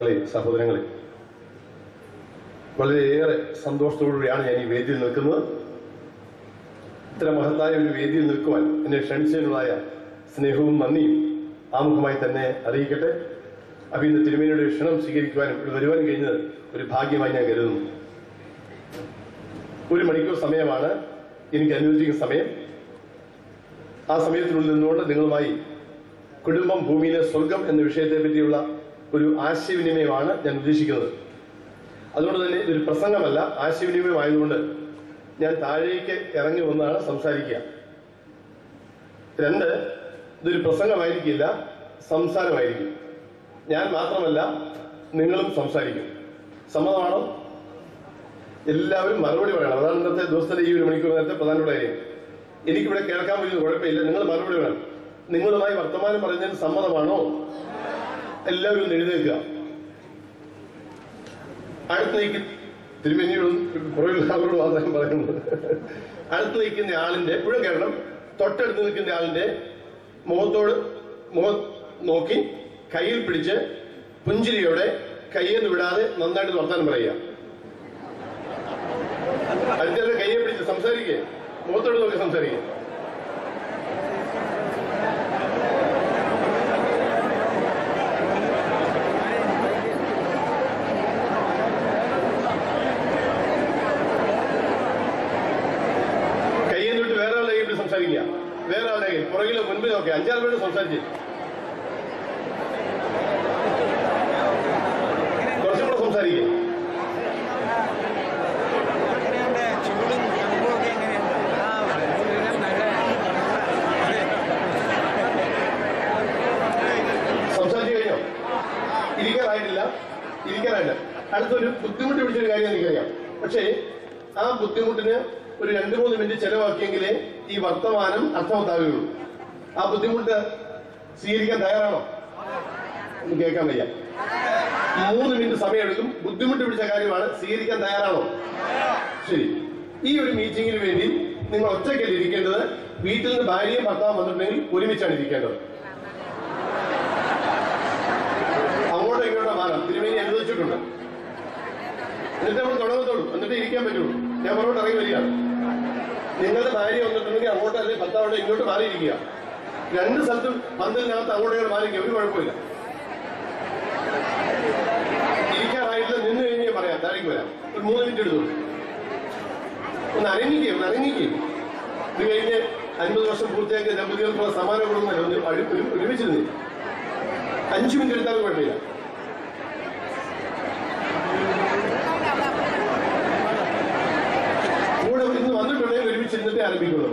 സഹോദരങ്ങളെ, സഹോദരങ്ങളെ വളരെയേറെ സന്തോഷത്തോടുകൂടിയാണ് ഞാൻ ഈ വേദിയിൽ നിൽക്കുന്നത് ഇത്ര മഹത്തായ ഒരു വേദിയിൽ നിൽക്കുവാൻ എന്നെ ക്ഷണിച്ചതിനുള്ളായ സ്നേഹവും നന്ദിയും ആമുഖമായി തന്നെ അറിയിക്കട്ടെ അപ്പൊ ഇന്ന് തിരുമേനിയുടെ ക്ഷണം സ്വീകരിക്കുവാനും ഇവിടെ വരുവാനും കഴിഞ്ഞത് ഒരു ഭാഗ്യമായി ഞാൻ കരുതുന്നു ഒരു മണിക്കൂർ സമയമാണ് എനിക്ക് അനുവദിക്കുന്ന സമയം ആ സമയത്തിനുള്ളിൽ നിന്നുകൊണ്ട് നിങ്ങളുമായി കുടുംബം ഭൂമിയിലെ സ്വർഗം എന്ന വിഷയത്തെ പറ്റിയുള്ള ഒരു ആശയവിനിമയമാണ് ഞാൻ ഉദ്ദേശിക്കുന്നത് അതുകൊണ്ട് തന്നെ ഇതൊരു പ്രസംഗമല്ല ആശയവിനിമയം ആയതുകൊണ്ട് ഞാൻ താഴേക്ക് ഇറങ്ങി വന്നാണ് സംസാരിക്കുക രണ്ട് ഇതൊരു പ്രസംഗമായിരിക്കില്ല സംസാരമായിരിക്കും ഞാൻ മാത്രമല്ല നിങ്ങളും സംസാരിക്കും സമ്മതമാണോ എല്ലാവരും മറുപടി പറയണം അതാണ് ഇന്നത്തെ ദിവസത്തിന്റെ ഈ ഒരു മണിക്കൂർ നേരത്തെ പ്രധാനപ്പെട്ട കാര്യം എനിക്കിവിടെ കേൾക്കാൻ പറ്റുന്ന കുഴപ്പമില്ല നിങ്ങൾ മറുപടി വേണം നിങ്ങളുമായി വർത്തമാനം പറയുന്നതിന് സമ്മതമാണോ എല്ലാവരും ഒന്ന് എഴുന്നേൽക്കുക അടുത്ത് നീക്കി തിരുമേനിയോടും പുറകിലുള്ളവരോട് മാത്രം പറയുന്നത് അടുത്ത് നിൽക്കുന്ന ആളിന്റെ എപ്പോഴും കേൾക്കണം തൊട്ടടുത്ത് നിൽക്കുന്ന ആളിന്റെ മുഖത്തോട് മുഖം നോക്കി കയ്യിൽ പിടിച്ച് പുഞ്ചിരിയോടെ കയ്യെന്ന് വിടാതെ നന്നായിട്ട് വർത്താനം പറയുക അടുത്ത കയ്യെ പിടിച്ച് സംസാരിക്കേ മുഖത്തോട് നോക്കി സംസാരിക്കേ കയ്യിൽ വിട്ട് വേറെ ആളുടെ കയ്യിൽ സംസാരിക്കുക വേറെ ആളുടെ കയ്യിൽ പുറകിലോ മുൻപിൽ നോക്കി അഞ്ചാറ് പേര് സംസാരിച്ച് കുറച്ചും കൂടെ സംസാരിക്കുക എങ്ങനെയുണ്ട് ചൂടും തണുപ്പും ഒക്കെ എങ്ങനെയുണ്ട് ആ എല്ലാം നല്ല സംസാരിച്ചു കഴിഞ്ഞോ ഇരിക്കാനായിട്ടില്ല ഇരിക്കാനായില്ല അടുത്തൊരു ബുദ്ധിമുട്ട് പിടിച്ചൊരു കാര്യം എനിക്കറിയാം പക്ഷേ ആ ബുദ്ധിമുട്ടിന് ഒരു രണ്ട് മൂന്ന് മിനിറ്റ് ചെലവാക്കിയെങ്കിലേ ഈ വർത്തമാനം അർത്ഥവത്താവുകയുള്ളൂ ആ ബുദ്ധിമുട്ട് സ്വീകരിക്കാൻ തയ്യാറാണോ ഒന്ന് കേൾക്കാൻ വയ്യ മൂന്ന് മിനിറ്റ് സമയമെടുക്കും ബുദ്ധിമുട്ട് പിടിച്ച കാര്യമാണ് സ്വീകരിക്കാൻ തയ്യാറാണോ ശരി ഈ ഒരു മീറ്റിംഗിന് വേണ്ടി നിങ്ങൾ ഒറ്റയ്ക്കല്ല ഇരിക്കേണ്ടത് വീട്ടിൽ നിന്ന് ഭാര്യയും ഭർത്താവും വന്നിട്ടുണ്ടെങ്കിൽ ഒരുമിച്ചാണ് ഇരിക്കേണ്ടത് അങ്ങോട്ടോ ഇങ്ങോട്ടോ മാറാം തിരുമേനി അനുവദിച്ചിട്ടുണ്ട് എന്നിട്ട് നമ്മൾ തുടങ്ങത്തുള്ളൂ എന്നിട്ട് ഇരിക്കാൻ പറ്റുള്ളൂ ഞാൻ പുറകോട്ട് ഇറങ്ങി വരികയാണ് നിങ്ങളുടെ ഭാര്യ വന്നിട്ടുണ്ടെങ്കിൽ അങ്ങോട്ടോ അല്ലെങ്കിൽ ഭർത്താവോട്ടോ ഇങ്ങോട്ട് മാറിയിരിക്കുക രണ്ട് സ്ഥലത്തും പന്തലിനകത്ത് അങ്ങോട്ടും ഇങ്ങോട്ട് മാറിയിരിക്കുക ഒരു കുഴപ്പമില്ല ഇരിക്കാനായിട്ട് നിന്ന് കഴിഞ്ഞ് ഞാൻ പറയാം താഴേക്ക് വരാം ഒരു മൂന്ന് മിനിറ്റ് എടുത്തു ഒന്ന് അരങ്ങിക്കുക ഒന്ന് അരങ്ങിക്കുക ഇത് കഴിഞ്ഞ് അൻപത് വർഷം പൂർത്തിയാക്കിയ ദമ്പതികൾക്കുള്ള സമാനം കൊടുക്കുന്നില്ല ഒന്ന് അഴി- ഒരു- ഒരുമിച്ചിരുന്നു അഞ്ചു മിനിറ്റ് എടുത്താലും കുഴപ്പമില്ല കൂടെ ഇന്ന് വന്നിട്ടുണ്ടെങ്കിൽ ഒരുമിച്ചിരുന്നിട്ട് ആരംഭിക്കുള്ളൂ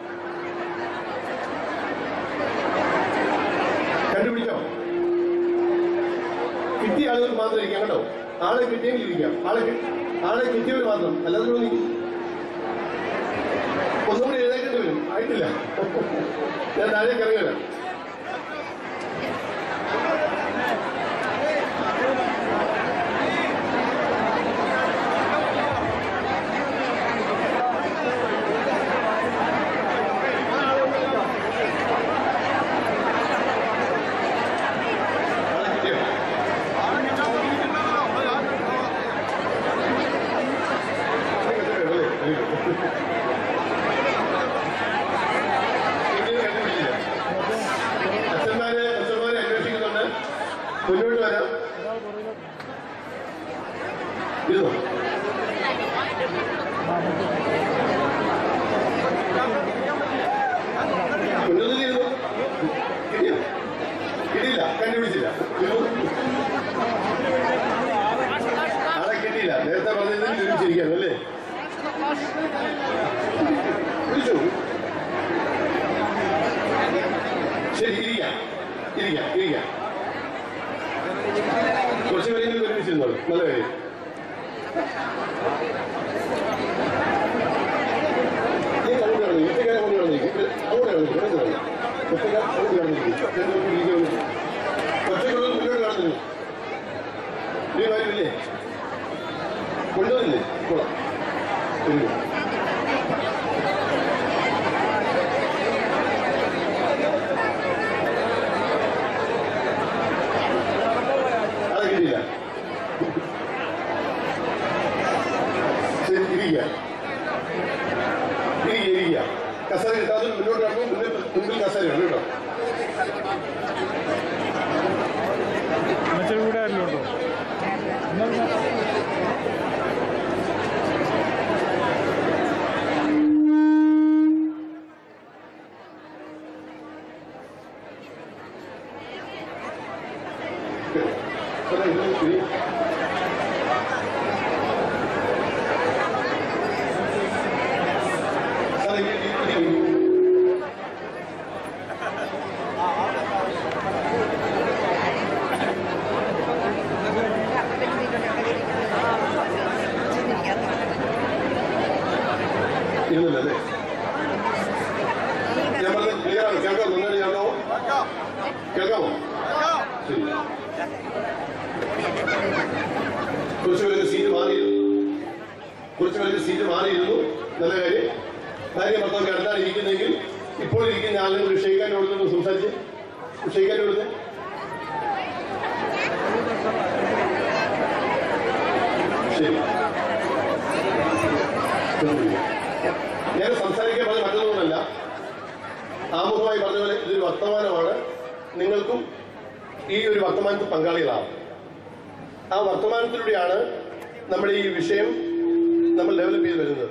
കണ്ടുപിടിച്ചോ കിട്ടിയ ആളുകൾ മാത്രം ഇരിക്കാം കേട്ടോ ആളെ കിട്ടിയെങ്കിൽ ഇരിക്കാം ആളെ കി- ആളെ കിട്ടിയവർ മാത്രം അല്ലാതെ തോന്നി ഒന്നും കൂടി എഴുതേക്കേണ്ടി വരും ആയിട്ടില്ല ഞാൻ താഴേക്ക് ഇറങ്ങി വരാം ആളെ കിട്ടിയോ അച്ഛന്മാരെ അച്ഛന്മാരെ അന്വേഷിക്കുന്നുണ്ട് മുന്നോട്ട് വരാം ഇരുന്നോ ഉന്നതിലിരുന്നു കിട്ടിയോ കിട്ടിയില്ല കണ്ടുപിടിച്ചില്ല ആളെ കിട്ടിയില്ല നേരത്തെ പറഞ്ഞതിൽ ഒരുമിച്ചിരിക്കുകയാണ് അല്ലേ വിളിച്ചു ശരി ഇരിക്കാം ഇരിക്കാം ഇരിക്കാം കുറച്ച് പേരെങ്കിലും ഒരുമിച്ചിരുന്നോളൂ നല്ല കാര്യം നീ അങ്ങോട്ട് കിടന്നു ഒറ്റക്കാരെ അങ്ങോട്ട് കിടന്നിരിക്കും അങ്ങോട്ട് കിടന്നു കിടന്നു കിടന്നു ഒറ്റക്കാർ അങ്ങോട്ട് കിടന്നിരിക്കും ഒറ്റക്കുള്ള മുന്നോട്ട് കിടന്നിരുന്നു നീ കാര്യമില്ലേ കൊണ്ടുവന്നില്ലേ കൊള്ളാം ഒരു ആളെ കിട്ടിയില്ല ഇരി. സാറേ, ഇരി, ഇരി, ഇരി. ഇരുന്നില്ല അല്ലേ ഞാൻ പറഞ്ഞത് ക്ലിയർ ആണ് കേൾക്കാം നന്നായി കേൾക്കാമോ കേൾക്കാമോ ശരി കുറച്ച് പേർക്ക് സീറ്റ് മാറിയിരുന്നു കുറച്ച് പേർക്ക് സീറ്റ് മാറിയിരുന്നു നല്ല കാര്യം ഭാര്യ ഭർത്താവ് അടുത്താണ് ഇരിക്കുന്നെങ്കിൽ ഇപ്പോൾ ഇരിക്കുന്ന ആളുകൾ ഒരു ഷെയ്ക്കാൻ കൊടുത്തു സംസാരിച്ച് ഷെയ്ക്കാൻ കൊടുത്ത് ശരി ഞാൻ സംസാരിക്കാൻ പറഞ്ഞ മറ്റൊന്നുമല്ല ആമുഖമായി പറഞ്ഞ പോലെ ഇതൊരു വർത്തമാനമാണ് നിങ്ങൾക്കും ഈ ഒരു വർത്തമാനത്തിൽ പങ്കാളികളാവും ആ വർത്തമാനത്തിലൂടെയാണ് നമ്മുടെ ഈ വിഷയം നമ്മൾ ഡെവലപ്പ് ചെയ്ത് വരുന്നത്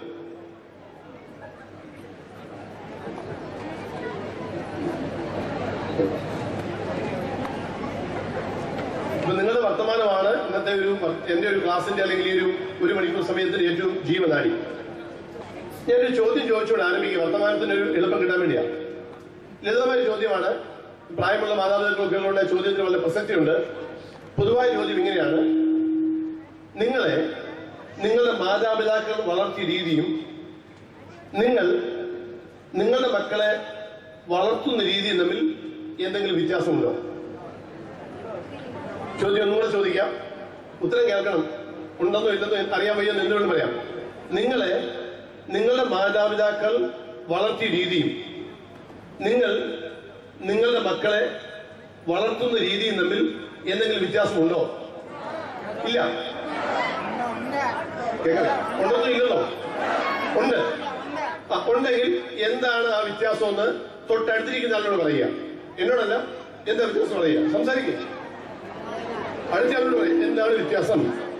ഇപ്പൊ നിങ്ങളുടെ വർത്തമാനമാണ് ഇന്നത്തെ ഒരു വർ- എന്റെ ഒരു ക്ലാസിന്റെ അല്ലെങ്കിൽ ഈ ഒരു ഒരു മണിക്കൂർ സമയത്തിന്റെ ഏറ്റവും ജീവനാടി ഞാനൊരു ചോദ്യം ചോദിച്ചുകൊണ്ട് ആരംഭിക്കുക വർത്തമാനത്തിന് ഒരു എളുപ്പം കിട്ടാൻ വേണ്ടിയാ ലളിതമായ ചോദ്യമാണ് പ്രായമുള്ള മാതാപിതാക്കളൊക്കെ ഉള്ള ചോദ്യത്തിന് വളരെ പ്രസക്തിയുണ്ട് പൊതുവായ ചോദ്യം ഇങ്ങനെയാണ് നിങ്ങളെ നിങ്ങളുടെ മാതാപിതാക്കൾ വളർത്തിയ രീതിയും നിങ്ങൾ നിങ്ങളുടെ മക്കളെ വളർത്തുന്ന രീതിയും തമ്മിൽ എന്തെങ്കിലും വ്യത്യാസമുണ്ടോ ചോദ്യം ഒന്നുകൂടെ ചോദിക്കാം ഉത്തരം കേൾക്കണം ഉണ്ടെന്നോ ഇല്ലെന്നോ എനിക്ക് അറിയാൻ വയ്യെന്ന് എന്തുകൊണ്ട് പറയാം നിങ്ങളെ നിങ്ങളുടെ മാതാപിതാക്കൾ വളർത്തിയ രീതിയും നിങ്ങൾ നിങ്ങളുടെ മക്കളെ വളർത്തുന്ന രീതിയും തമ്മിൽ എന്തെങ്കിലും വ്യത്യാസമുണ്ടോ ഇല്ല കേൾക്കണേ ഉണ്ടെന്നോ ഇല്ലെന്നോ ഉണ്ട് ആ ഉണ്ടെങ്കിൽ എന്താണ് ആ വ്യത്യാസം എന്ന് തൊട്ടടുത്തിരിക്കുന്ന ആളോട് പറയുക എന്നോടല്ല എന്താ വ്യത്യാസം പറയുക സംസാരിക്കുക അടുത്ത ആളോട് പറയും എന്താണ് വ്യത്യാസം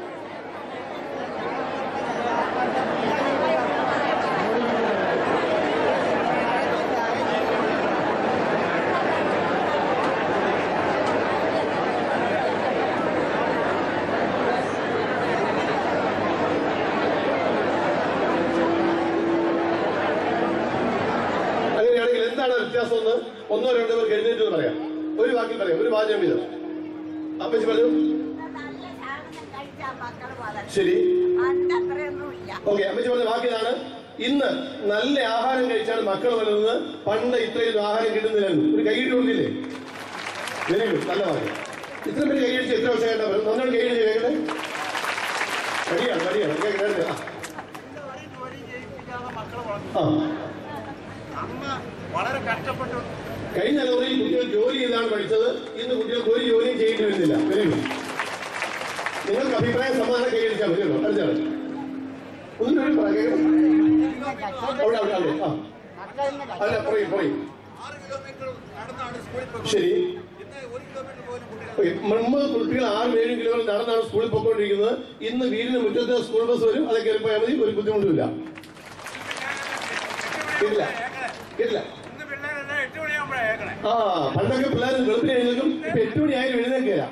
അങ്ങനെയാണെങ്കിൽ എന്താണ് വ്യത്യാസം എന്ന് ഒന്നോ രണ്ടോ പേർക്ക് എഴുന്നേറ്റ് എന്ന് പറയാം ഒരു വാക്കിൽ പറയാം ഒരു വാചകം വീതം അപ്പച്ചി പറഞ്ഞു നല്ല സാധനം കഴിച്ചാ മക്കള് വളരും. ശരി പണ്ട് അത്രയൊന്നുമില്ല. ഓക്കെ അമ്മച്ചി പറഞ്ഞ വാക്കിലാണ് ഇന്ന് നല്ല ആഹാരം കഴിച്ചാണ് മക്കൾ വരുന്നത് പണ്ട് ഇത്രയും ആഹാരം കിട്ടുന്നില്ലായിരുന്നു ഒരു കൈയിട്ട് കൊടുക്കില്ലേ വെരി ഗുഡ് നല്ല വാക്ക് ഇത്ര പേര് കൈയടിച്ച് എത്ര വർഷം കേട്ടാ നന്നാണ് കൈയടിച്ച് കേൾക്കട്ടെ മടിയാണ് മടിയാണ് കേൾക്കട്ടെ ആ. ഒരു ജോലി ചെയ്യിപ്പിക്കാതെ മക്കളെ വളർത്തും ആ അമ്മ വളരെ കഷ്ടപ്പെട്ടു കഴിഞ്ഞ തലമുറയിൽ കുട്ടികൾ ജോലി ചെയ്താണ് പഠിച്ചത് ഇന്ന് കുട്ടികൾക്ക് ഒരു ജോലിയും ചെയ്യേണ്ടി വരുന്നില്ല വെരി ഗുഡ് നിങ്ങൾക്ക് അഭിപ്രായം സമാധാനം കൈയടിച്ചാൽ മതിയല്ലോ അടുത്താണ് ഒന്നും കൂടി പറ, കേൾക്കണം. അവിടെ അവിടെ അവിടെ ആ അല്ല പറയും പറയും ആറ് കിലോമീറ്റർ നടന്നാണ് സ്കൂളിൽ പോകുന്നത് ശരി ഇന്ന് ഒരു കിലോമീറ്റർ പോലും കുട്ടികൾ ഓക്കേ, മുമ്പ് കുട്ടികൾ ആറ് ഏഴും കിലോമീറ്റർ നടന്നാണ് സ്കൂളിൽ പോയിക്കൊണ്ടിരിക്കുന്നത് ഇന്ന് വീടിന് മുറ്റത്ത് സ്കൂൾ ബസ് വരും അത് കയറി പോയാൽ മതി ഒരു ബുദ്ധിമുട്ടുമില്ല കേട്ടില്ല കേട്ടില്ല ഇന്ന് പിള്ളേരെല്ലാം എട്ട് മണിയാകുമ്പോഴാണ് കേൾക്കണേ ആ പണ്ടൊക്കെ പിള്ളേർ വെളുപ്പിന് എഴുന്നേക്കും ഇപ്പൊ എട്ട് മണിയായാലും എഴുന്നേക്കില്ല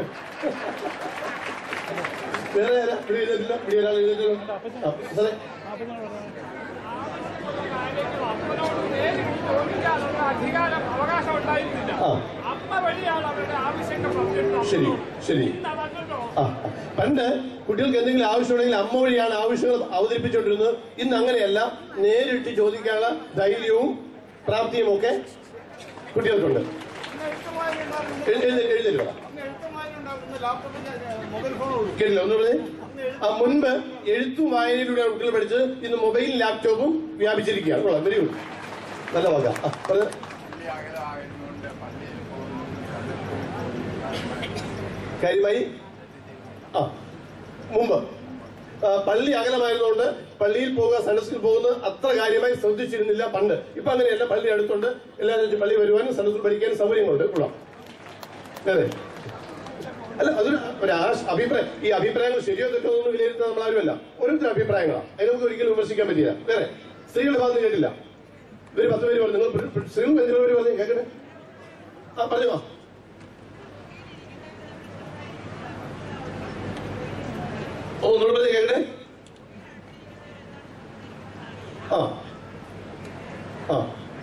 വേറെ ആരാ ഇവിടെ എഴുന്നേറ്റില്ല ഇവിടെ ഒരാൾ എഴുന്നേറ്റില്ല ആ, സാറേ ചോദിക്കാനുള്ള അധികാരം അവകാശം ഉണ്ടായിരുന്നില്ല ആ അമ്മ വഴിയാണ് അവരുടെ ആവശ്യങ്ങൾ പറഞ്ഞിട്ടുള്ളത് ശരി ശരി ഇന്നതല്ലല്ലോ ആ പണ്ട് കുട്ടികൾക്ക് എന്തെങ്കിലും ആവശ്യമുണ്ടെങ്കിൽ അമ്മ വഴിയാണ് ആവശ്യങ്ങൾ അവതരിപ്പിച്ചുകൊണ്ടിരുന്നത് ഇന്ന് അങ്ങനെയല്ല നേരിട്ട് ചോദിക്കാനുള്ള ധൈര്യവും പ്രാപ്തിയും ഒക്കെ കുട്ടികൾക്കുണ്ട് ഇന്ന് എഴുത്തുമാരി ഉണ്ടാകുന്ന എഴു- എഴുന്നേ- എഴുന്നേറ്റ് പറ. ഇന്ന് എഴുത്തുമാരി ഉണ്ടാകുന്ന ലാപ്ടോപ്പിന്റെ മൊബൈൽ ഫോണുള്ളൂ കേട്ടില്ല ഒന്ന് പറഞ്ഞേ ആ മുൻപ് എഴുത്തും വായനയിലൂടെയാണ് കുട്ടികൾ പഠിച്ചത് ഇന്ന് മൊബൈലും ലാപ്ടോപ്പും വ്യാപിച്ചിരിക്കുകയാണ് കൊള്ളാം വെരി ഗുഡ് നല്ല വാക്ക ആ പറഞ്ഞ കാര്യമായി ആ മുമ്പ് ആ, പള്ളി അകലമായതുകൊണ്ട് പള്ളിയിൽ പോകുക സൺഡേ സ്കൂളിൽ പോകുന്നത് അത്ര കാര്യമായി ശ്രദ്ധിച്ചിരുന്നില്ല പണ്ട് ഇപ്പൊ അങ്ങനെയല്ല പള്ളി അടുത്തുണ്ട് എല്ലാവരും പള്ളി വരുവാനും സൺഡേ സ്കൂൾ പഠിക്കാനും സൗകര്യങ്ങളുണ്ട് കൊള്ളാം അതെ അല്ല അതൊരു ഒരു ആശ- അഭിപ്രായം ഈ അഭിപ്രായങ്ങൾ ശരിയോ തെറ്റോ ഒന്നും വിലയിരുത്താൻ നമ്മൾ ആരുമല്ല ഓരോരുത്തരും അഭിപ്രായങ്ങളാണ് അതിനെ നമുക്ക് ഒരിക്കലും വിമർശിക്കാൻ പറ്റില്ല വേറെ സ്ത്രീകളുടെ ഭാഗത്ത് കേട്ടില്ല ഇവര് പത്ത് പേര് പറഞ്ഞു നിങ്ങൾ പ്ര- പ്ര- സ്ത്രീകൾ എത്ര പേര് പറഞ്ഞു കേൾക്കട്ടെ ആ പറഞ്ഞു വാ ഓ ഒന്നുകൂടെ പറഞ്ഞേ കേക്കട്ടെ ആ ആ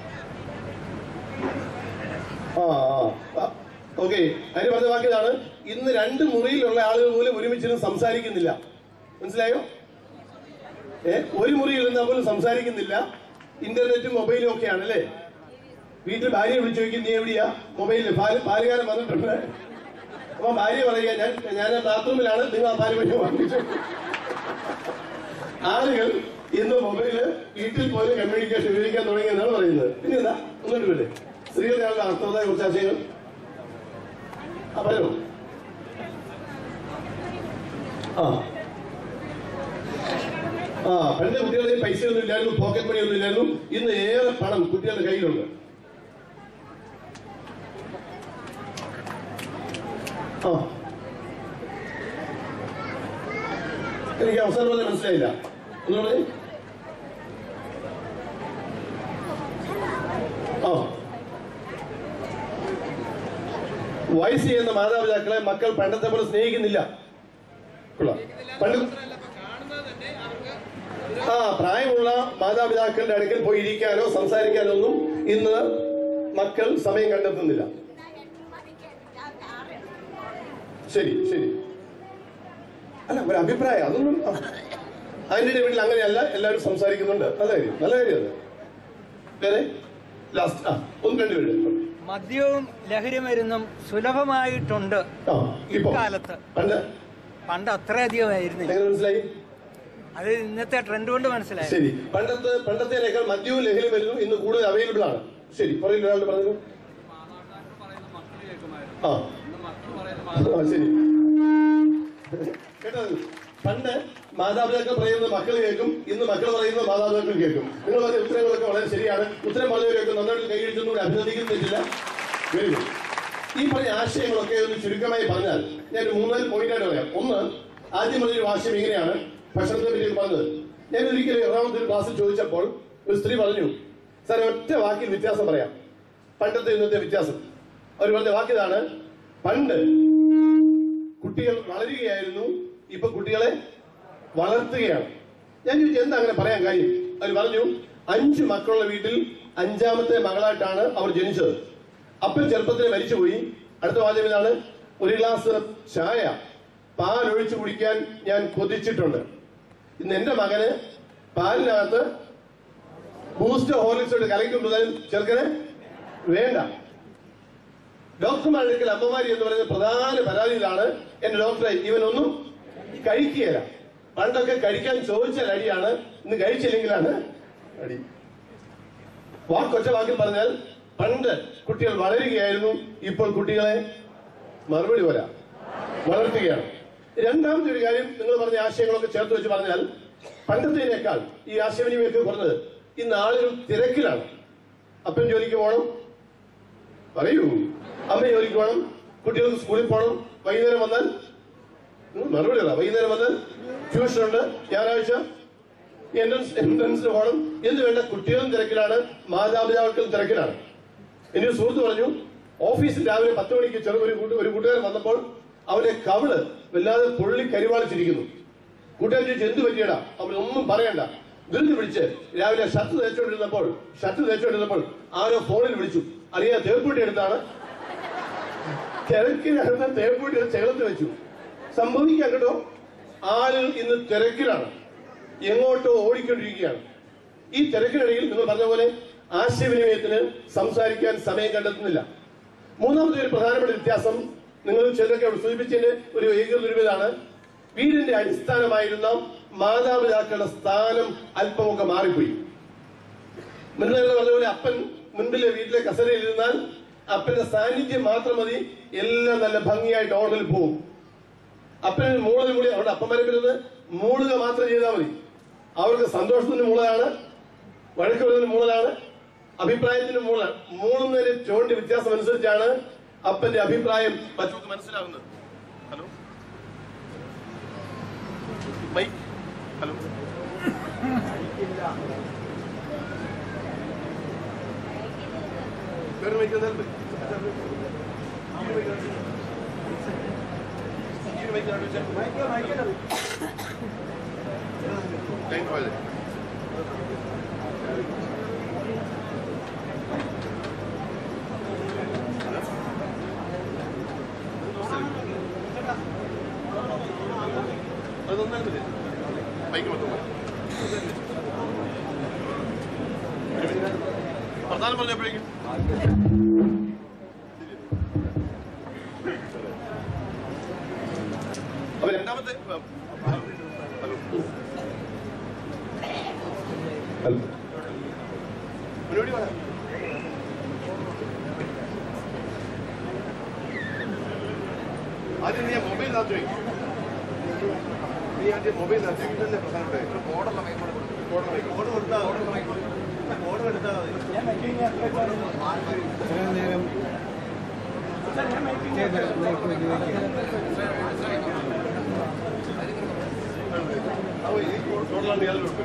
ആ ആ ഓക്കെ അതിന് പറഞ്ഞ വാക്കിയതാണ് ഇന്ന് രണ്ട് മുറിയിലുള്ള ആളുകൾ പോലും ഒരുമിച്ചിരുന്ന് സംസാരിക്കുന്നില്ല മനസ്സിലായോ ഏ ഒരു മുറിയിൽ ഇരുന്നാൽ പോലും സംസാരിക്കുന്നില്ല ഇന്റർനെറ്റും മൊബൈലും ഒക്കെയാണ് അല്ലേ വീട്ടിൽ ഭാര്യയെ വിളിച്ചു ചോദിക്കും നീ എവിടെയാ മൊബൈലിൽ പാല് പാലുകാരൻ വന്നിട്ടുണ്ട് അപ്പൊ ഭാര്യ പറയുക ഞാൻ ഞാൻ ബാത്റൂമിലാണ് നിങ്ങൾ ആ പാല് പറ്റി വാങ്ങിച്ചു ആളുകൾ ഇന്ന് മൊബൈല് വീട്ടിൽ പോലും കമ്മ്യൂണിക്കേഷൻ ഉപയോഗിക്കാൻ തുടങ്ങിയെന്നാണ് പറയുന്നത് പിന്നെ എന്താ ഒന്നുകൂടി വില്ലേ സ്ത്രീകളുടെ അർത്ഥവത്തെ കുറിച്ച് ആശയങ്ങൾ ആ പറയൂ ആ ആ പണ്ട് കുട്ടികളുടെ പൈസ ഒന്നും ഇല്ലായിരുന്നു പോക്കറ്റ് മണി ഒന്നും ഇല്ലായിരുന്നു ഇന്ന് ഏറെ പണം കുട്ടികളുടെ കയ്യിലുണ്ട് ആ എനിക്ക് അവസാനം പോലെ മനസ്സിലായില്ല ഒന്നുകൂടെ ആ വയസ്സ് ചെയ്യുന്ന മാതാപിതാക്കളെ മക്കൾ പണ്ടത്തെ പോലെ സ്നേഹിക്കുന്നില്ല കൊള്ളാം. പണ്ട് ആ പ്രായമുള്ള മാതാപിതാക്കളുടെ അടുക്കൽ പോയി ഇരിക്കാനോ സംസാരിക്കാനോ ഒന്നും ഇന്ന് മക്കൾ സമയം കണ്ടെത്തുന്നില്ല എന്നാ എട്ട് മണിക്ക് ഞാൻ കാറ് ശരി ശരി അല്ല ഒരു അഭിപ്രായം അതൊന്നും ആ. ആന്റിയുടെ വീട്ടിൽ അങ്ങനെയല്ല എല്ലാവരും സംസാരിക്കുന്നുണ്ട് നല്ല കാര്യം നല്ല കാര്യം അത് വേറെ ലാസ്റ്റ് ആ ഒന്ന് രണ്ടുപേര് മദ്യവും ലഹരി മരുന്നും സുലഭമായിട്ടുണ്ട് ആ ഇപ്പൊ ഇക്കാലത്ത്. പണ്ട് പണ്ട് അത്രയധികമായിരുന്നില്ല എങ്ങനെ മനസ്സിലായി അത് ഇന്നത്തെ ട്രെൻഡ് കൊണ്ട് മനസ്സിലായി ശരി പണ്ടത്തെ പണ്ടത്തേനേക്കാൾ മദ്യവും ലഹരി മരുന്നും ഇന്ന് കൂടുതൽ അവൈലബിൾ ആണ് ശരി പറയില്ല ഒരാളുടെ പറഞ്ഞു ആ ആ, ശരി കേട്ടോ പണ്ട് മാതാപിതാക്കൾ പറയുന്നത് മക്കൾ കേൾക്കും ഇന്ന് മക്കൾ പറയുന്നത് മാതാപിതാക്കൾ കേൾക്കും നിങ്ങൾ പറഞ്ഞ ഉത്തരങ്ങളൊക്കെ വളരെ ശരിയാണ് ഉത്തരം പറഞ്ഞവരൊക്കെ നന്നായിട്ട് കൈയടിച്ചൊന്നും കൂടി അഭിനന്ദിക്കുന്നില്ല വെരി ഗുഡ് ഈ പറഞ്ഞ ആശയങ്ങളൊക്കെ ഒന്ന് ചുരുക്കമായി പറഞ്ഞാൽ ഞാൻ ഒരു മൂന്നാല് പോയിന്റായിട്ട് പറയാം ഒന്ന് ആദ്യം പറഞ്ഞൊരു ആശയം ഇങ്ങനെയാണ് ഭക്ഷണത്തെ പറ്റി പറഞ്ഞത് ഞാൻ ഒരിക്കലും എറണാകുളത്ത് ഒരു ക്ലാസ്സിൽ ചോദിച്ചപ്പോൾ ഒരു സ്ത്രീ പറഞ്ഞു സാർ ഒറ്റ വാക്കിൽ വ്യത്യാസം പറയാം പണ്ടത്തെ ഇന്നത്തെ വ്യത്യാസം അവർ പറഞ്ഞ വാക്കിതാണ് പണ്ട് കുട്ടികൾ വളരുകയായിരുന്നു ഇപ്പൊ കുട്ടികളെ വളർത്തുകയാണ് ഞാൻ ചോദിച്ചു എന്താ അങ്ങനെ പറയാൻ കാര്യം അവർ പറഞ്ഞു അഞ്ച് മക്കളുള്ള വീട്ടിൽ അഞ്ചാമത്തെ മകളായിട്ടാണ് അവർ ജനിച്ചത് അപ്പൻ ചെറുപ്പത്തിൽ മരിച്ചുപോയി അടുത്ത വാദ്യം ഇതാണ് ഒരു ഗ്ലാസ് ചായ പാൽ ഒഴിച്ചു കുടിക്കാൻ ഞാൻ കൊതിച്ചിട്ടുണ്ട് ഇന്ന് എന്റെ മകന് പാലിനകത്ത് ബൂസ്റ്റ് ഹോർലിക്സ് ഇട്ട് കലക്കുമ്പോൾ ചെറുക്കന് വേണ്ട ഡോക്ടർമാരുടെ അടുക്കൽ അമ്മമാരി എന്ന് പറയുന്ന പ്രധാന പരാതിയിലാണ് എന്റെ ഡോക്ടറെ ഇവനൊന്നും കഴിക്കുകയില്ല പണ്ടൊക്കെ കഴിക്കാൻ ചോദിച്ചാൽ അടിയാണ് ഇന്ന് കഴിച്ചില്ലെങ്കിലാണ് അടി വാക്കൊറ്റ വാക്കിൽ പറഞ്ഞാൽ പണ്ട് കുട്ടികൾ വളരുകയായിരുന്നു ഇപ്പോൾ കുട്ടികളെ മറുപടി വരാം വളർത്തുകയാണ് രണ്ടാമത്തെ ഒരു കാര്യം നിങ്ങൾ പറഞ്ഞ ആശയങ്ങളൊക്കെ ചേർത്ത് വെച്ച് പറഞ്ഞാൽ പണ്ടത്തേനേക്കാൾ ഈ ആശയവിനിമയമൊക്കെ കുറഞ്ഞത് ഇന്ന് ആളുകൾ തിരക്കിലാണ് അപ്പൻ ജോലിക്ക് പോകണം പറയൂ അമ്മ ജോലിക്ക് പോകണം കുട്ടികൾക്ക് സ്കൂളിൽ പോകണം വൈകുന്നേരം വന്നാൽ ഉം, മറുപടി പറ വൈകുന്നേരം വന്നാൽ ട്യൂഷൻ ഉണ്ട് ഞായറാഴ്ച എൻട്രൻസ് എൻട്രൻസിന് പോകണം എന്ന് വേണ്ട കുട്ടികളും തിരക്കിലാണ് മാതാപിതാക്കളും തിരക്കിലാണ് എന്റെ ഒരു സുഹൃത്ത് പറഞ്ഞു ഓഫീസിൽ രാവിലെ പത്ത് മണിക്ക് ചെറു ഒരു കൂട്ട- ഒരു കൂട്ടുകാരൻ വന്നപ്പോൾ അവന്റെ കവിള് വല്ലാതെ പൊള്ളി കരിവാളിച്ചിരിക്കുന്നു കൂട്ടുകാരൻ ചോദിച്ചു എന്ത് പറ്റിയടാ അവൻ ഒന്നും പറയണ്ട ധൃതി പിടിച്ച് രാവിലെ ഷർട്ട് തേച്ചുകൊണ്ടിരുന്നപ്പോൾ ഷർട്ട് തേച്ചുകൊണ്ടിരുന്നപ്പോൾ ആരോ ഫോണിൽ വിളിച്ചു അറിയാ തേപ്പൂട്ടി എടുത്താണ് തിരക്കിനകത്ത് തേപ്പൂട്ടി എടുത്ത് ചേർത്ത് വെച്ചു സംഭവിക്കാം കേട്ടോ ആളുകൾ ഇന്ന് തിരക്കിലാണ് എങ്ങോട്ടോ ഓടിക്കൊണ്ടിരിക്കുകയാണ് ഈ തിരക്കിനിടയിൽ നിങ്ങൾ പറഞ്ഞ പോലെ ആശയവിനിമയത്തിന് സംസാരിക്കാൻ സമയം കണ്ടെത്തുന്നില്ല മൂന്നാമത്തെ ഒരു പ്രധാനപ്പെട്ട വ്യത്യാസം നിങ്ങൾ ചിലരൊക്കെ അവിടെ സൂചിപ്പിച്ചതിന് ഒരു ഏകീകൃതമാണ് വീടിന്റെ അടിസ്ഥാനമായിരുന്ന മാതാപിതാക്കളുടെ സ്ഥാനം അല്പമൊക്കെ മാറിപ്പോയി മുന്നേ പറഞ്ഞ പോലെ അപ്പൻ മുൻപിലെ വീട്ടിലെ കസരയിൽ ഇരുന്നാൽ അപ്പന്റെ സാന്നിധ്യം മാത്രം മതി എല്ലാം നല്ല ഭംഗിയായിട്ട് ഓർഡറിൽ പോകും അപ്പന് മൂളൽ കൂടി അവിടെ അപ്പന്മാരെ വരുന്നത് മൂളുക മാത്രം ചെയ്താൽ മതി അവർക്ക് സന്തോഷത്തിന് മൂളലാണ് വഴക്ക് വരുന്നതിന് മൂളലാണ് അഭിപ്രായത്തിന് മൂളാണ് മൂളുന്നതിന് ചോണ്ടി വ്യത്യാസം അനുസരിച്ചാണ് അപ്പന്റെ അഭിപ്രായം മറ്റൊക്കെ മനസ്സിലാവുന്നത് ഹലോ മൈക്ക് ഹലോ വേറെ മൈക്ക് തന്നാൽ മതി. ഈ മൈക്ക് തന്നാൽ മതി. ഈ ലൈൻ പോയത് അതൊന്നാലും മതി മൈക്ക് മൊത്തം പ്രധാനം പറഞ്ഞപ്പോഴേക്കും അപ്പൊ രണ്ടാമത്തെ ഹലോ പരിപാടി പറയാം ആദ്യം നീ മൊബൈൽ നാച്ചു വയ്ക്കും നീ ആദ്യം മൊബൈൽ നാച്ചു വയ്ക്കും ഇതല്ലേ പ്രധാനപ്പെട്ട ബോർഡുള്ള മൈക്കോട് ബോർഡ് കൊടുത്താൽ ബോർഡ് എടുത്താൽ ഇത്രയും നേരം ചെയ്ത ബ്ലോക്ക് ഉപയോഗിക്കുക അപ്പോൾ ഈ ടോട്ടലാണ് യാതൊരു കുഴപ്പമില്ല.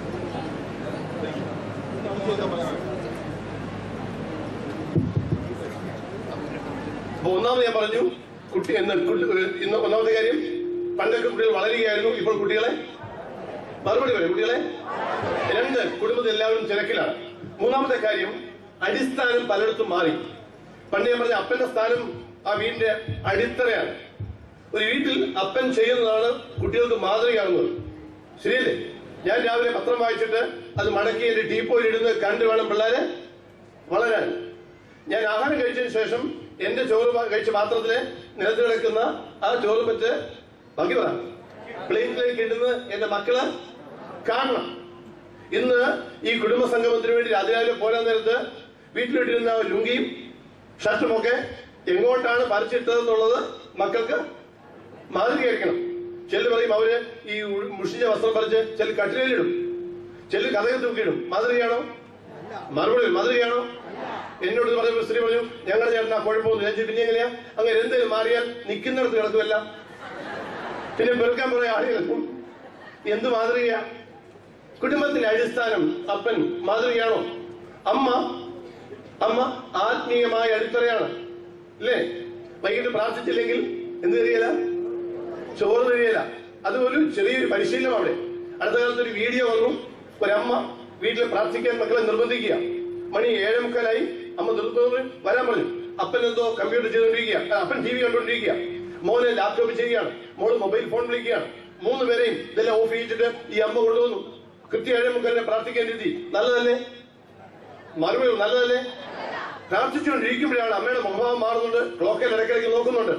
അപ്പൊ ഒന്നാമത് ഞാൻ പറഞ്ഞു കുട്ടി എന്ന് കുട്ടി- ഇന്ന് ഒന്നാമത്തെ കാര്യം പണ്ടൊക്കെ കുട്ടികൾ വളരുകയായിരുന്നു ഇപ്പോൾ കുട്ടികളെ മറുപടി പറയും കുട്ടികളെ രണ്ട് കുടുംബത്തിൽ എല്ലാവരും തിരക്കിലാണ് മൂന്നാമത്തെ കാര്യം അടിസ്ഥാനം പലയിടത്തും മാറി പണ്ട് ഞാൻ പറഞ്ഞ അപ്പന്റെ സ്ഥാനം ആ വീടിന്റെ അടിത്തറയാണ് ഒരു വീട്ടിൽ അപ്പൻ ചെയ്യുന്നതാണ് കുട്ടികൾക്ക് മാതൃകയാകുന്നത് ശരിയല്ലേ ഞാൻ രാവിലെ പത്രം വായിച്ചിട്ട് അത് മടക്കി എന്റെ ടീപ്പോയിൽ ഇടുന്നത് കണ്ടു വേണം പിള്ളേരെ വളരാൻ ഞാൻ ആഹാരം കഴിച്ചതിന് ശേഷം എന്റെ ചോറ് പാ- കഴിച്ച പാത്രത്തിലെ നിലത്ത് കിടക്കുന്ന ആ ചോറ് പറ്റ് ബാക്കി പറ പ്ലേറ്റിലേക്ക് ഇടുന്നത് എന്റെ മക്കള് കാണണം ഇന്ന് ഈ കുടുംബ സംഗമത്തിന് വേണ്ടി രാജരാവിലെ പോരാൻ നേരത്ത് വീട്ടിലിട്ടിരുന്ന ആ ലുങ്കിയും ഷർട്ടും ഒക്കെ എങ്ങോട്ടാണ് പറിച്ചിട്ടതെന്നുള്ളത് മക്കൾക്ക് മാതൃകയായിരിക്കണം ചിലർ പറയും അവര് ഈ ഉ- മുഷിഞ്ഞ വസ്ത്രം പറിച്ച് ചില കട്ടിലേലിടും ചിലർ കഥകൾ തൂക്കിയിടും മാതൃകയാണോ മറുപടി മാതൃകയാണോ എന്നോട് ഇത് പറഞ്ഞ സ്ത്രീ പറഞ്ഞു ഞങ്ങളുടെ ചേട്ടൻ ആ കുഴപ്പമൊന്നും ഞാൻ ചോദിച്ചു, പിന്നെ എങ്ങനെയാ അങ്ങനെ എന്തെങ്കിലും മാറിയാൽ നിൽക്കുന്നിടത്ത് കിടക്കുമല്ല പിന്നെ വെറുക്കാൻ കുറെ ആളുകൾ എന്ത് മാതൃകയാ കുടുംബത്തിന്റെ അടിസ്ഥാനം അപ്പൻ മാതൃകയാണോ അമ്മ അമ്മ ആത്മീയമായ അടിത്തറയാണ് അല്ലേ വൈകിട്ട് പ്രാർത്ഥിച്ചില്ലെങ്കിൽ എന്ത് തരികയില്ല ചോറ് തരികയില്ല അതുപോലെ ചെറിയൊരു പരിശീലനം അവിടെ അടുത്ത കാലത്ത് ഒരു വീഡിയോ വന്നു ഒരമ്മ വീട്ടിൽ പ്രാർത്ഥിക്കാൻ മക്കളെ നിർബന്ധിക്കുക മണി ഏഴേ മുക്കാലായി അമ്മ നിർബന്ധം വരാൻ പറഞ്ഞു അപ്പൻ എന്തോ കമ്പ്യൂട്ടർ ചെയ്തുകൊണ്ടിരിക്കുക ആ, അപ്പൻ ടി വി കണ്ടുകൊണ്ടിരിക്കുക മോനെ ലാപ്ടോപ്പ് ചെയ്യുകയാണ് മോള് മൊബൈൽ ഫോൺ വിളിക്കുകയാണ് മൂന്ന് പേരെയും ഇതെല്ലാം ഓഫ് ചെയ്തിട്ട് ഈ അമ്മ കൊണ്ടുവന്നു കൃത്യ ഏഴേ മുക്കാലിനെ പ്രാർത്ഥിക്കാൻ രീതി നല്ലതല്ലേ മറുപടി നല്ലതല്ലേ പ്രാർത്ഥിച്ചുകൊണ്ടിരിക്കുമ്പോഴാണ് അമ്മയുടെ മുഖഭാവം മാറുന്നുണ്ട് ക്ലോക്കിൽ ഇടയ്ക്കിടയ്ക്ക് നോക്കുന്നുണ്ട്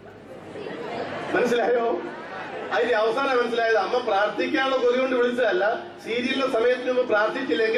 മനസ്സിലായോ അതിന്റെ അവസാനം മനസ്സിലായത് അമ്മ പ്രാർത്ഥിക്കാനുള്ള കൊതി കൊണ്ട് വിളിച്ചതല്ല സീരിയലിന്റെ സമയത്തിന് മുമ്പ് പ്രാർത്ഥിച്ചില്ലെങ്കിൽ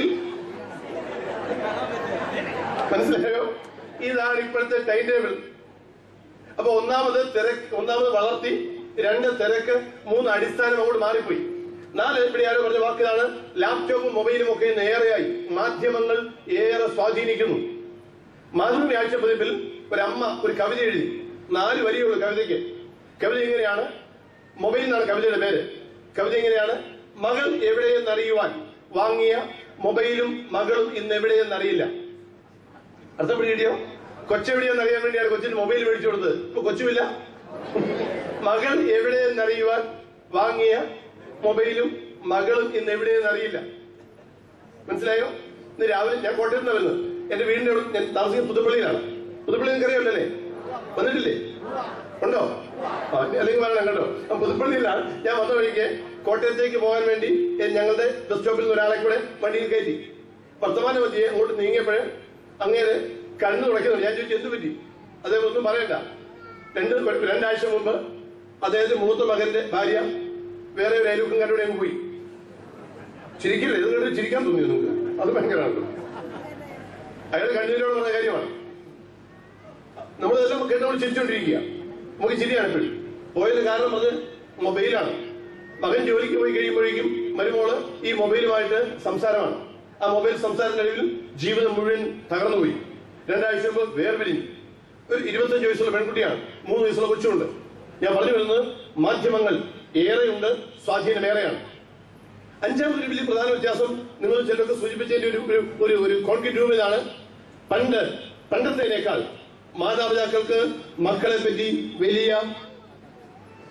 മനസ്സിലായോ ഇതാണ് ഇപ്പോഴത്തെ ടൈം ടേബിൾ അപ്പൊ ഒന്നാമത് തിരക്ക് ഒന്നാമത് വളർത്തി രണ്ട് തിരക്ക് മൂന്ന് അടിസ്ഥാനം അങ്ങോട്ട് മാറിപ്പോയി നാല് ഇവിടെ ആരോ പറഞ്ഞ വാക്കിലാണ് ലാപ്ടോപ്പും മൊബൈലും ഒക്കെ ഇന്ന് ഏറെയായി മാധ്യമങ്ങൾ ഏറെ സ്വാധീനിക്കുന്നു മാതൃഭൂമി ആഴ്ചപ്പതിപ്പിൽ ഒരമ്മ ഒരു കവിത എഴുതി നാല് വരിയുള്ള കവിതയ്ക്ക് കവിത ഇങ്ങനെയാണ് മൊബൈൽ എന്നാണ് കവിതയുടെ പേര് കവിത ഇങ്ങനെയാണ് മകൾ എവിടെയെന്നറിയുവാൻ വാങ്ങിയ മൊബൈലും മകളും ഇന്ന് എവിടെയെന്നറിയില്ല അർത്ഥം പിടിയോ കൊച്ചെവിടെയെന്ന് അറിയാൻ വേണ്ടിയാണ് കൊച്ചിന് മൊബൈൽ മേടിച്ചു കൊടുത്തത് ഇപ്പൊ കൊച്ചുമില്ല മകൾ എവിടെയെന്നറിയുവാൻ വാങ്ങിയ മൊബൈലും മകളും ഇന്ന് എവിടെയെന്ന് അറിയില്ല മനസ്സിലായോ ഇന്ന് രാവിലെ ഞാൻ കോട്ടയത്ത് നിന്ന് വരുന്നത് എന്റെ വീടിന്റെ അവിടെ ഞാൻ താമസിക്കുന്നത് പുതുപ്പള്ളിയിലാണ് പുതുപ്പള്ളി നിങ്ങൾക്ക് അറിയാമല്ലോ വന്നിട്ടില്ലേ ഉണ്ടോ ആ, അല്ലെങ്കിൽ വരണം കേട്ടോ ആ, പുതുപ്പള്ളിയിലാണ് ഞാൻ വന്ന വഴിക്ക് കോട്ടയത്തേക്ക് പോകാൻ വേണ്ടി ഏ, ഞങ്ങളുടെ ബസ് സ്റ്റോപ്പിൽ നിന്ന് ഒരാളെ കൂടെ വണ്ടിയിൽ കയറ്റി വർത്തമാനം പറ്റിയെ അങ്ങോട്ട് നീങ്ങിയപ്പോഴേ അങ്ങേര് കണ്ണു തുടയ്ക്കുന്നു ഞാൻ ചോദിച്ചു എന്ത് പറ്റി അദ്ദേഹം ഒന്നും പറയണ്ട രണ്ട് രണ്ടാഴ്ച മുമ്പ് അദ്ദേഹത്തിന്റെ മൂത്ത മകന്റെ ഭാര്യ വേറെ ഒരു അയൽവക്കംകാരുടെ അങ്ങ് പോയി ചിരിക്കില്ല ഇത് കണ്ട് ചിരിക്കാൻ തോന്നിയോ നിങ്ങൾക്ക് അത് ഭയങ്കരമാണ് അയാൾ കണ്ണീരോട് പറഞ്ഞ കാര്യമാണ് നമ്മളിതെല്ലാം കേട്ട് നമ്മൾ ചിരിച്ചോണ്ടിരിക്കുക നമുക്ക് ചിരിയാണ് ഇപ്പോഴും പോയത് കാരണം അത് മൊബൈലാണ് മകൻ ജോലിക്ക് പോയി കഴിയുമ്പോഴേക്കും മരുമോള് ഈ മൊബൈലുമായിട്ട് സംസാരമാണ് ആ മൊബൈൽ സംസാരത്തിനിടയിൽ ജീവിതം മുഴുവൻ തകർന്നുപോയി രണ്ടാഴ്ച മുമ്പ് വേർപിരിഞ്ഞു ഒരു ഇരുപത്തഞ്ച് വയസ്സുള്ള പെൺകുട്ടിയാണ് മൂന്ന് വയസ്സുള്ള കൊച്ചുണ്ട് ഞാൻ പറഞ്ഞു വരുന്നത് മാധ്യമങ്ങൾ ഏറെയുണ്ട് സ്വാധീനമേറെയാണ് അഞ്ചാമതൊരു വലിയ പ്രധാന വ്യത്യാസം നിങ്ങൾ ചിലർക്ക് സൂചിപ്പിച്ചതിന്റെ ഒരു ഒരു- ഒരു ഒരു കോൺക്രീറ്റ് രൂപയിലാണ് പണ്ട് പണ്ടത്തേനേക്കാൾ മാതാപിതാക്കൾക്ക് മക്കളെ പറ്റി വലിയ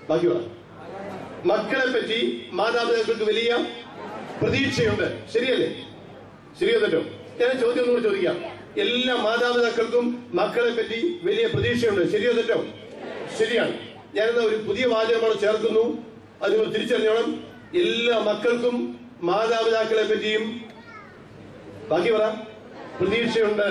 ബാക്കി പറ മക്കളെ പറ്റി മാതാപിതാക്കൾക്ക് വലിയ പ്രതീക്ഷയുണ്ട് ശരിയല്ലേ ശരിയോ തെറ്റോ ഞാൻ ചോദ്യം ഒന്നുകൂടി ചോദിക്കാം എല്ലാ മാതാപിതാക്കൾക്കും മക്കളെ പറ്റി വലിയ പ്രതീക്ഷയുണ്ട് ശരിയോ തെറ്റോ ശരിയാണ് ഞാനെന്നാ ഒരു പുതിയ വാചകമാണ് ചേർക്കുന്നു അത് നിങ്ങൾ തിരിച്ചറിഞ്ഞോണം എല്ലാ മക്കൾക്കും മാതാപിതാക്കളെ പറ്റിയും ബാക്കി പറ പ്രതീക്ഷയുണ്ട്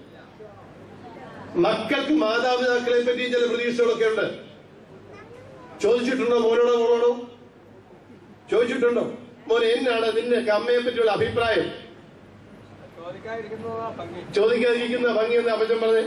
മക്കൾക്ക് മാതാപിതാക്കളെ പറ്റിയും ചില പ്രതീക്ഷകളൊക്കെ ഉണ്ട് ചോദിച്ചിട്ടുണ്ടോ മോനോടോ മോളോടോ ചോദിച്ചിട്ടുണ്ടോ മോനെ എന്നാണ് നിന്റെ അമ്മയെ പറ്റിയുള്ള അഭിപ്രായം ചോദിക്കാതിരിക്കുന്നതാ ഭംഗി ചോദിക്കാതിരിക്കുന്ന ഭംഗിയെന്ന് അപ്പച്ചൻ പറഞ്ഞേ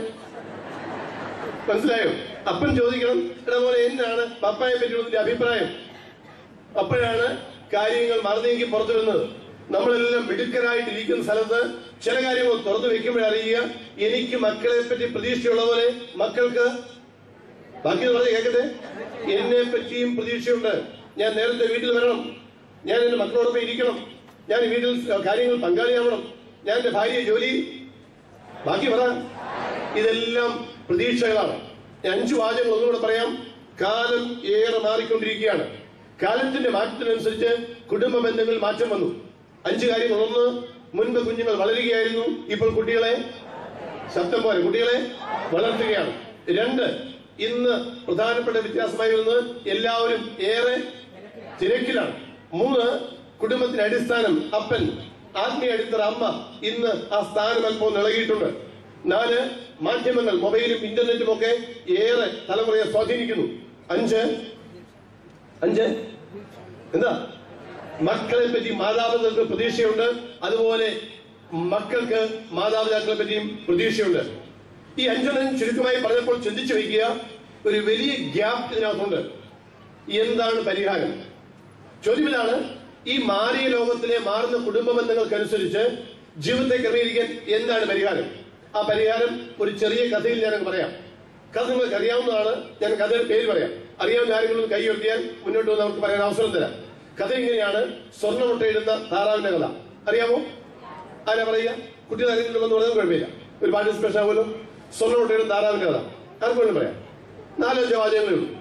മനസ്സിലായോ അപ്പൻ ചോദിക്കണം എടാ മോനെ എന്നാണ് പപ്പായെ പറ്റിയുള്ള നിന്റെ അഭിപ്രായം അപ്പോഴാണ് കാര്യങ്ങൾ മറന്നേക്ക് പുറത്തു വരുന്നത് നമ്മളെല്ലാം മിടുക്കരായിട്ട് ഇരിക്കുന്ന സ്ഥലത്ത് ചില കാര്യങ്ങൾ തുറന്നു വെക്കുമ്പോഴറിയുക എനിക്ക് മക്കളെ പറ്റി പ്രതീക്ഷയുള്ള പോലെ മക്കൾക്ക് ബാക്കി പറഞ്ഞ് കേൾക്കട്ടെ എന്നെ പറ്റിയും പ്രതീക്ഷയുണ്ട് ഞാൻ നേരത്തെ വീട്ടിൽ വരണം ഞാൻ എന്റെ മക്കളോടൊപ്പം ഇരിക്കണം ഞാൻ വീട്ടിൽ കാര്യങ്ങൾ പങ്കാളിയാവണം ഞാൻ എന്റെ ഭാര്യയെ ജോലി ബാക്കി പറ ഇതെല്ലാം പ്രതീക്ഷകളാണ് ഞാൻ അഞ്ചു വാചകങ്ങൾ ഒന്നുകൂടെ പറയാം കാലം ഏറെ മാറിക്കൊണ്ടിരിക്കുകയാണ് കാലത്തിന്റെ മാറ്റത്തിനനുസരിച്ച് കുടുംബ ബന്ധങ്ങളിൽ മാറ്റം വന്നു അഞ്ച് കാര്യങ്ങൾ ഒന്ന് മുൻപ് കുഞ്ഞുങ്ങൾ വളരുകയായിരുന്നു ഇപ്പോൾ കുട്ടികളെ ശബ്ദം പോലെ കുട്ടികളെ വളർത്തുകയാണ് രണ്ട് ഇന്ന് പ്രധാനപ്പെട്ട വ്യത്യാസമായി വരുന്നത് എല്ലാവരും ഏറെ തിരക്കിലാണ് മൂന്ന് കുടുംബത്തിന്റെ അടിസ്ഥാനം അപ്പൻ ആത്മീയ അടിത്തറ അമ്മ ഇന്ന് ആ സ്ഥാനം അല്പം ഇളകിയിട്ടുണ്ട് നാല് മാധ്യമങ്ങൾ മൊബൈലും ഇന്റർനെറ്റും ഒക്കെ ഏറെ തലമുറയെ സ്വാധീനിക്കുന്നു അഞ്ച് അഞ്ച് എന്താ മക്കളെ പറ്റി മാതാപിതാക്കൾക്ക് പ്രതീക്ഷയുണ്ട് അതുപോലെ മക്കൾക്ക് മാതാപിതാക്കളെ പറ്റിയും പ്രതീക്ഷയുണ്ട് ഈ അഞ്ചെണ്ണം ചുരുക്കമായി പറഞ്ഞപ്പോൾ ചിന്തിച്ചു വയ്ക്കുക ഒരു വലിയ ഗ്യാപ്പ് ഇതിനകത്തുണ്ട് എന്താണ് പരിഹാരം ചോദ്യം ഇതാണ് ഈ മാറിയ ലോകത്തിലെ മാറുന്ന കുടുംബ ബന്ധങ്ങൾക്കനുസരിച്ച് ജീവിതത്തെ ക്രമീകരിക്കാൻ എന്താണ് പരിഹാരം ആ പരിഹാരം ഒരു ചെറിയ കഥയിൽ ഞാൻ പറയാം കഥ നിങ്ങൾക്ക് അറിയാവുന്നതാണ് ഞാൻ കഥയുടെ പേര് പറയാം അറിയാവുന്ന ആരെങ്കിലും കൈ ഉയർത്തിയാൽ മുന്നോട്ട് വന്ന് നമുക്ക് പറയാൻ അവസരം തരാം കഥ ഇങ്ങനെയാണ് സ്വർണ്ണമുട്ടയിടുന്ന താറാവിന്റെ കഥ അറിയാമോ ആരാ പറയുക കുട്ടികൾ ആരെങ്കിലും വന്ന് പറഞ്ഞാൽ കുഴപ്പമില്ല ഒരു പാർട്ടിസിപ്പേഷൻ ആവുമല്ലോ സ്വർണ്ണമുട്ടയിടുന്ന താറാവിന്റെ കഥ ആർക്ക് വേണം പറയാം നാലഞ്ചോ വാചകങ്ങളേ ഉള്ളൂ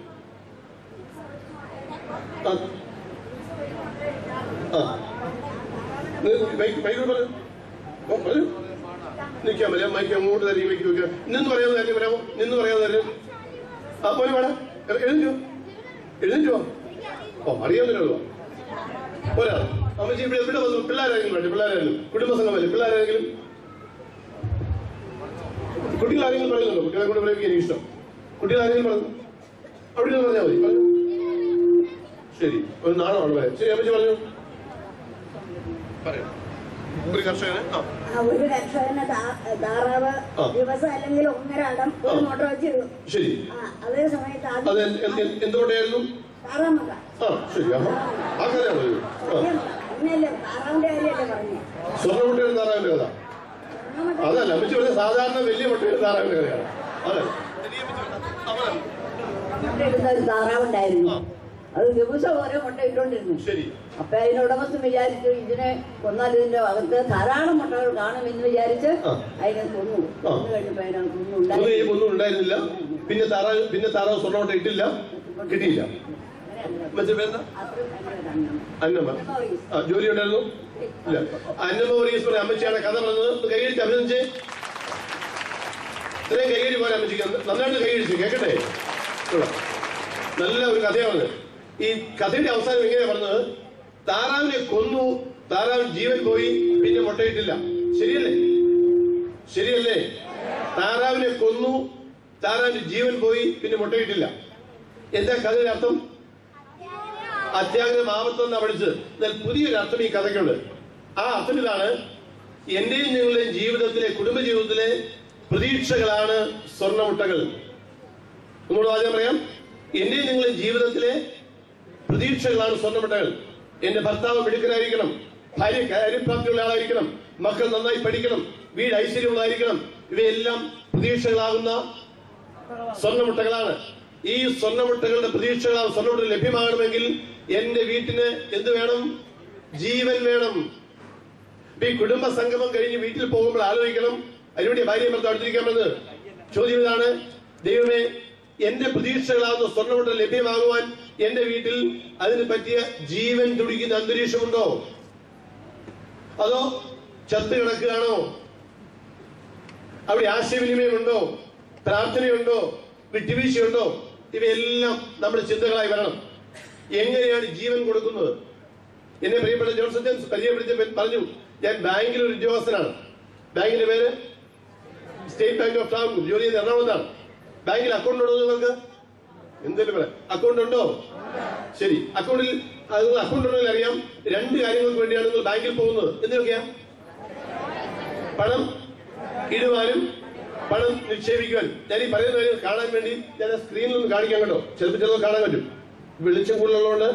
ആ ആ നി- മൈക്ക് മൈക്ക് പറയൂ ഓ, പറയൂ നിൽക്കാൻ പറയാം മൈക്ക് അങ്ങോട്ട് തരി മൈക്ക് വെക്കുക നിന്ന് പറയാവുന്ന കാര്യം പറയാമോ നിന്ന് പറയാവുന്ന കാര്യം ആ പോലെ വേണം എഴുതിയോ എഴുതിയോ ഓ അറിയാവുന്നല്ലോ ഒരാൾ അമ്മച്ചി ഇവിടെ ഇവിടെ വന്നു പിള്ളേരാരെങ്കിലും വേണ്ടേ പിള്ളേരാരെങ്കിലും കുടുംബസംഘം അല്ലേ പിള്ളേരാരെങ്കിലും കുട്ടികൾ ആരെങ്കിലും പറയുന്നുണ്ടോ കുട്ടികളെ കൊണ്ട് പറയുക എനിക്ക് ഇഷ്ടം കുട്ടികൾ ആരെങ്കിലും പറഞ്ഞു അവിടെ നിന്ന് പറഞ്ഞാൽ മതി പറഞ്ഞു ശരി ഒരു നാളാണ് പറയാം ശരി അമ്മച്ചി പറഞ്ഞു പറയാം ഒരു കർഷകന് ആ ആ, ഒരു കർഷകന് താ- താറാവ് ആ. ദിവസം അല്ലെങ്കിൽ ഒന്നരാടം ഒരു ആ. മുട്ട വെച്ചിടും ശരി ആ അതേ സമയത്ത് അത് ആദ്യം എന്ത്- എന്ത്- എന്തുകൊണ്ടായിരുന്നു താറാവ് മുട്ട ആ ശരി ആഹാ ആ കഥയാണോ ഇത് ആ അങ്ങനെയല്ലേ താറാവിന്റെ കാര്യമല്ലേ പറഞ്ഞേ സ്വർണ്ണമുട്ടയുടെ താറാവിന്റെ കഥ സ്വർണ്ണമുട്ട അതല്ല അമ്മച്ചി പറഞ്ഞ സാധാരണ വലിയ മുട്ടയുടെ താറാവിന്റെ കഥയാണ് അതല്ല മുട്ട ഇടുന്ന ഒരു താറാവുണ്ടായിരുന്നു അത് ദിവസം ഓരോ മുട്ട ഇട്ടുകൊണ്ടിരുന്നു ശരി അപ്പൊ അതിന്റെ ഉടമസ്ഥൻ വിചാരിച്ചു ഇതിനെ കൊന്നാൽ ഇതിന്റെ അകത്ത് ധാരാളം മുട്ടകൾ കാണുമെന്ന് വിചാരിച്ച് ആ. അതിനെ കൊന്നു ആ. കൊന്നു കഴിഞ്ഞപ്പോ അതിനകത്ത് ഒന്ന് ഒന്നും കഴിയുമ്പോ ഒന്നും ഉണ്ടായിരുന്നില്ല പിന്നെ താറാവ് പിന്നെ താറാവ് സ്വർണ്ണമുട്ട ഇട്ടില്ല കിട്ടിയില്ല മറ്റേ പേരെന്താ അന്നമ്മ ആ ജോലി ഉണ്ടായിരുന്നു ഇല്ല അന്നമ്മ വർഗീസ് പറഞ്ഞ അമ്മച്ചിയാണ് കഥ പറഞ്ഞത് ഒന്ന് കൈയടിച്ച് അഭിനന്ദിച്ച് ഇത്രയും കൈയടി പോലെ അമ്മച്ചിക്ക് നന്നായിട്ട് കൈയടിച്ചു കേക്കട്ടെ കൊള്ളാം. നല്ല ഒരു കഥയാണ് ഈ കഥയുടെ അവസാനം എങ്ങനെയാ പറഞ്ഞത് താറാവിനെ കൊന്നു താറാവിന് ജീവൻ പോയി പിന്നെ മുട്ടയിട്ടില്ല ശരിയല്ലേ ശരിയല്ലേ താറാവിനെ കൊന്നു താറാവിന്റെ ജീവൻ പോയി പിന്നെ മുട്ടയിട്ടില്ല എന്താ കഥയുടെ അർത്ഥം അത്യാഗ്രഹം ആപത്തെന്നാ പഠിച്ചത് എന്നാൽ പുതിയൊരു അർത്ഥം ഈ കഥയ്ക്കുണ്ട് ആ അർത്ഥം ഇതാണ് എന്റെയും നിങ്ങളുടെയും ജീവിതത്തിലെ കുടുംബ ജീവിതത്തിലെ പ്രതീക്ഷകളാണ് സ്വർണ്ണമുട്ടകൾ നമ്മളോട് ആദ്യം പറയാം എന്റെയും നിങ്ങളുടെയും ജീവിതത്തിലെ പ്രതീക്ഷകളാണ് സ്വർണ്ണമുട്ടകൾ എന്റെ ഭർത്താവ് മിടുക്കനായിരിക്കണം ഭാര്യ കാര്യപ്രാപ്തിയുള്ള ആളായിരിക്കണം മക്കൾ നന്നായി പഠിക്കണം വീട് ഐശ്വര്യമുള്ളതായിരിക്കണം ഇവയെല്ലാം പ്രതീക്ഷകളാകുന്ന സ്വർണ്ണമുട്ടകളാണ് ഈ സ്വർണ്ണമുട്ടകളുടെ പ്രതീക്ഷകളാണ് സ്വർണ്ണമുട്ട ലഭ്യമാകണമെങ്കിൽ എന്റെ വീട്ടിന് എന്ത് വേണം ജീവൻ വേണം ഇപ്പൊ ഈ കുടുംബ സംഗമം കഴിഞ്ഞ് വീട്ടിൽ പോകുമ്പോൾ ആലോചിക്കണം അതിനുവേണ്ടി ഭാര്യ ഭർത്താവ് അടുത്തിരിക്കാമെന്ന് ചോദ്യം ഇതാണ് ദൈവമേ എന്റെ പ്രതീക്ഷകളാകുന്ന സ്വർണ്ണമുട്ട ലഭ്യമാകുവാൻ എന്റെ വീട്ടിൽ അതിന് പറ്റിയ ജീവൻ തുടിക്കുന്ന അന്തരീക്ഷമുണ്ടോ അതോ ചത്ത് കിടക്കുകയാണോ അവിടെ ആശയവിനിമയമുണ്ടോ പ്രാർത്ഥനയുണ്ടോ വിട്ടുവീഴ്ചയുണ്ടോ ഇവയെല്ലാം നമ്മുടെ ചിന്തകളായി വരണം എങ്ങനെയാണ് ജീവൻ കൊടുക്കുന്നത് എന്നെ പ്രിയപ്പെട്ട ജോൺസൺ ജെയിംസ് പരിചയപ്പെടുത്തി പറഞ്ഞു ഞാൻ ബാങ്കിൽ ഒരു ഉദ്യോഗസ്ഥനാണ് ബാങ്കിന്റെ പേര് സ്റ്റേറ്റ് ബാങ്ക് ഓഫ് ട്രാവൻകൂർ ജോലി ചെയ്യുന്ന എറണാകുളത്താണ് ബാങ്കിൽ അക്കൗണ്ട് ഉണ്ടോ നിങ്ങൾക്ക് എന്തെങ്കിലും പറയാം അക്കൗണ്ട് ഉണ്ടോ ശരി അക്കൗണ്ടിൽ അത് അക്കൗണ്ട് ഉണ്ടെങ്കിൽ അറിയാം രണ്ട് കാര്യങ്ങൾക്ക് വേണ്ടിയാണ് നിങ്ങൾ ബാങ്കിൽ പോകുന്നത് എന്തിനൊക്കെയാ പണം ഇടുവാനും പണം നിക്ഷേപിക്കുവാനും ഞാൻ ഈ പറയുന്ന കാര്യം കാണാൻ വേണ്ടി ഞാൻ സ്ക്രീനിൽ ഒന്ന് കാണിക്കാൻ കേട്ടോ ചിലപ്പോൾ ചിലത് കാണാൻ പറ്റും വെളിച്ചം കൂടുതലുള്ളതുകൊണ്ട്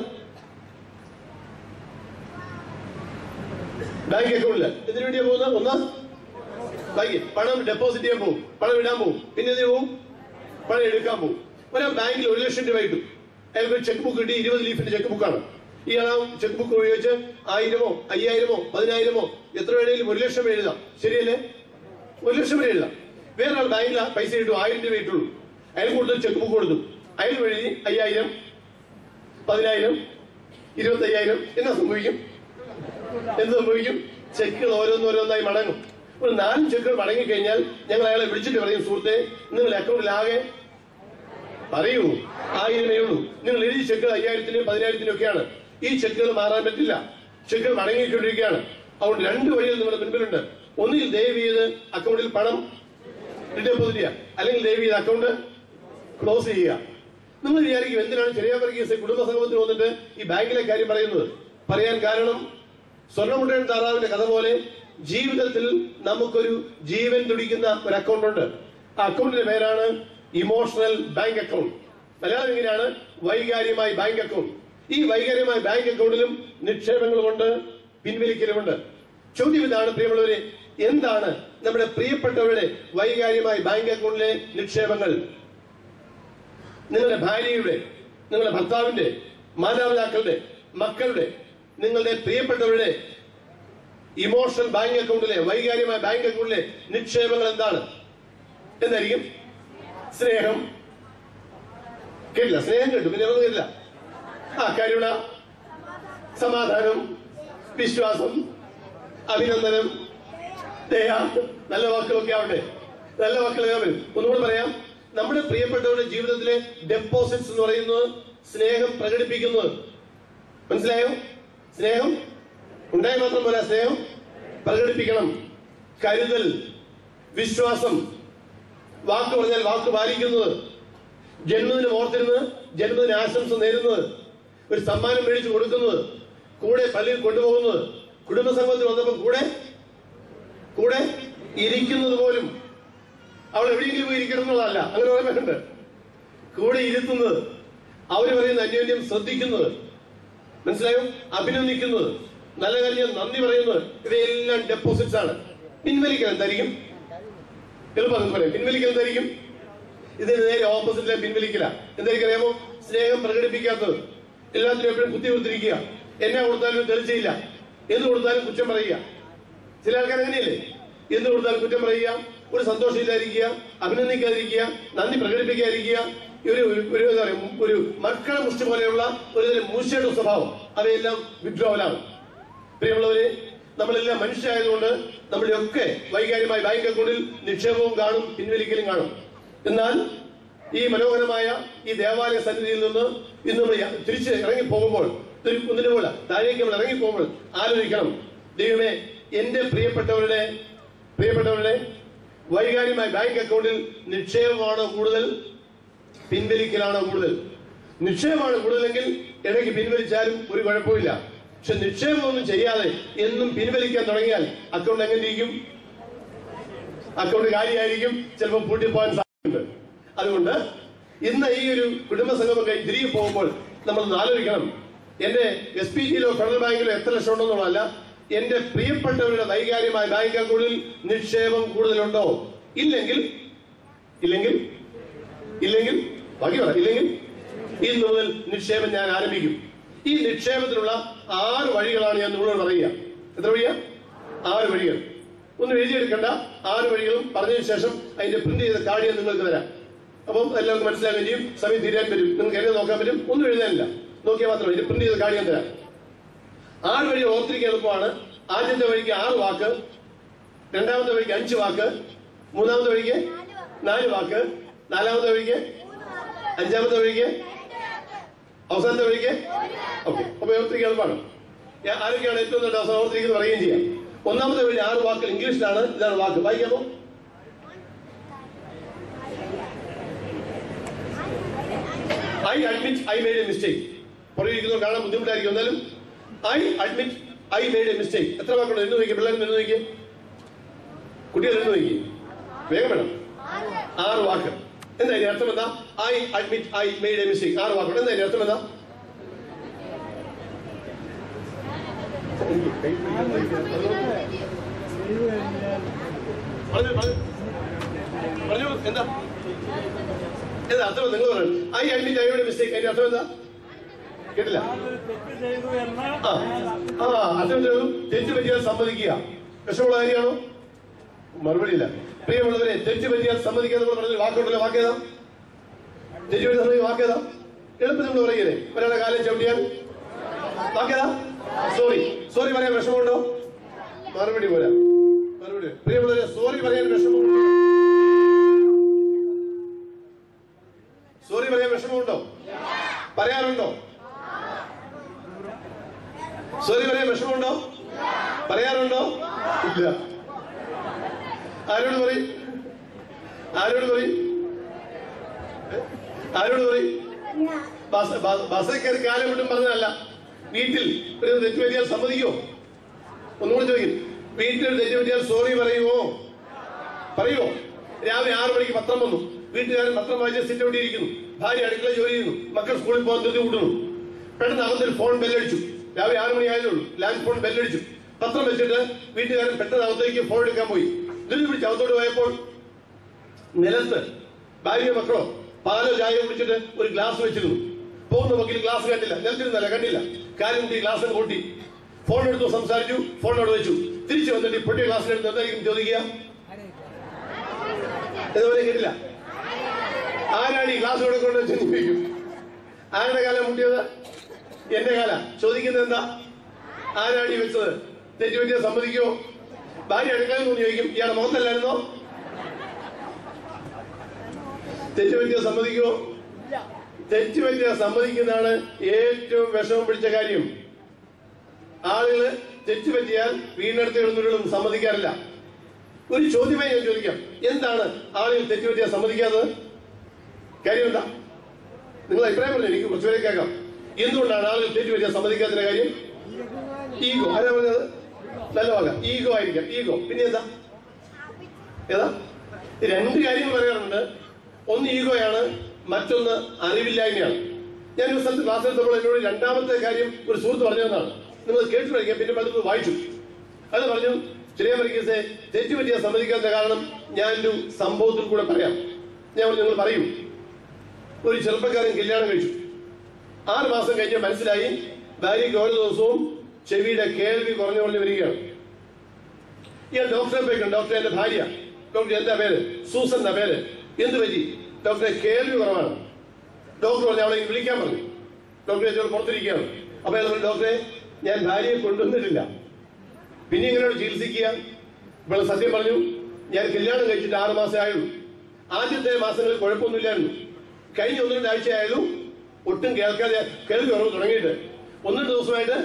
ബാങ്ക് അക്കൗണ്ടില്ല എന്തിനു വേണ്ടിയാ പോകുന്നത് ഒന്ന് ബാങ്ക് പണം ഡെപ്പോസിറ്റ് ചെയ്യാൻ പോകും പണം ഇടാൻ പോകും പിന്നെ എന്തിനു പോകും പണം എടുക്കാൻ പോകും ഒരാൾ ബാങ്കിൽ ഒരു ലക്ഷം രൂപ ഇട്ടു അയാൾക്ക് ചെക്ക് ബുക്ക് കിട്ടി ഇരുപത് ലീഫിന്റെ ചെക്ക് ബുക്കാണ് ഇയാൾ ആ ചെക്ക് ബുക്ക് ഉപയോഗിച്ച് ആയിരമോ അയ്യായിരമോ പതിനായിരമോ എത്ര വേണേലും ഒരു ലക്ഷം എഴുതാം ശരിയല്ലേ ഒരു ലക്ഷം വരെ എഴുതാം വേറെ ആൾ ബാങ്കിൽ പൈസ ഇട്ടു ആയിരം രൂപ ഇട്ടുള്ളൂ അയാൾ കൊടുത്തു ചെക്ക് ബുക്ക് കൊടുത്തു അയാൾ എഴുതി അയ്യായിരം പതിനായിരം ഇരുപത്തി അയ്യായിരം എന്നാ സംഭവിക്കും എന്ത് സംഭവിക്കും ചെക്കുകൾ ഓരോന്നോരോന്നായി മടങ്ങും ഒരു നാലും ചെക്കുകൾ മടങ്ങി കഴിഞ്ഞാൽ ഞങ്ങൾ അയാളെ വിളിച്ചിട്ട് പറയും സുഹൃത്തെ നിങ്ങളുടെ അക്കൗണ്ടിൽ ആകെ പറയൂ ആയിരമേ ഉള്ളൂ നിങ്ങൾ എഴുതിയ ചെക്കുകൾ അയ്യായിരത്തിനും പതിനായിരത്തിനും ഒക്കെയാണ് ഈ ചെക്കുകൾ മാറാൻ പറ്റില്ല ചെക്കുകൾ മടങ്ങിക്കൊണ്ടിരിക്കുകയാണ് അതുകൊണ്ട് രണ്ട് വഴികൾ നമ്മുടെ മുൻപിലുണ്ട് ഒന്നിൽ ദയവ് ചെയ്ത് അക്കൗണ്ടിൽ പണം ഡെപ്പോസിറ്റ് ചെയ്യുക അല്ലെങ്കിൽ ദയവ് ചെയ്ത് അക്കൗണ്ട് ക്ലോസ് ചെയ്യുക നിങ്ങൾ വിചാരിക്കും എന്തിനാണ് ചെറിയ വർഗീസ് കുടുംബ സംഗമത്തിൽ വന്നിട്ട് ഈ ബാങ്കിലെ കാര്യം പറയുന്നത് പറയാൻ കാരണം സ്വർണ്ണമുട്ടൻ താറാവിന്റെ കഥ പോലെ ജീവിതത്തിൽ നമുക്കൊരു ജീവൻ തുടിക്കുന്ന ഒരു അക്കൗണ്ട് ഉണ്ട് ആ അക്കൗണ്ടിന്റെ പേരാണ് ഇമോഷണൽ ബാങ്ക് അക്കൗണ്ട് മലയാളം എങ്ങനെയാണ് വൈകാര്യമായ ബാങ്ക് അക്കൗണ്ട് ഈ വൈകാര്യമായ ബാങ്ക് അക്കൗണ്ടിലും നിക്ഷേപങ്ങളുമുണ്ട് പിൻവലിക്കലുമുണ്ട് ചോദ്യം ഇതാണ് പ്രിയമുള്ളവരെ എന്താണ് നമ്മുടെ പ്രിയപ്പെട്ടവരുടെ വൈകാര്യമായ ബാങ്ക് അക്കൗണ്ടിലെ നിക്ഷേപങ്ങൾ നിങ്ങളുടെ ഭാര്യയുടെ നിങ്ങളുടെ ഭർത്താവിന്റെ മാതാപിതാക്കളുടെ മക്കളുടെ നിങ്ങളുടെ പ്രിയപ്പെട്ടവരുടെ ഇമോഷണൽ ബാങ്ക് അക്കൗണ്ടിലെ വൈകാര്യമായ ബാങ്ക് അക്കൗണ്ടിലെ നിക്ഷേപങ്ങൾ എന്താണ് എന്തായിരിക്കും സ്നേഹം കേട്ടില്ല സ്നേഹം കേട്ടു പിന്നെ ഒന്നും കേട്ടില്ല ആ കരുണ സമാധാനം വിശ്വാസം അഭിനന്ദനം ദയ നല്ല വാക്കുകളൊക്കെ ആവട്ടെ നല്ല വാക്കുകളൊക്കെ വരും ഒന്നുകൂടെ പറയാം നമ്മുടെ പ്രിയപ്പെട്ടവരുടെ ജീവിതത്തിലെ ഡെപ്പോസിറ്റ്സ് എന്ന് പറയുന്നത് സ്നേഹം പ്രകടിപ്പിക്കുന്നത് മനസ്സിലായോ സ്നേഹം ഉണ്ടായ മാത്രം പോലെ സ്നേഹം പ്രകടിപ്പിക്കണം കരുതൽ വിശ്വാസം വാക്ക് പറഞ്ഞാൽ വാക്ക് പാലിക്കുന്നത് ജന്മദിനം ഓർത്തിരുന്ന് ജന്മദിന ആശംസ നേരുന്നത് ഒരു സമ്മാനം മേടിച്ചു കൊടുക്കുന്നത് കൂടെ പള്ളിയിൽ കൊണ്ടുപോകുന്നത് കുടുംബസംഗമത്തിൽ വന്നപ്പോൾ കൂടെ കൂടെ ഇരിക്കുന്നത് പോലും അവൾ എവിടെയെങ്കിലും പോയി ഇരിക്കണം എന്നുള്ളതല്ല അങ്ങനെ പറയുന്നുണ്ട് കൂടെ ഇരുത്തുന്നത് അവര് പറയുന്ന അന്യോന്യം ശ്രദ്ധിക്കുന്നത് മനസ്സിലായോ അഭിനന്ദിക്കുന്നത് നല്ല കാര്യം നന്ദി പറയുന്നത് ഇവയെല്ലാം ഡെപ്പോസിറ്റ്സ് ആണ് പിൻവലിക്കൽ എന്തായിരിക്കും എളുപ്പം നിങ്ങൾക്ക് പറയാം പിൻവലിക്കൽ എന്തായിരിക്കും ഇതിന് നേരെ ഓപ്പോസിറ്റിലെ പിൻവലിക്കല എന്തായിരിക്കും അറിയാമോ സ്നേഹം പ്രകടിപ്പിക്കാത്തത് എല്ലാത്തിനും എപ്പോഴും കുത്തി കൊടുത്തിരിക്കുക എന്നെ കൊടുത്താലും തെളിച്ചില്ല എന്ത് കൊടുത്താലും കുറ്റം പറയുക ചില ആൾക്കാർ അങ്ങനെയല്ലേ എന്ത് കൊടുത്താലും കുറ്റം പറയുക ഒരു സന്തോഷമില്ലാതിരിക്കുക അഭിനന്ദിക്കാതിരിക്കുക നന്ദി പ്രകടിപ്പിക്കാതിരിക്കുക ഒരു ഒരു- ഒരു എന്താ പറയുക ഒരു മക്കളെ മുഷ്ടി പോലെയുള്ള ഒരു തരം മൂശയുടെ സ്വഭാവം അവയെല്ലാം വിഡ്രോവലാണ് പ്രിയമുള്ളവരെ നമ്മളെല്ലാം മനുഷ്യരായതുകൊണ്ട് നമ്മുടെയൊക്കെ വൈകാര്യമായ ബാങ്ക് അക്കൗണ്ടിൽ നിക്ഷേപവും കാണും പിൻവലിക്കലും കാണും എന്നാൽ ഈ മനോഹരമായ ഈ ദേവാലയ സന്നിധിയിൽ നിന്ന് ഇന്ന് നമ്മൾ യ- തിരിച്ച് ഇറങ്ങി പോകുമ്പോൾ ഒരു ഒന്നിനു പോലെ താഴേക്ക് നമ്മൾ ഇറങ്ങി പോകുമ്പോൾ ആലോചിക്കണം ദൈവമേ എന്റെ പ്രിയപ്പെട്ടവരുടെ പ്രിയപ്പെട്ടവരുടെ വൈകാര്യമായ ബാങ്ക് അക്കൗണ്ടിൽ നിക്ഷേപമാണോ കൂടുതൽ പിൻവലിക്കലാണോ കൂടുതൽ നിക്ഷേപമാണ് കൂടുതലെങ്കിൽ ഇടയ്ക്ക് പിൻവലിച്ചാലും ഒരു കുഴപ്പമില്ല പക്ഷെ നിക്ഷേപമൊന്നും ചെയ്യാതെ എന്നും പിൻവലിക്കാൻ തുടങ്ങിയാൽ അക്കൗണ്ട് എങ്ങനെ ഇരിക്കും അക്കൗണ്ട് കാര്യമായിരിക്കും ചിലപ്പോൾ പൂട്ടിപ്പോകാൻ സാധ്യതയുണ്ട് അതുകൊണ്ട് ഇന്ന് ഈ ഒരു കുടുംബ സംഗമം കഴിഞ്ഞ് തിരികെ പോകുമ്പോൾ നമ്മൾ ഒന്ന് ആലോചിക്കണം എന്റെ എസ് പി ജിയിലോ ഫെഡറൽ ബാങ്കിലോ എത്ര ലക്ഷം ഉണ്ടെന്നുള്ളതല്ല എന്റെ പ്രിയപ്പെട്ടവരുടെ വൈകാര്യമായ ബാങ്ക് അക്കൗണ്ടിൽ നിക്ഷേപം കൂടുതലുണ്ടോ ഇല്ലെങ്കിൽ ഇല്ലെങ്കിൽ ഇല്ലെങ്കിൽ ബാക്കി പറ ഇല്ലെങ്കിൽ ഇന്ന് മുതൽ നിക്ഷേപം ഞാൻ ആരംഭിക്കും ഈ നിക്ഷേപത്തിനുള്ള ആറ് വഴികളാണ് ഞാൻ നിങ്ങളോട് പറയുക എത്ര വഴിയാ ആറ് വഴികൾ ഒന്നും എഴുതിയെടുക്കണ്ട ആറ് വഴികളും പറഞ്ഞതിന് ശേഷം അതിന്റെ പ്രിന്റ് ചെയ്ത കാർഡ് ഞാൻ നിങ്ങൾക്ക് തരാം അപ്പം എല്ലാവർക്കും മനസ്സിലാക്കുകയും ചെയ്യും സമയം തീരാൻ പറ്റും നിങ്ങൾക്ക് എഴുതി നോക്കാൻ പറ്റും ഒന്നും എഴുതാനില്ല നോക്കിയാൽ മാത്രം ഇത് പ്രിന്റ് ചെയ്ത് കാണിക്കാൻ തരാം ആറ് വഴി ഓർത്തിരിക്കാൻ എളുപ്പമാണ് ആദ്യത്തെ വഴിക്ക് ആറ് വാക്ക് രണ്ടാമത്തെ വഴിക്ക് അഞ്ച് വാക്ക് മൂന്നാമത്തെ വഴിക്ക് നാല് വാക്ക് നാലാമത്തെ വഴിക്ക് അഞ്ചാമത്തെ വഴിക്ക് അവസാനത്തെ വഴിക്ക് ഓക്കെ അപ്പൊ ഓർത്തിരിക്കാൻ എളുപ്പമാണ് ഞാൻ ആരൊക്കെയാണ് ഏറ്റവും നല്ല അവസാനം ഓർത്തിരിക്കുന്നത് പറയുകയും ചെയ്യാം ഒന്നാമത്തെ വഴി ആറ് വാക്കുകൾ ഇംഗ്ലീഷിലാണ് ഇതാണ് വാക്ക് വായിക്കാമോ I admit I made a mistake പുറകിരിക്കുന്നവർ കാണാൻ ബുദ്ധിമുട്ടായിരിക്കും എന്നാലും I admit I made a mistake എത്ര വാക്കുണ്ട് എന്ന് നോക്കി പിള്ളേർ എന്ന് നോക്കി കുട്ടികൾ എന്ന് നോക്കി വേഗം വേണം ആറ് വാക്ക് എന്താ ഇതിന്റെ അർത്ഥം എന്താ I admit I made a mistake ആറ് വാക്കുണ്ട് എന്താ ഇതിന്റെ അർത്ഥം എന്താ പറഞ്ഞു പറഞ്ഞു പറഞ്ഞു എന്താ എന്താ അർത്ഥം നിങ്ങൾ പറയണം ഐ അഡ്മിറ്റ് ഐയുടെ മിസ്റ്റേക്ക് അതിന്റെ അർത്ഥം എന്താ കേട്ടില്ല ആ ആ അർത്ഥം എന്താ? തെറ്റ് പറ്റിയാൽ സമ്മതിക്കുക വിഷമുള്ള കാര്യമാണോ മറുപടി ഇല്ല പ്രിയമുള്ളവരെ തെറ്റ് പറ്റിയാൽ സമ്മതിക്കുക നമ്മൾ പറഞ്ഞ വാക്കുണ്ടല്ലോ വാക്കേതാ തെറ്റ് പറ്റി സമ്മതിക്കുക വാക്കേതാ എളുപ്പം നമ്മൾ പറയുകയെ ഒരാളെ കാലം ചവിട്ടിയാൽ വാക്കേതാ സോറി സോറി പറയാൻ വിഷമമുണ്ടോ മറുപടി പോരാ മറുപടി പ്രിയമുള്ളവരെ സോറി പറയാൻ വിഷമമുണ്ടോ സോറി പറയാൻ വിഷമമുണ്ടോ പറയാറുണ്ടോ സോറി പറയാൻ വിഷമമുണ്ടോ പറയാറുണ്ടോ ഇല്ല ആരോട് പറയും ആരോട് പറയും ഏ? ആരോട് പറയും ബസ് ബസ്- ബസ്സിൽ കയറി കാലം വിട്ടും പറഞ്ഞതല്ല വീട്ടിൽ ഒരു തെറ്റ് പറ്റിയാൽ സമ്മതിക്കോ ഒന്നുകൂടെ ചോദിക്കും വീട്ടിൽ ഒരു തെറ്റ് പറ്റിയാൽ സോറി പറയുമോ പറയുമോ രാവിലെ ആറു മണിക്ക് പത്രം വന്നു വീട്ടുകാരൻ പത്രം വായിച്ച് സിറ്റ് ഔട്ട് ഇരിക്കുന്നു ഭാര്യ അടുക്കള ജോലി ചെയ്യുന്നു മക്കൾ സ്കൂളിൽ പോകാൻ ധൃതി കൂട്ടുന്നു പെട്ടെന്ന് അകത്തൊരു ഫോൺ ബെല്ലടിച്ചു രാവിലെ ആറു മണി ആയതേ ഉള്ളൂ ലാൻഡ് ഫോൺ ബെല്ലടിച്ചു പത്രം വെച്ചിട്ട് വീട്ടുകാരൻ പെട്ടെന്ന് അകത്തേക്ക് ഫോൺ എടുക്കാൻ പോയി ധൃതി പിടിച്ച് അകത്തോട്ട് പോയപ്പോൾ നിലത്ത് ഭാര്യ മക്കളോ പാലോ ചായയോ കുടിച്ചിട്ട് ഒരു ഗ്ലാസ് വെച്ചിരുന്നു പോകുന്ന വക്കീൽ ഗ്ലാസ് കണ്ടില്ല നിലത്തിരുന്നല്ല കണ്ടില്ല കാര്യം കുട്ടി ഗ്ലാസ് പൊട്ടി ഫോൺ എടുത്തു സംസാരിച്ചു ഫോൺ അവിടെ വെച്ചു തിരിച്ചു വന്നിട്ട് ഈ പൊട്ടിയ ഗ്ലാസ്സിലെടുത്ത് എന്തായിരിക്കും ചോദിക്കുക ഇതുവരെ കേട്ടില്ല ആരാണ് ഈ ക്ലാസ് കൊടുക്കൊണ്ട് ചിന്തിപ്പിക്കും ആരുടെ കാലം മുട്ടിയത് എന്റെ കാല ചോദിക്കുന്നത് എന്താ ആരാണ് ഈ വെച്ചത് തെറ്റുപറ്റിയ സമ്മതിക്കുമോ ഭാര്യ അടുക്കളയിൽ നിന്ന് ചോദിക്കും ഇയാളുടെ മുഖത്തല്ലായിരുന്നോ തെറ്റുപറ്റിയ സമ്മതിക്കുമോ തെറ്റുപറ്റിയ സമ്മതിക്കുന്നതാണ് ഏറ്റവും വിഷമം പിടിച്ച കാര്യം ആളുകള് തെറ്റുപറ്റിയാൽ വീടിനടുത്ത് കിടന്നവരോടും സമ്മതിക്കാറില്ല ഒരു ചോദ്യമായി ഞാൻ ചോദിക്കാം എന്താണ് ആളുകൾ തെറ്റുപറ്റിയാൽ സമ്മതിക്കാത്തത് കാര്യം എന്താ നിങ്ങൾ അഭിപ്രായം പറഞ്ഞു എനിക്ക് കുറച്ചുപേരെ കേൾക്കാം എന്തുകൊണ്ടാണ് ആളുകൾ തെറ്റുപറ്റിയാൽ സമ്മതിക്കാത്തതിന്റെ കാര്യം ഈഗോ ആരാ പറഞ്ഞത് നല്ല വാക ഈഗോ ആയിരിക്കാം ഈഗോ പിന്നെ എന്താ ഏതാ രണ്ട് കാര്യങ്ങൾ പറയാറുണ്ട് ഒന്ന് ഈഗോയാണ് മറ്റൊന്ന് അറിവില്ലായ്മയാണ് ഞാൻ ഒരു സ്ഥലത്ത് ക്ലാസ് എടുത്തപ്പോൾ എന്നോട് രണ്ടാമത്തെ കാര്യം ഒരു സുഹൃത്ത് പറഞ്ഞതെന്നാണ് നിങ്ങൾ കേട്ടു പഠിക്കാം പിന്നെ പലത് വായിച്ചു അത് പറഞ്ഞു ചെറിയ മരിക്കസെ തെറ്റുപറ്റിയ സമ്മതിക്കാത്ത കാരണം ഞാൻ ഒരു സംഭവത്തിൽ കൂടെ പറയാം ഞാൻ പറഞ്ഞു, നിങ്ങൾ പറയൂ ഒരു ചെറുപ്പക്കാരൻ കല്യാണം കഴിച്ചു ആറ് മാസം കഴിഞ്ഞ് മനസ്സിലായി ഭാര്യയ്ക്ക് ഓരോ ദിവസവും ചെവിയുടെ കേൾവി കുറഞ്ഞു കുറഞ്ഞു വരികയാണ് ഇയാൾ ഡോക്ടറെ പോയിക്കണം ഡോക്ടറെ എന്റെ ഭാര്യ ഡോക്ടർ എന്താ പേര് സൂസൻ എന്നാ പേര് എന്ത് പറ്റി ഡോക്ടറെ കേൾവി കുറവാണ് ഡോക്ടർ പറഞ്ഞു അവളെ വിളിക്കാൻ പറഞ്ഞു ഡോക്ടറെ ചോദിച്ചാൽ പുറത്തിരിക്കുകയാണ് അപ്പൊ അയാൾ പറഞ്ഞു ഡോക്ടറെ ഞാൻ ഭാര്യയെ കൊണ്ടുവന്നിട്ടില്ല പിന്നെ എങ്ങനെയാണ് ചികിത്സിക്കുക ഇവിടെ സത്യം പറഞ്ഞു ഞാൻ കല്യാണം കഴിച്ചിട്ട് ആറ് മാസമേ ആയുള്ളൂ ആദ്യത്തെ മാസങ്ങളിൽ കുഴപ്പമൊന്നുമില്ലായിരുന്നു കഴിഞ്ഞ ഒന്ന് രണ്ട് ആഴ്ചയായാലും ഒട്ടും കേൾക്കാതെ കേൾവി കുറവ് തുടങ്ങിയിട്ട് ഒന്ന് രണ്ട് ദിവസമായിട്ട്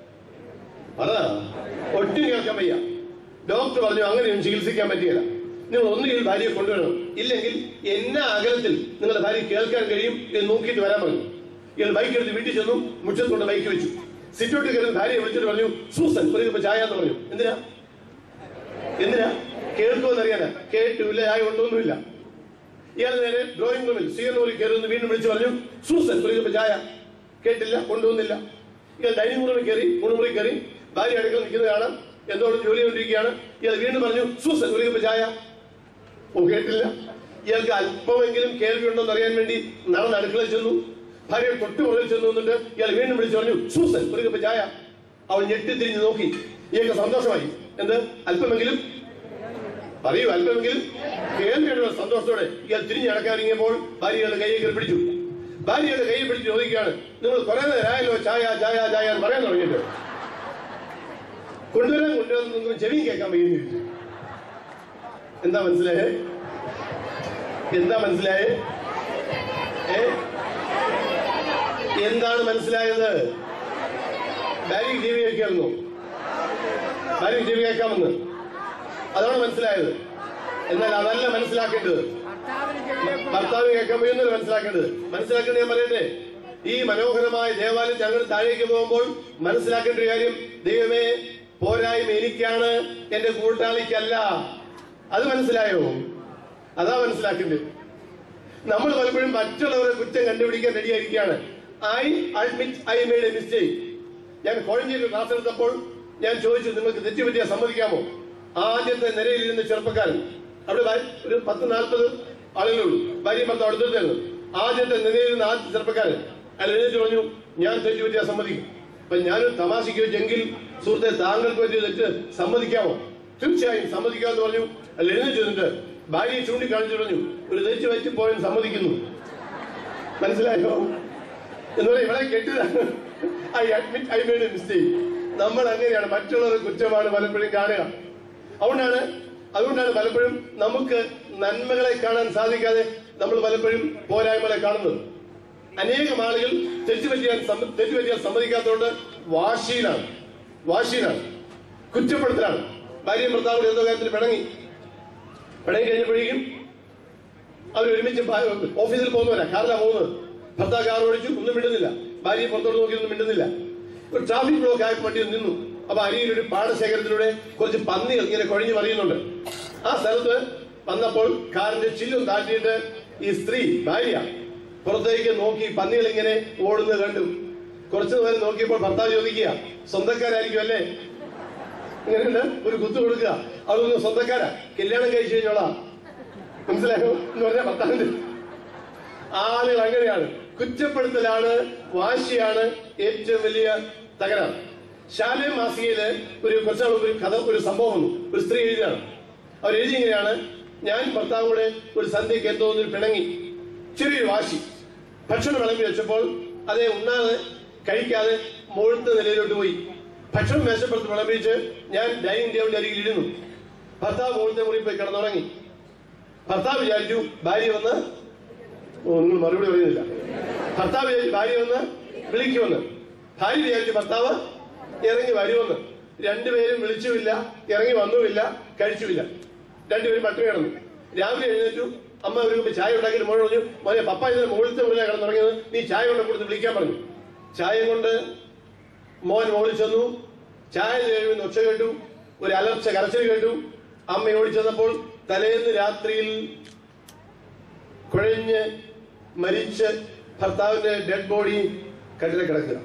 അതാ ഒട്ടും കേൾക്കാൻ വയ്യ ഡോക്ടർ പറഞ്ഞു അങ്ങനെയൊന്നും ചികിത്സിക്കാൻ പറ്റിയില്ല നിങ്ങൾ ഒന്നുകിൽ ഭാര്യയെ കൊണ്ടുവരണം ഇല്ലെങ്കിൽ എന്ന അകലത്തിൽ നിങ്ങളുടെ ഭാര്യ കേൾക്കാൻ കഴിയും എന്ന് നോക്കിയിട്ട് വരാൻ പറഞ്ഞു ഇയാൾ ബൈക്ക് എടുത്ത് വീട്ടിൽ ചെന്നു മുറ്റത്ത് കൊണ്ട് ബൈക്ക് വെച്ചു സിറ്റോട്ട് കയറുന്ന ഭാര്യയെ വിളിച്ചിട്ട് പറഞ്ഞു സൂസൻ ഒരു കപ്പ് ചായ എന്ന് പറഞ്ഞു എന്തിനാ എന്തിനാ കേൾക്കുമെന്നറിയാനാ കേട്ടില്ല ചായ കൊണ്ടൊന്നുമില്ല ഇയാൾ നേരെ ഡ്രോയിങ് റൂമിൽ സീറൂരിൽ കയറുന്നു വീണ്ടും വിളിച്ചു പറഞ്ഞു സൂസൻ ഒരു കപ്പ് ചായ കേട്ടില്ല കൊണ്ടുവന്നില്ല ഇയാൾ ഡൈനിങ് റൂമിൽ കയറി മുറി കയറി ഭാര്യ അടുക്കൽ നിൽക്കുന്നത് കാണാം എന്തോടും ജോലി കൊണ്ടിരിക്കുകയാണ് ഇയാൾ വീണ്ടും പറഞ്ഞു സൂസൻ ഒരു കപ്പ് ചായ ഓ കേട്ടില്ല ഇയാൾക്ക് അല്പമെങ്കിലും കേൾവി ഉണ്ടോ എന്ന് അറിയാൻ വേണ്ടി നടന്ന് അടുക്കളയിൽ ചെന്നു ഭാര്യ തൊട്ട് പുറകിൽ ചെന്നു എന്നിട്ട് ഇയാൾ വീണ്ടും വിളിച്ചു പറഞ്ഞു സൂസൻ ഒരു കപ്പ് ചായ അവൾ ഞെട്ടി തിരിഞ്ഞ് നോക്കി ഇയാൾക്ക് സന്തോഷമായി എന്ത് അല്പമെങ്കിലും പറയൂ അല്പമെങ്കിലും കേൾവിയുടെ സന്തോഷത്തോടെ ഇയാൾ തിരിഞ്ഞു നടക്കാനിറങ്ങിയപ്പോൾ ഭാര്യയുടെ കൈയെ കയറി പിടിച്ചു ഭാര്യയുടെ കൈ പിടിച്ച് ചോദിക്കുകയാണ് നിങ്ങൾ കുറെ നേരമായല്ലോ ചായ ചായ ചായ എന്ന് പറയാൻ തുടങ്ങിയിട്ട് കൊണ്ടുവരാൻ കൊണ്ടുവന്നൊന്നും ചെവി കേൾക്കാൻ വയ്യെന്ന് ചോദിച്ചു എന്താ മനസ്സിലായേ എന്താ മനസ്സിലായേ ഏ എന്താണ് മനസ്സിലായത് ഭാര്യ ചെവി കേൾക്കാമെന്നോ ഭാര്യ ചെവി കേൾക്കാമെന്ന് അതാണ് മനസ്സിലായത് എന്നാൽ അതല്ല മനസ്സിലാക്കേണ്ടത് ഭർത്താവിന് ചെറിയ ഭർത്താവ് കേൾക്കാൻ കഴിയുന്നത് മനസ്സിലാക്കേണ്ടത് മനസ്സിലാക്കേണ്ടത് ഞാൻ പറയട്ടെ ഈ മനോഹരമായ ദേവാലയം ഞങ്ങൾ താഴേക്ക് പോകുമ്പോൾ മനസ്സിലാക്കേണ്ട ഒരു കാര്യം ദൈവമേ പോരായ്മ എനിക്കാണ് എന്റെ കൂട്ടാളിക്കല്ല അത് മനസ്സിലായോ അതാ മനസ്സിലാക്കേണ്ടത് നമ്മൾ പലപ്പോഴും മറ്റുള്ളവരെ കുറ്റം കണ്ടുപിടിക്കാൻ റെഡിയായിരിക്കുകയാണ് I admit I made a mistake ഞാൻ കോഴഞ്ചേരി ക്ലാസ് എടുത്തപ്പോൾ ഞാൻ ചോദിച്ചു നിങ്ങൾക്ക് തെറ്റുപറ്റിയാ സമ്മതിക്കാമോ ആദ്യത്തെ നിരയിലിരുന്ന ചെറുപ്പക്കാരൻ അവിടെ ഭാര്യ- ഒരു പത്ത് നാൽപ്പത് ആളുകളേ ഉള്ളൂ ഭാര്യ ഭർത്താവ് അടുത്തിരുന്നു ആദ്യത്തെ നിരയിലിരുന്ന ആദ്യ ചെറുപ്പക്കാരൻ അയാൾ എഴുന്നേറ്റ് പറഞ്ഞു ഞാൻ തെറ്റുപറ്റിയാ സമ്മതിക്കും അപ്പൊ ഞാനൊരു തമാശയ്ക്ക് വെച്ചെങ്കിൽ സുഹൃത്തെ താങ്കൾക്ക് പറ്റിയ തെറ്റ് സമ്മതിക്കാമോ തീർച്ചയായും സമ്മതിക്കാമെന്ന് പറഞ്ഞു അയാൾ എഴുന്നേറ്റ് നിന്നിട്ട് ഭാര്യയെ ചൂണ്ടിക്കാണിച്ചു പറഞ്ഞു ഒരു തെറ്റ് പറ്റിപ്പോയെന്ന് സമ്മതിക്കുന്നു മനസ്സിലായോ എന്നുള്ള ഇവിടെ കെട്ടിയതാണ് I admit I made mistake നമ്മൾ അങ്ങനെയാണ് മറ്റുള്ളവരുടെ കുറ്റമാണ് പലപ്പോഴും കാണുക അതുകൊണ്ടാണ് അതുകൊണ്ടാണ് പലപ്പോഴും നമുക്ക് നന്മകളെ കാണാൻ സാധിക്കാതെ നമ്മൾ പലപ്പോഴും പോരായ്മകളെ കാണുന്നത് അനേകം ആളുകൾ തെറ്റുപറ്റിയാൻ സമ്മ- തെറ്റുപറ്റിയാൻ സമ്മതിക്കാത്തതുകൊണ്ട് വാശിയിലാണ് വാശിയിലാണ് കുറ്റപ്പെടുത്തലാണ് ഭാര്യയും ഭർത്താവ് എന്തോ കാര്യത്തിൽ പിണങ്ങി പിണങ്ങി കഴിഞ്ഞപ്പോഴേക്കും അവർ ഒരുമിച്ച് ഭാ- ഓഫീസിൽ പോകുന്നവരാ കാറിലാണ് പോകുന്നത് ഭർത്താവ് കാർ ഓടിച്ചു ഒന്നും മിണ്ടുന്നില്ല ഭാര്യ പുറത്തോട്ട് നോക്കി ഒന്നും മിണ്ടുന്നില്ല ഒരു ട്രാഫിക് ബ്ലോക്ക് ആയപ്പോൾ വണ്ടി നിന്നു അപ്പൊ അരിയിൽ ഒരു പാടശേഖരത്തിലൂടെ കുറച്ച് പന്നികൾ ഇങ്ങനെ കുഴഞ്ഞു മറിയുന്നുണ്ട് ആ സ്ഥലത്ത് വന്നപ്പോൾ കാറിന്റെ ചില്ലും താഴ്ത്തിയിട്ട് ഈ സ്ത്രീ ഭാര്യ പുറത്തേക്ക് നോക്കി പന്നികൾ ഇങ്ങനെ ഓടുന്നത് കണ്ടു കുറച്ചു നേരം നോക്കിയപ്പോൾ ഭർത്താവ് ചോദിക്കുക സ്വന്തക്കാരായിരിക്കും അല്ലേ ഇങ്ങനെയുണ്ട് ഒരു കുത്തു കൊടുക്കുക അതൊന്നും സ്വന്തക്കാരാ കല്യാണം കഴിച്ചു കഴിഞ്ഞോളാം മനസ്സിലായോ എന്ന് പറഞ്ഞാൽ ഭർത്താവിന്റെ ആളുകൾ അങ്ങനെയാണ് കുറ്റപ്പെടുത്തലാണ് വാശിയാണ് ഏറ്റവും വലിയ തകരാറ് ശാലം മാസികയില് ഒരു കുറച്ചാൾ മുമ്പ് ഒരു കഥ ഒരു സംഭവം വന്നു ഒരു സ്ത്രീ എഴുതിയാണ് അവർ എഴുതി ഇങ്ങനെയാണ് ഞാൻ ഭർത്താവ് കൂടെ ഒരു സന്ധ്യയ്ക്ക് എന്തോ ഒന്നിൽ പിണങ്ങി ചെറിയൊരു വാശി ഭക്ഷണം വിളമ്പി വെച്ചപ്പോൾ അതേ ഉണ്ണാതെ കഴിക്കാതെ മുഴുത്ത നിലയിലോട്ട് പോയി ഭക്ഷണം മേശപ്പുറത്ത് വിളമ്പിച്ച് ഞാൻ ഡൈനിങ് ടേബിളിന്റെ അരികിൽ ഇരുന്നു ഭർത്താവ് മുഴുത്ത മുറി പോയി കിടന്നുറങ്ങി ഭർത്താവ് വിചാരിച്ചു ഭാര്യ വന്ന് ഓ നിങ്ങൾ മറുപടി പറയുന്നില്ല ഭർത്താവ് വിചാരിച്ചു ഭാര്യ വന്ന് വിളിക്കുമെന്ന് ഭാര്യ വിചാരിച്ചു ഭർത്താവ് ഇറങ്ങി വരുമെന്ന് രണ്ടുപേരും വിളിച്ചുമില്ല ഇറങ്ങി വന്നുമില്ല കഴിച്ചുമില്ല രണ്ടുപേരും പട്ടിണി കിടന്നു രാവിലെ എഴുന്നേറ്റു അമ്മ ഒരു കുപ്പി ചായ ഉണ്ടാക്കിയിട്ട് മോനെ പറഞ്ഞു മോനെ പപ്പ ഇതിന് മുകളിലത്തെ മുറിയിലാണ് കിടന്നുറങ്ങിയത് നീ ചായ കൊണ്ട് കൊടുത്ത് വിളിക്കാൻ പറഞ്ഞു ചായ കൊണ്ട് മോൻ മുകളിൽ ചെന്നു ചായ കഴിയുന്ന ഒച്ച കേട്ടു ഒരു അലർച്ച കരച്ചിൽ കേട്ടു അമ്മ ഓടിച്ചെന്നപ്പോൾ തലേന്ന് രാത്രിയിൽ കുഴഞ്ഞ് മരിച്ച് ഭർത്താവിന്റെ ഡെഡ് ബോഡി കട്ടിലെ കിടക്കുക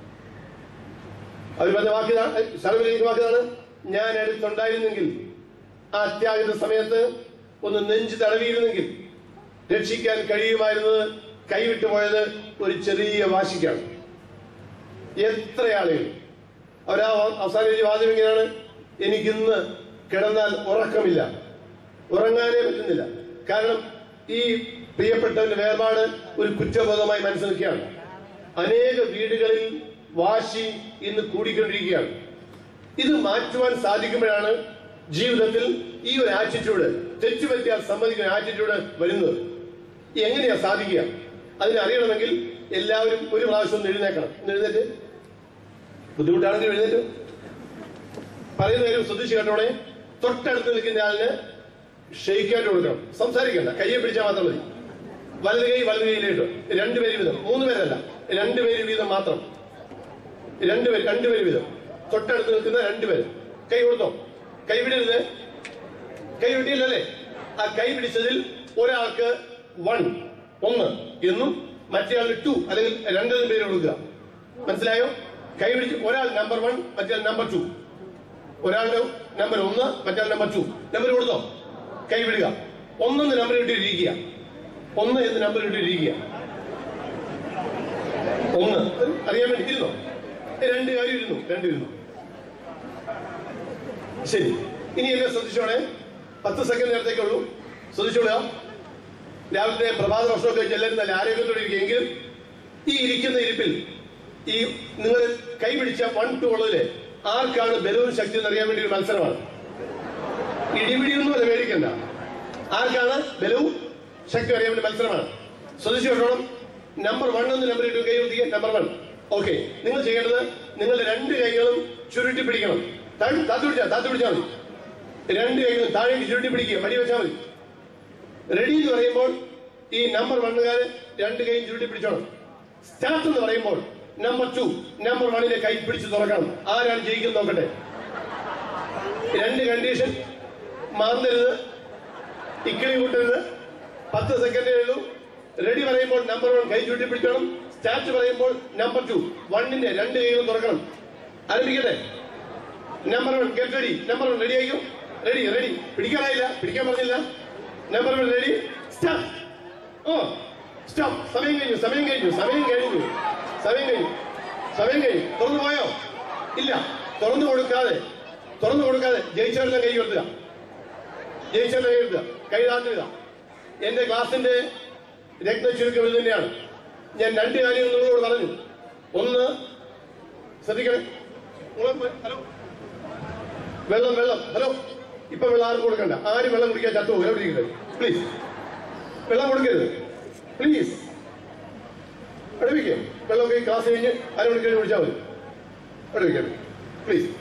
അവർ പറഞ്ഞ വാക്കിതാണ് സർവ്വലേക്ക് വാക്കിതാണ് ഞാൻ അടുത്തുണ്ടായിരുന്നെങ്കിൽ ആ അത്യാഹിത സമയത്ത് ഒന്ന് നെഞ്ച് തടവിയിരുന്നെങ്കിൽ രക്ഷിക്കാൻ കഴിയുമായിരുന്നത് കൈവിട്ടു പോയത് ഒരു ചെറിയ വാശിക്കാണ് എത്ര ആളുകൾ അവരാ അവസാന എഴുതിയ വാദ്യം ഇങ്ങനെയാണ് എനിക്കിന്ന് കിടന്നാൽ ഉറക്കമില്ല ഉറങ്ങാനേ പറ്റുന്നില്ല കാരണം ഈ പ്രിയപ്പെട്ടവന്റെ വേർപാട് ഒരു കുറ്റബോധമായി മനസ്സിലാക്കിയാണ് അനേക വീടുകളിൽ വാശി ഇന്ന് കൂടിക്കൊണ്ടിരിക്കുകയാണ് ഇത് മാറ്റുവാൻ സാധിക്കുമ്പോഴാണ് ജീവിതത്തിൽ ഈ ഒരു ആറ്റിറ്റ്യൂഡ് തെറ്റുപറ്റിയാൽ സമ്മതിക്കുന്ന ആറ്റിറ്റ്യൂഡ് വരുന്നത് എങ്ങനെയാ സാധിക്കുക അതിനെ അറിയണമെങ്കിൽ എല്ലാവരും ഒരു പ്രാവശ്യം ഒന്ന് എഴുന്നേക്കണം ഒന്ന് എഴുന്നേറ്റ് ബുദ്ധിമുട്ടാണെങ്കിൽ എഴുന്നേറ്റ് പറയുന്ന കാര്യം ശ്രദ്ധിച്ചു കേട്ടോടെ തൊട്ടടുത്ത് നിൽക്കുന്ന ആളിന് ഷെയ്ക്കായിട്ട് കൊടുക്കണം സംസാരിക്കണ്ട കയ്യെ പിടിച്ചാൽ മാത്രം മതി വലത് കൈ വലത് കൈയിലിട്ട് രണ്ടുപേര് വീതം മൂന്ന് പേരല്ല രണ്ടുപേര് വീതം മാത്രം രണ്ടുപേര് രണ്ടുപേര് വീതം തൊട്ടടുത്ത് നിൽക്കുന്ന രണ്ടുപേര് കൈ കൊടുത്തോ കൈ വിടരുത് കൈ വിട്ടില്ലല്ലേ ആ കൈ പിടിച്ചതിൽ ഒരാൾക്ക് വൺ ഒന്ന് എന്നും മറ്റേ ആളിന് ടു അല്ലെങ്കിൽ രണ്ടു പേര് കൊടുക്കുക മനസ്സിലായോ കൈ പിടിച്ച് ഒരാൾ നമ്പർ വൺ മറ്റേ നമ്പർ ടു ഒരാളുടെ നമ്പർ ഒന്ന് മറ്റേ നമ്പർ ടു നമ്പർ കൊടുത്തോ കൈ വിടുക ഒന്നെന്ന് നമ്പർ ഇട്ടിരിക്കുക ഒന്ന് എന്ന് നമ്പർ ഇട്ടിരിക്കുക ഒന്ന് അറിയാൻ വേണ്ടി ഇരുന്നോ രണ്ട് കാര്യം ഇരുന്നു രണ്ട് ഇരുന്നു ശരി ഇനി എന്നെ ശ്രദ്ധിച്ചോണേ പത്ത് സെക്കൻഡ് നേരത്തേക്കേ ഉള്ളൂ ശ്രദ്ധിച്ചോളുക രാവിലത്തെ പ്രഭാത ഭക്ഷണമൊക്കെ കഴിച്ച് എല്ലാവരും നല്ല ആരോഗ്യത്തോടെ ഇരിക്കുമെങ്കിലും ഈ ഇരിക്കുന്ന ഇരിപ്പിൽ ഈ നിങ്ങൾ കൈ പിടിച്ച വൺ ടു ഉള്ളതില് ആർക്കാണ് ബലവും ശക്തി എന്നറിയാൻ വേണ്ടി ഒരു മത്സരമാണ് ഇടിപിടിയൊന്നും അല്ല മേടിക്കണ്ട ആർക്കാണ് ബലവും ശക്തി അറിയാൻ വേണ്ടി മത്സരമാണ് ശ്രദ്ധിച്ചു കേട്ടോളം നമ്പർ വൺ എന്ന് നമ്പർ ഇട്ടു കൈ കുത്തിക്കുക നമ്പർ വൺ ഓക്കെ നിങ്ങൾ ചെയ്യേണ്ടത് നിങ്ങളുടെ രണ്ട് കൈകളും ചുരുട്ടി പിടിക്കണം താഴ്- താത്തു പിടിച്ചാ താത്തു പിടിച്ചാൽ മതി രണ്ട് കൈകളും താഴേക്ക് ചുരുട്ടി പിടിക്കുക മടി വെച്ചാൽ മതി റെഡി എന്ന് പറയുമ്പോൾ ഈ നമ്പർ വണ്ണുകാര് രണ്ട് കൈയും ചുരുട്ടി പിടിച്ചോണം സ്റ്റാർട്ട് എന്ന് പറയുമ്പോൾ നമ്പർ ടു നമ്പർ വണ്ണിനെ കൈ പിടിച്ച് തുറക്കണം ആരാണ് ജയിക്കുന്നത് നോക്കട്ടെ രണ്ട് കണ്ടീഷൻ മാറരുത് ഇക്കിളി കൂട്ടരുത് പത്ത് സെക്കൻഡേ ഉള്ളൂ റെഡി പറയുമ്പോൾ നമ്പർ വൺ കൈ ചുരുട്ടി പിടിക്കണം സ്റ്റാർട്ട് പറയുമ്പോൾ നമ്പർ ടു വണ്ണിന്റെ രണ്ട് കൈകളും തുറക്കണം ആരംഭിക്കട്ടെ number one get ready number one ready ആയിക്കും റെഡി റെഡി പിടിക്കാനായില്ല പിടിക്കാൻ പറഞ്ഞില്ല നമ്പർ വൺ റെഡി സ്റ്റാർട്ട് ഓ സ്റ്റോപ്പ് സമയം കഴിഞ്ഞു സമയം കഴിഞ്ഞു സമയം കഴിഞ്ഞു സമയം കഴിഞ്ഞു സമയം കഴിഞ്ഞു തുറന്നു പോയോ ഇല്ല തുറന്നു കൊടുക്കാതെ തുറന്നു കൊടുക്കാതെ ജയിച്ചവരെല്ലാം കൈ കൊടുക്കുക ജയിച്ചവരുടെ കൈ കൊടുക്കുക കൈ താഴ്ത്തുക എന്റെ ക്ലാസിന്റെ രത്ന ചുരുക്കം ഇത് തന്നെയാണ് ഞാൻ രണ്ട് കാര്യങ്ങൾ നിങ്ങളോട് പറഞ്ഞു ഒന്ന് ശ്രദ്ധിക്കണേ നിങ്ങള് ഹലോ വെള്ളം വെള്ളം ഹലോ ഇപ്പൊ വെള്ളം ആർക്കും കൊടുക്കണ്ട ആരും വെള്ളം കുടിക്കാൻ ചത്തു പോകും എവിടെ ഇരിക്കട്ടെ പ്ലീസ് വെള്ളം കൊടുക്കരുത് പ്ലീസ് അടുപ്പിക്കേ വെള്ളം കൈ ക്ലാസ് കഴിഞ്ഞ് അരമണിക്ക് കഴിഞ്ഞ് കുടിച്ചാൽ മതി അടുപ്പിക്കട്ടെ പ്ലീസ്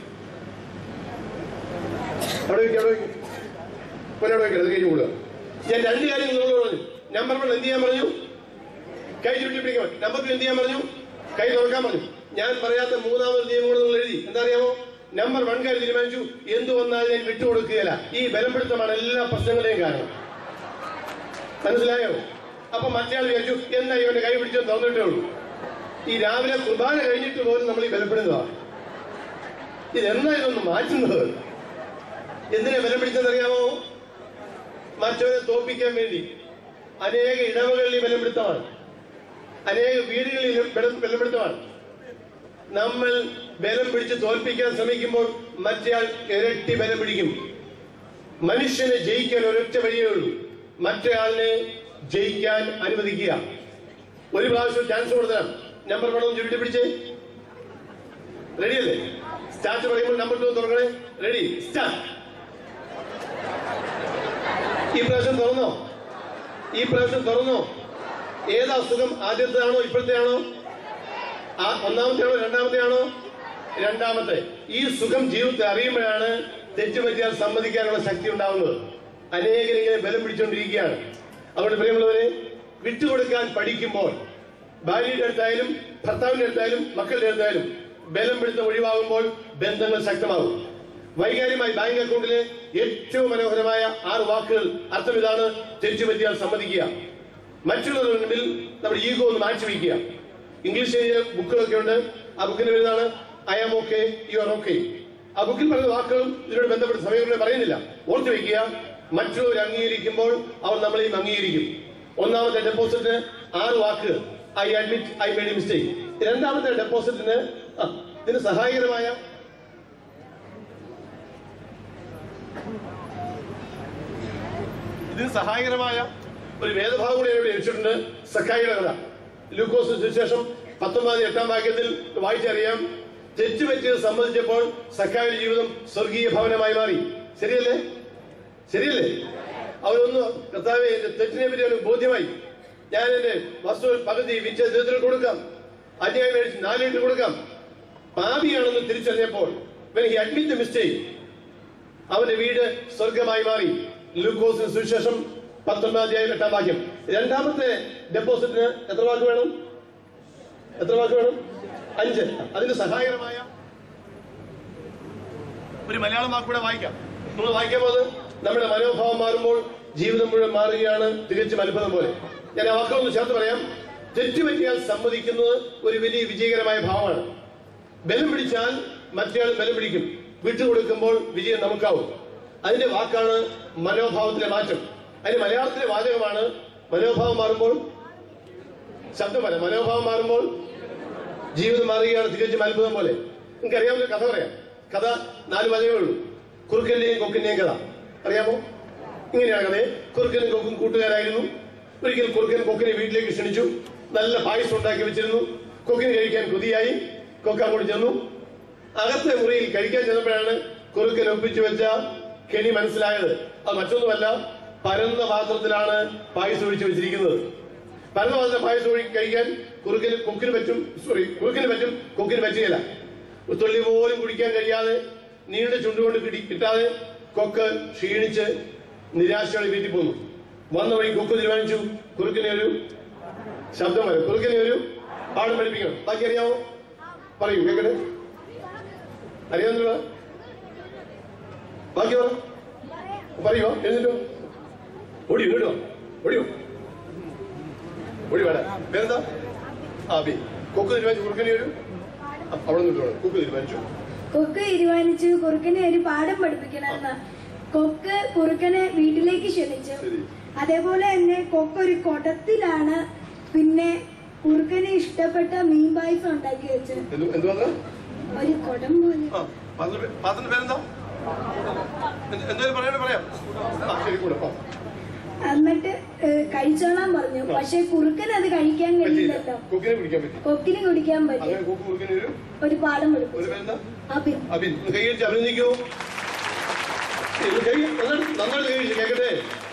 അവിടെ വയ്ക്കുക അവിടെ വയ്ക്കുക പിന്നെ അവിടെ വയ്ക്കരുത് കഴിഞ്ഞ് കൂടുക ഞാൻ രണ്ട് കാര്യം നിങ്ങളോട് പറഞ്ഞു നമ്പർ വൺ എന്ത് ചെയ്യാൻ പറഞ്ഞു കൈ ചുരുട്ടി പിടിക്കാൻ നമ്പർ ടു എന്ത് ചെയ്യാൻ പറഞ്ഞു കൈ തുറക്കാൻ പറഞ്ഞു ഞാൻ പറയാത്ത മൂന്നാമത് നിയമം കൂടെ നിങ്ങൾ എഴുതി എന്താ അറിയാമോ നമ്പർ വൺ കാര്യം തീരുമാനിച്ചു എന്ത് വന്നാലും ഞാൻ വിട്ടുകൊടുക്കുകയില്ല ഈ ബലപ്പെടുത്തമാണ് എല്ലാ പ്രശ്നങ്ങളുടെയും കാരണം മനസ്സിലായോ അപ്പൊ മറ്റേയാൾ വിചാരിച്ചു എന്നാ ഇവന്റെ കൈ പിടിച്ചു തുറന്നിട്ടേ ഉള്ളൂ ഈ രാവിലെ കുർബാന കഴിഞ്ഞിട്ട് പോലും നമ്മൾ ഈ ബലപ്പെടുന്നതാണ് ഇതെന്നാ ഇതൊന്ന് മാറ്റുന്നത് എന്തിനാ ബലം പിടിച്ചതെന്നറിയാമോ മറ്റവരെ തോൽപ്പിക്കാൻ വേണ്ടി അനേക ഇടവകളിൽ ഈ ബലപ്പെടുത്തമാണ് അനേക വീടുകളിൽ ബലം- ബലപ്പെടുത്തമാണ് നമ്മൾ ബലം പിടിച്ച് തോൽപ്പിക്കാൻ ശ്രമിക്കുമ്പോൾ മറ്റേയാൾ ഇരട്ടി ബലം പിടിക്കും മനുഷ്യനെ ജയിക്കാൻ ഒരൊറ്റ വഴിയേ ഉള്ളൂ മറ്റേയാളിനെ ജയിക്കാൻ അനുവദിക്കുക ഒരു പ്രാവശ്യം ചാൻസ് കൊടുത്തരാം നമ്പർ വേണം ചുരുട്ടി പിടിച്ചേ റെഡി അല്ലേ സ്റ്റാർട്ട് പറയുമ്പോൾ നമ്പർ ടു തുറക്കണേ റെഡി സ്റ്റാർട്ട് ഈ പ്രാവശ്യം തുറന്നോ ഈ പ്രാവശ്യം തുറന്നോ ഏതാ സുഖം ആദ്യത്തേതാണോ ഇപ്പോഴത്തെയാണോ ആ ഒന്നാമത്തെ ആണോ രണ്ടാമത്തെ ആണോ രണ്ടാമത്തെ ഈ സുഖം ജീവിതത്തെ അറിയുമ്പോഴാണ് തെറ്റുപറ്റിയാൽ സമ്മതിക്കാനുള്ള ശക്തി ഉണ്ടാവുന്നത് അനേകരിങ്ങനെ ബലം പിടിച്ചുകൊണ്ടിരിക്കുകയാണ് അതുകൊണ്ട് പ്രിയമുള്ളവരെ വിട്ടുകൊടുക്കാൻ പഠിക്കുമ്പോൾ ഭാര്യയുടെ അടുത്തായാലും ഭർത്താവിന്റെ അടുത്തായാലും മക്കളുടെ അടുത്തായാലും ബലം പിടുത്തം ഒഴിവാകുമ്പോൾ ബന്ധങ്ങൾ ശക്തമാകും വൈകാര്യമായി ബാങ്ക് അക്കൗണ്ടിലെ ഏറ്റവും മനോഹരമായ ആറ് വാക്കുകൾ അർത്ഥം ഇതാണ് തെറ്റുപറ്റിയാൽ സമ്മതിക്കുക മറ്റുള്ളവരുടെ മുമ്പിൽ നമ്മുടെ ഈഗോ ഒന്ന് മാറ്റി വയ്ക്കുക ഇംഗ്ലീഷ് എഴുതിയ ബുക്കുകളൊക്കെ ഉണ്ട് ആ ബുക്കിന്റെ പേരാണ് I am okay you are okay ആ ബുക്കിൽ പറയുന്ന വാക്കുകളും ഇതിനോട് ബന്ധപ്പെട്ട് സമയം പറയുന്നില്ല ഓർത്തു വയ്ക്കുക മറ്റുള്ളവർ അംഗീകരിക്കുമ്പോൾ അവർ നമ്മളെയും അംഗീകരിക്കും ഒന്നാമത്തെ ഡെപ്പോസിറ്റ് ആറ് വാക്ക് I admit I made mistake രണ്ടാമത്തെ ഡെപ്പോസിറ്റിന് ആ, ഇതിന് സഹായകരമായ ഇതിന് സഹായകരമായ ഒരു വേദഭാഗം കൂടി ഇവിടെ വെച്ചിട്ടുണ്ട് സക്കായിയുടെ കഥ ലൂക്കോസ് സുവിശേഷം പത്തൊമ്പത് എട്ടാം വാക്യത്തിൽ വായിച്ചറിയാം തെറ്റുപറ്റിയത് സംബന്ധിച്ചപ്പോൾ സക്കായുടെ ജീവിതം സ്വർഗീയ ഭവനമായി മാറി ശരിയല്ലേ ശരിയല്ലേ അവരൊന്ന് കർത്താവെ എന്റെ തെറ്റിനെ പറ്റി അവന് ബോധ്യമായി ഞാൻ എന്റെ വസ്തു പകുതി വിറ്റ് അദ്ദേഹത്തിന് കൊടുക്കാം അന്യായം മേടിച്ച് നാല് ലിറ്റർ കൊടുക്കാം പാപിയാണെന്ന് തിരിച്ചറിഞ്ഞപ്പോൾ when he admit the mistake അവന്റെ വീട് സ്വർഗമായി മാറി ലൂക്കോസിന് സുവിശേഷം പത്തൊൻപതാം അധ്യായം എട്ടാം വാക്യം രണ്ടാമത്തെ ഡെപ്പോസിറ്റിന് എത്ര വാക്ക് വേണം എത്ര വാക്ക് വേണം അഞ്ച് അതിന് സഹായകരമായ ഒരു മലയാളം വാക്ക് കൂടെ വായിക്കാം നമ്മൾ വായിക്കാൻ പോകുന്നത് നമ്മുടെ മനോഭാവം മാറുമ്പോൾ ജീവിതം മുഴുവൻ മാറുകയാണ് തികച്ചും അത്ഭുതം പോലെ ഞാൻ ആ വാക്കുകളൊന്ന് ചേർത്ത് പറയാം തെറ്റുപറ്റിയാൽ സമ്മതിക്കുന്നത് ഒരു വലിയ വിജയകരമായ ഭാവമാണ് ബലം പിടിച്ചാൽ മറ്റേയാൾ ബലം പിടിക്കും വിട്ടുകൊടുക്കുമ്പോൾ വിജയം നമുക്കാവും അതിന്റെ വാക്കാണ് മനോഭാവത്തിലെ മാറ്റം അതിന് മലയാളത്തിലെ വാചകമാണ് മനോഭാവം മാറുമ്പോൾ ശബ്ദം വരാം മനോഭാവം മാറുമ്പോൾ ജീവിതം മാറുകയാണ് തികച്ചും അത്ഭുതം പോലെ നിങ്ങൾക്ക് അറിയാവുന്ന കഥ പറയാം കഥ നാല് വലയേ ഉള്ളൂ കുറുക്കന്റെയും കൊക്കിന്റെയും കഥ അറിയാമോ ഇങ്ങനെയാണ് കഥ കുറുക്കനും കൊക്കും കൂട്ടുകാരായിരുന്നു ഒരിക്കൽ കുറുക്കൻ കൊക്കിനെ വീട്ടിലേക്ക് ക്ഷണിച്ചു നല്ല പായസം ഉണ്ടാക്കി വെച്ചിരുന്നു കൊക്കിന് കഴിക്കാൻ കൊതിയായി കൊക്ക അങ്ങോട്ട് ചെന്നു അകത്തെ മുറിയിൽ കഴിക്കാൻ ചെന്നപ്പോഴാണ് കുറുക്കൻ ഒപ്പിച്ചു വെച്ച കെണി മനസ്സിലായത് അത് മറ്റൊന്നുമല്ല പരന്ന പാത്രത്തിലാണ് പായസം ഒഴിച്ചു വെച്ചിരിക്കുന്നത് പരന്ന പാത്രത്തിൽ പായസം ഒഴി കഴിക്കാൻ കുറുക്കിന് കൊക്കിന് പറ്റും സോറി കുറുക്കിന് പറ്റും കൊക്കിന് പറ്റുകയില്ല ഒരു തുള്ളി പോലും കുടിക്കാൻ കഴിയാതെ നീണ്ട ചുണ്ടുകൊണ്ട് കിടി കിട്ടാതെ കൊക്ക് ക്ഷീണിച്ച് നിരാശയോടെ വീട്ടിൽ പോന്നു വന്ന വഴി കൊക്ക് തീരുമാനിച്ചു കുറുക്കിനെ ഒരു ശബ്ദം വരും കുറുക്കിനെ ഒരു പാഠം പഠിപ്പിക്കണം ബാക്കി അറിയാമോ പറയൂ കേക്കട്ടെ അറിയാവുന്ന ബാക്കി പറ പറയുമോ എന്നിട്ടോ ഓടി ഇങ്ങോട്ടോ ഓടിയോ ഓടി വേണ്ട പേരെന്താ ആ ബി കൊക്ക് തീരുമാനിച്ചു കുറുക്കനെ ഒരു ആ, അവിടെ നിന്ന് കൊക്ക് തീരുമാനിച്ചു കൊക്ക് തീരുമാനിച്ചു കുറുക്കനെ ഒരു പാഠം പഠിപ്പിക്കണമെന്ന് കൊക്ക് കുറുക്കനെ വീട്ടിലേക്ക് ക്ഷണിച്ചു ശരി. അതേപോലെ തന്നെ കൊക്ക് ഒരു കുടത്തിലാണ് പിന്നെ കുറുക്കന് ഇഷ്ടപ്പെട്ട മീൻ പായസം ഉണ്ടാക്കി വെച്ചത് എന്തു എന്തു പറഞ്ഞ ഒരു കുടം പോലെ ആ പാത്രത്തിന്റെ പാത്രത്തിന്റെ പേരെന്താ എന്ത്- എന്തായാലും പറയാനോ പറയാം ആ ശരി കൂടെ ആ എന്നിട്ട് ഏഹ്, കഴിച്ചോളാൻ പറഞ്ഞു പക്ഷെ കുറുക്കൻ അത് കഴിക്കാൻ പറ്റിയില്ല കഴിയില്ലല്ലോ കൊക്കിനെ പിടിക്കാൻ പറ്റി കൊക്കിന് കുടിക്കാൻ പറ്റും അങ്ങനെ കൊക്ക് കുറുക്കനെ ഒരു ഒരു പാഠം ഒരു പഠിപ്പിച്ചു പേരെന്താ അഭിൻ അബിൻ ഒന്ന് കൈയടിച്ച് അഭിനന്ദിക്കൂ ഇത് കൈ നന്നായിട്ട് നന്നായിട്ട് കൈയടിച്ച് കേക്കട്ടെ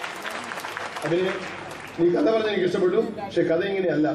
അബിന് നീ കഥ പറഞ്ഞ എനിക്ക് ഇഷ്ടപ്പെട്ടു പക്ഷെ കഥ ഇങ്ങനെയല്ല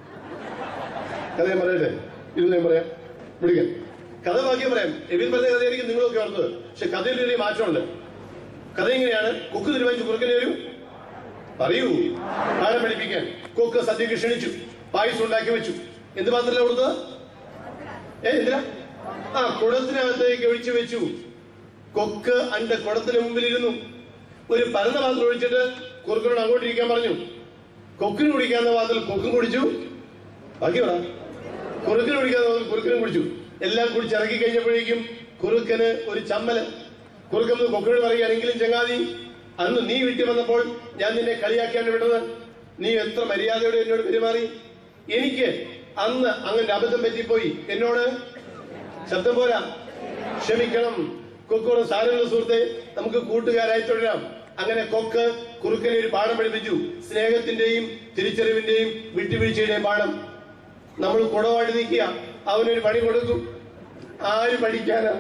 കഥ ഞാൻ പറയട്ടെ ഇരുന്ന് ഞാൻ പറയാം വിളിക്കാൻ കഥ ബാക്കി പറയാം എബിൻ പറഞ്ഞ കഥയായിരിക്കും നിങ്ങളൊക്കെ ഓർത്തത് പക്ഷെ കഥയിൽ ഒരു മാറ്റമുണ്ട് കഥ ഇങ്ങനെയാണ് കൊക്ക് തീരുമാനിച്ചു കുറുക്കനെ ഒരു പറയൂ പാഠം പഠിപ്പിക്കാൻ കൊക്ക് സദ്യക്ക് ക്ഷണിച്ചു പായസം ഉണ്ടാക്കി വെച്ചു എന്ത് പാത്രത്തില കൊടുത്തത് ഏ എന്തിനാ ആ കുടത്തിനകത്തേക്ക് ഒഴിച്ചു വെച്ചു കൊക്ക് അന്റെ കുടത്തിന് മുമ്പിൽ ഇരുന്നു ഒരു പരന്ന പാത്രം ഒഴിച്ചിട്ട് കുറുക്കനോട് അങ്ങോട്ട് ഇരിക്കാൻ പറഞ്ഞു കൊക്കിന് കുടിക്കാവുന്ന പാത്രത്തിൽ കൊക്കും കുടിച്ചു ബാക്കി പറ കുറുക്കന് കുടിക്കാവുന്ന പാത്രത്തിൽ കുറുക്കനും കുടിച്ചു എല്ലാം കുടിച്ച് ഇറക്കി കഴിഞ്ഞപ്പോഴേക്കും കുറുക്കന് ഒരു ചമ്മല് കുറുക്കൻ വന്ന് കൊക്കിനോട് പറയുകയാണെങ്കിലും ചങ്ങാതി അന്ന് നീ വീട്ടിൽ വന്നപ്പോൾ ഞാൻ നിന്നെ കളിയാക്കിയാണ് വിട്ടത് നീ എത്ര മര്യാദയോടെ എന്നോട് പെരുമാറി എനിക്ക് അന്ന് അങ്ങനെ അബദ്ധം പറ്റിപ്പോയി എന്നോട് ശബ്ദം പോരാ ക്ഷമിക്കണം കൊക്കോട് സാരമുള്ള സുഹൃത്തെ നമുക്ക് കൂട്ടുകാരായി തുടരാം അങ്ങനെ കൊക്ക് കുറുക്കനെ ഒരു പാഠം പഠിപ്പിച്ചു സ്നേഹത്തിന്റെയും തിരിച്ചറിവിന്റെയും വിട്ടുവീഴ്ചയുടെയും പാഠം നമ്മൾ കുടവാടി നിൽക്കുക അവനൊരു പണി കൊടുക്കും ആര് പഠിക്കാനാ